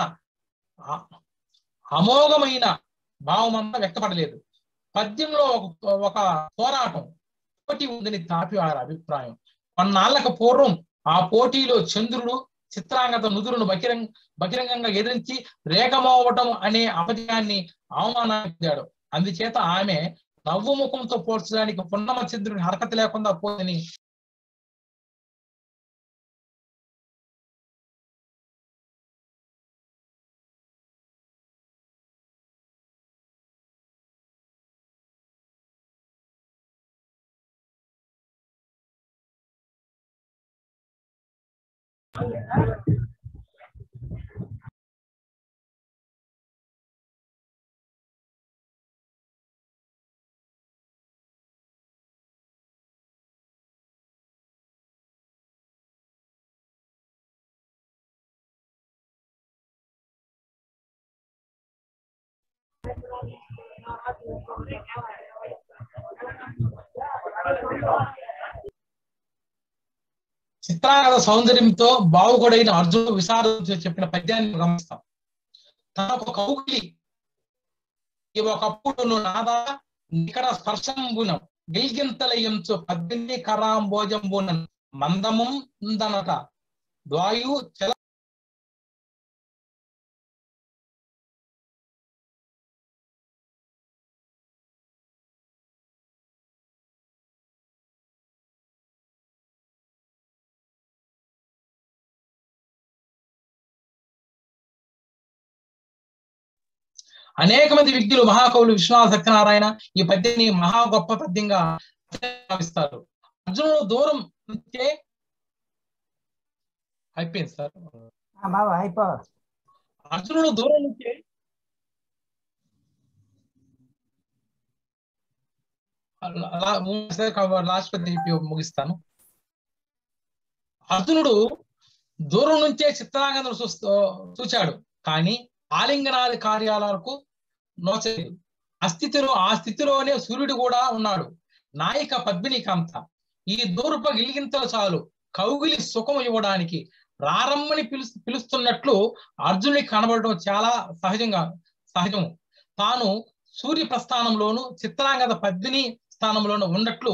అమోఘమైన భావమంతా వ్యక్తపడలేదు పద్యంలో ఒక ఒక పోరాటం పోటీ ఉందని తాపి వారి అభిప్రాయం కొన్నాళ్లకు పూర్వం ఆ పోటీలో చంద్రుడు చిత్రాంగత నుదురును బహిరంగ బహిరంగంగా ఎదిరించి రేఖమోవటం అనే అపజయాన్ని అవమానించాడు అందుచేత ఆమె నవ్వు ముఖంతో పోల్చడానికి పున్నమ చంద్రుని హరకత లేకుండా పోదని చిత్రాంగద సౌందర్యంతో బావుగొడైన అర్జునుడు విశారదు చెప్పిన పద్యాన్ని గమనిస్తాం తనకు కౌగిలి ఒకప్పుడు నువ్వు నాదా నికర స్పర్శంబునం గిల్గింతలయంచు పద్దెనిమిది కరాంబోజంబున మందము ఉందనట ద్వాయు చల అనేక మంది వ్యక్తులు మహాకవులు విశ్వనాథ సత్యనారాయణ ఈ పద్యాన్ని మహా గొప్ప పద్యంగా భావిస్తారు అర్జునుడు దూరం నుంచే అయిపోయింది సార్ బాబా అయిపో అర్జునుడు దూరం నుంచే లాస్ట్ పద్యం ముగిస్తాను అర్జునుడు దూరం నుంచే చిత్రాంగను చూస్తూ చూచాడు కానీ ఆలింగనాది కార్యాలకు నోచలేదు ఆ స్థితిలో ఆ స్థితిలోనే సూర్యుడు కూడా ఉన్నాడు నాయిక పద్మినికాంత ఈ దూర్ప గిలిగింతలు చాలు కౌగిలి సుఖం ఇవ్వడానికి రారమ్మని పిలు పిలుస్తున్నట్లు అర్జునుడి కనబడటం చాలా సహజంగా సహజము తాను సూర్య ప్రస్థానంలోను చిత్రాంగద పద్మిని స్థానంలోను ఉన్నట్లు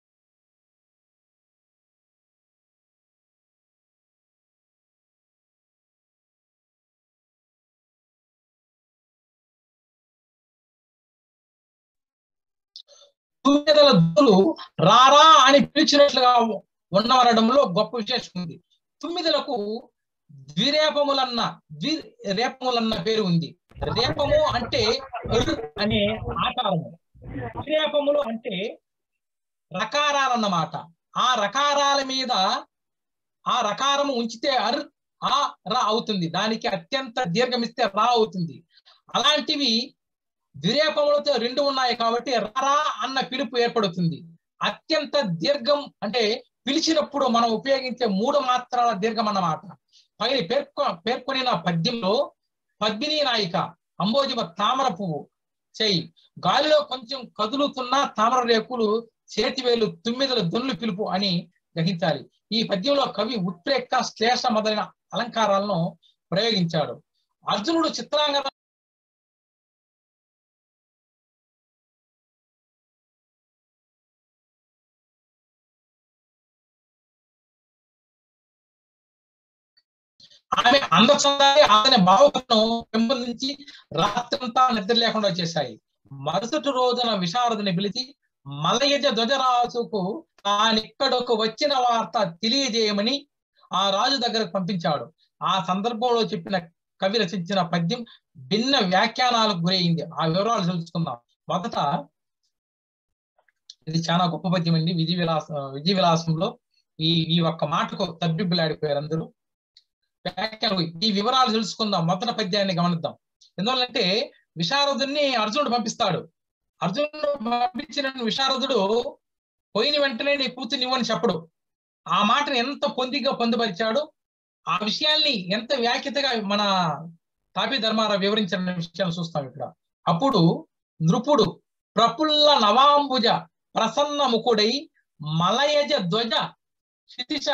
తుమ్మెదల దూలు రారా అని పిలిచినట్లుగా ఉన్నవనడంలో గొప్ప విశేషం ఉంది తుమ్మిదలకు ద్విరేపములన్న ద్వి రేపములన్న పేరు ఉంది రేపము అంటే అనే ఆకారము ద్విరేపములు అంటే రకారాలన్నమాట ఆ రకారాల మీద ఆ రకారము ఉంచితే అర్ ఆ రా అవుతుంది దానికి అత్యంత దీర్ఘమిస్తే రా అవుతుంది అలాంటివి ద్విరేపములతో రెండు ఉన్నాయి కాబట్టి రారా అన్న పిలుపు ఏర్పడుతుంది అత్యంత దీర్ఘం అంటే పిలిచినప్పుడు మనం ఉపయోగించే మూడు మాత్రాల దీర్ఘం అన్నమాట పైన పేర్కొ పేర్కొనిన పద్యంలో పద్మిని నాయిక అంబోజిమ తామర పువ్వు చేయి గాలిలో కొంచెం కదులుతున్న తామర రేకులు చేతివేలు తుమ్మిదల దొన్నులు పిలుపు అని గ్రహించాలి ఈ పద్యంలో కవి ఉత్ప్రేక్ష శ్లేష మొదలైన అలంకారాలను ప్రయోగించాడు అర్జునుడు చిత్రాంగన ఆమె అందచందాన్ని అతని భావనను పెంపొందించి రాత్రంతా నిద్ర లేకుండా చేశాయి మరుసటి రోజున విశారదుని పిలిచి మలయజ ధ్వజరాజుకు తానిక్కడకు వచ్చిన వార్త తెలియజేయమని ఆ రాజు దగ్గరకు పంపించాడు ఆ సందర్భంలో చెప్పిన కవి రచించిన పద్యం భిన్న వ్యాఖ్యానాలకు గురైంది ఆ వివరాలు తెలుసుకుందాం మొదట ఇది చాలా గొప్ప పద్యం అండి విజయ విలాస విజయ విలాసంలో ఈ ఈ ఒక్క మాటకు తబ్బిబ్బులాడిపోయారు అందరూ వ్యాఖ్యానం ఈ వివరాలు తెలుసుకుందాం మొదట పద్యాన్ని గమనిద్దాం ఎందువల్లంటే విశారదుని అర్జునుడు పంపిస్తాడు అర్జునుడు పంపించిన విశారదుడు పోయిన వెంటనే నీ కూతుర్ని ఇవ్వని చెప్పడు ఆ మాటను ఎంత పొందిగా పొందుపరిచాడు ఆ విషయాల్ని ఎంత వ్యాఖ్యతగా మన తాపి ధర్మారావు వివరించిన విషయాన్ని చూస్తాం ఇక్కడ అప్పుడు నృపుడు ప్రఫుల్ల నవాంబుజ ప్రసన్న ముకుడై మలయజ ధ్వజ శితిష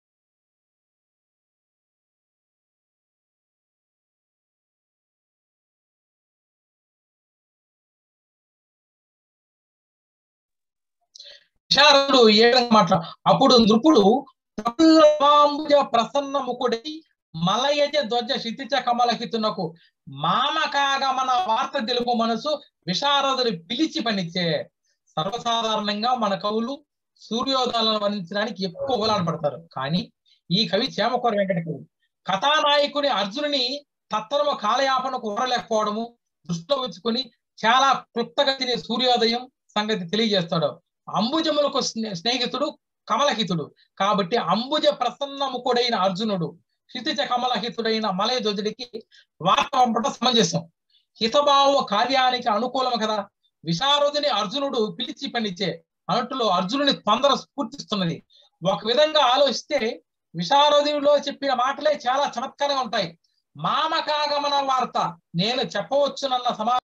విశారదుడు ఏడంగా మాట్లా అప్పుడు నృపుడు ప్రఫుల్లవాంబుజ ప్రసన్న ముకుడై మలయజ ధ్వజ శితిచ కమలహితునకు మామకాగమన వార్త తెలుపు మనసు విశారదుడు పిలిచి పనిచ్చే సర్వసాధారణంగా మన కవులు సూర్యోదయాలను వర్ణించడానికి ఎక్కువ ఉలాడపడతారు కానీ ఈ కవి చేమకూర వెంకట కవి కథానాయకుని అర్జునుని తత్తరమ కాలయాపనకు ఊరలేకపోవడము దృష్టిలో ఉంచుకొని చాలా క్లుప్తగతిని సూర్యోదయం సంగతి తెలియజేస్తాడు అంబుజములకు స్నేహితుడు కమలహితుడు కాబట్టి అంబుజ ప్రసన్నముకుడైన అర్జునుడు క్షితిజ కమలహితుడైన మలయధ్వజుడికి వార్త పంపడం సమంజసం హితభావ కార్యానికి అనుకూలం కదా విశారదుని అర్జునుడు పిలిచి పనిచే అన్నట్టులో అర్జునుని తొందర స్ఫూర్తిస్తున్నది ఒక విధంగా ఆలోచిస్తే విశారదునిలో చెప్పిన మాటలే చాలా చమత్కారంగా ఉంటాయి మామకాగమన వార్త నేను చెప్పవచ్చునన్న సమా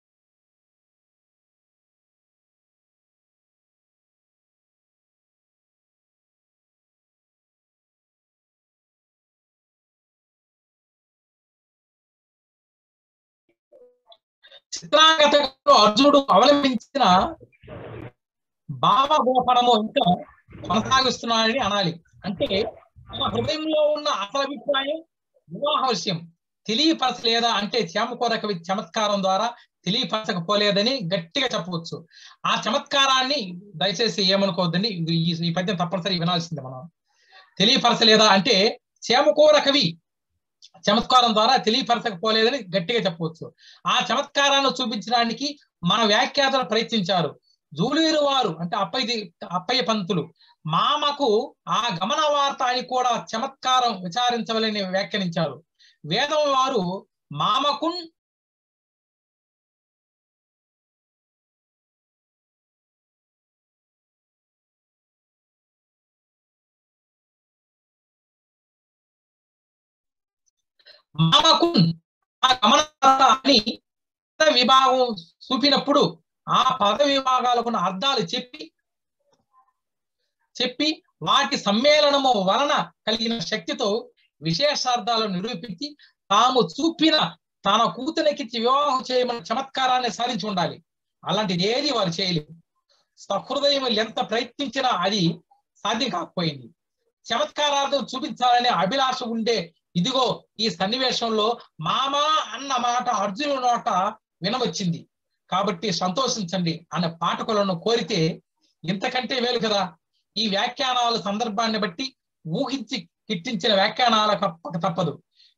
చిత్రాంగతలో అర్జునుడు అవలంబించిన భావగోపనము ఇంకా కొనసాగిస్తున్నాడని అనాలి అంటే తన హృదయంలో ఉన్న అసలు అభిప్రాయం వివాహ విషయం తెలియపరచలేదా అంటే చేమకూర కవి చమత్కారం ద్వారా తెలియపరచకపోలేదని గట్టిగా చెప్పవచ్చు ఆ చమత్కారాన్ని దయచేసి ఏమనుకోవద్దండి ఈ పద్యం తప్పనిసరి వినాల్సిందే మనం తెలియపరచలేదా అంటే చేమకూర కవి చమత్కారం ద్వారా తెలియపరచకపోలేదని గట్టిగా చెప్పవచ్చు ఆ చమత్కారాన్ని చూపించడానికి మన వ్యాఖ్యాతలు ప్రయత్నించారు జూలీరు వారు అంటే అప్పయ్య అప్పయ్య పంతులు మామకు ఆ గమన వార్త అని కూడా చమత్కారం విచారించవలని వ్యాఖ్యానించారు వేదం వారు మామకున్ మామకున్ ఆ గమన అని విభాగం చూపినప్పుడు ఆ పద విభాగాలకు అర్థాలు చెప్పి చెప్పి వాటి సమ్మేళనము వలన కలిగిన శక్తితో విశేషార్థాలను నిరూపించి తాము చూపిన తన కూతురికిచ్చి వివాహం చేయమని చమత్కారాన్ని సాధించి ఉండాలి అలాంటిది ఏది వారు చేయలేదు సహృదయం ఎంత ప్రయత్నించినా అది సాధ్యం కాకపోయింది చమత్కారార్థం చూపించాలనే అభిలాష ఉండే ఇదిగో ఈ సన్నివేశంలో మామా అన్న మాట అర్జునుడి నోట వినవచ్చింది కాబట్టి సంతోషించండి అనే పాఠకులను కోరితే ఇంతకంటే వేలు కదా ఈ వ్యాఖ్యానాల సందర్భాన్ని బట్టి ఊహించి కిట్టించిన వ్యాఖ్యానాల తప్పదు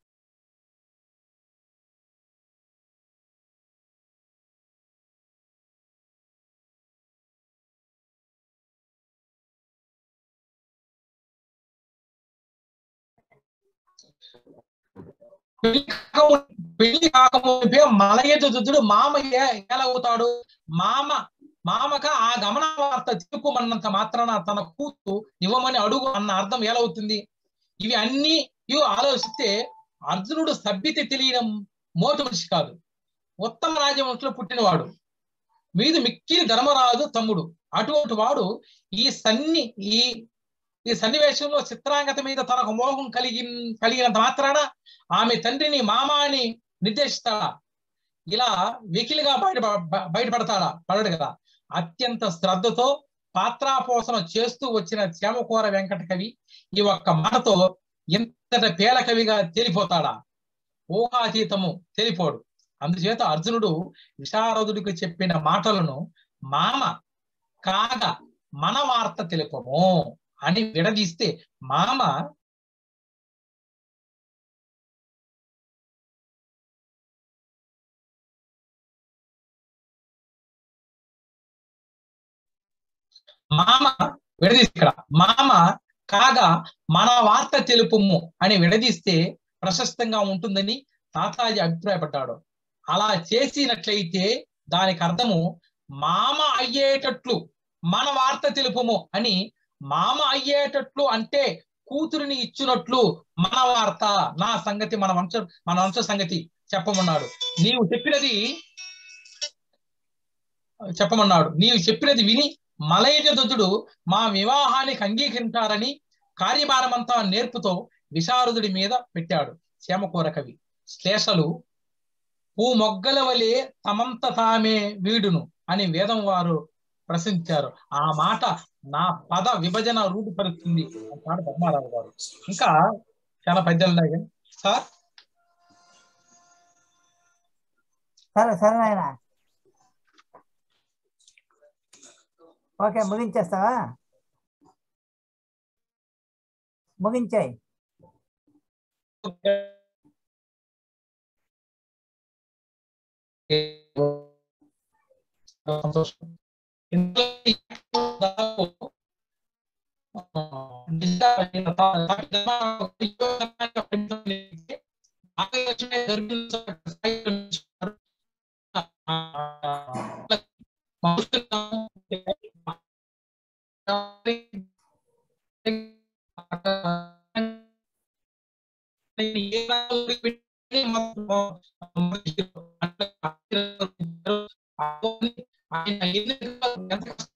పెళ్లి కాకముందే మలయజ దుద్దుడు మామ ఎలాగుతాడు మామ మామక ఆ గమన వార్త తెలుపుమన్నంత మాత్రాన తన కూతు ఇవ్వమని అడుగు అన్న అర్థం ఎలా అవుతుంది ఇవి అన్ని ఇవి ఆలోచిస్తే అర్జునుడు సభ్యత తెలియడం మోటు మనిషి కాదు ఉత్తమ రాజ్యవంశంలో పుట్టినవాడు మీది మిక్కిలి ధర్మరాజు తమ్ముడు అటువంటి వాడు ఈ సన్ని ఈ ఈ సన్నివేశంలో చిత్రాంగత మీద తనకు మోహం కలిగి కలిగినంత మాత్రాన ఆమె తండ్రిని మామ అని నిర్దేశిస్తాడా ఇలా వెకిలిగా బయట బయటపడతాడా పడడు కదా అత్యంత శ్రద్ధతో పాత్రాపోషణ చేస్తూ వచ్చిన శ్యామకూర వెంకట కవి ఈ ఒక్క మాటతో ఇంతట పేల కవిగా తేలిపోతాడా ఊహాతీతము తెలిపోడు అందుచేత అర్జునుడు విశారదుడికి చెప్పిన మాటలను మామ కాగా మన వార్త తెలుపము అని విడదీస్తే మామ మామ విడదీసి ఇక్కడ మామ కాగా మన వార్త తెలుపుము అని విడదీస్తే ప్రశస్తంగా ఉంటుందని తాతాజీ అభిప్రాయపడ్డాడు అలా చేసినట్లయితే దానికి అర్థము మామ అయ్యేటట్లు మన వార్త తెలుపుము అని మామ అయ్యేటట్లు అంటే కూతురిని ఇచ్చినట్లు మన వార్త నా సంగతి మన వంశ మన వంశ సంగతి చెప్పమన్నాడు నీవు చెప్పినది చెప్పమన్నాడు నీవు చెప్పినది విని మలైజ దుద్దుడు మా వివాహానికి అంగీకరించారని కార్యభారమంతా నేర్పుతో విశారదుడి మీద పెట్టాడు క్షేమకూర కవి శ్లేషలు పూ మొగ్గల వలె తమంత తామే వీడును అని వేదం వారు ప్రశ్నించారు ఆ మాట నా పద విభజన రూపుపరుస్తుంది అంటాడు పద్మారావు గారు ఇంకా చాలా పద్యాలు ఉన్నాయి కానీ సార్ సరే సరే నాయన ఓకే ముగించేస్తావా ముగించాయి సంతోషం ఆయన ఎంత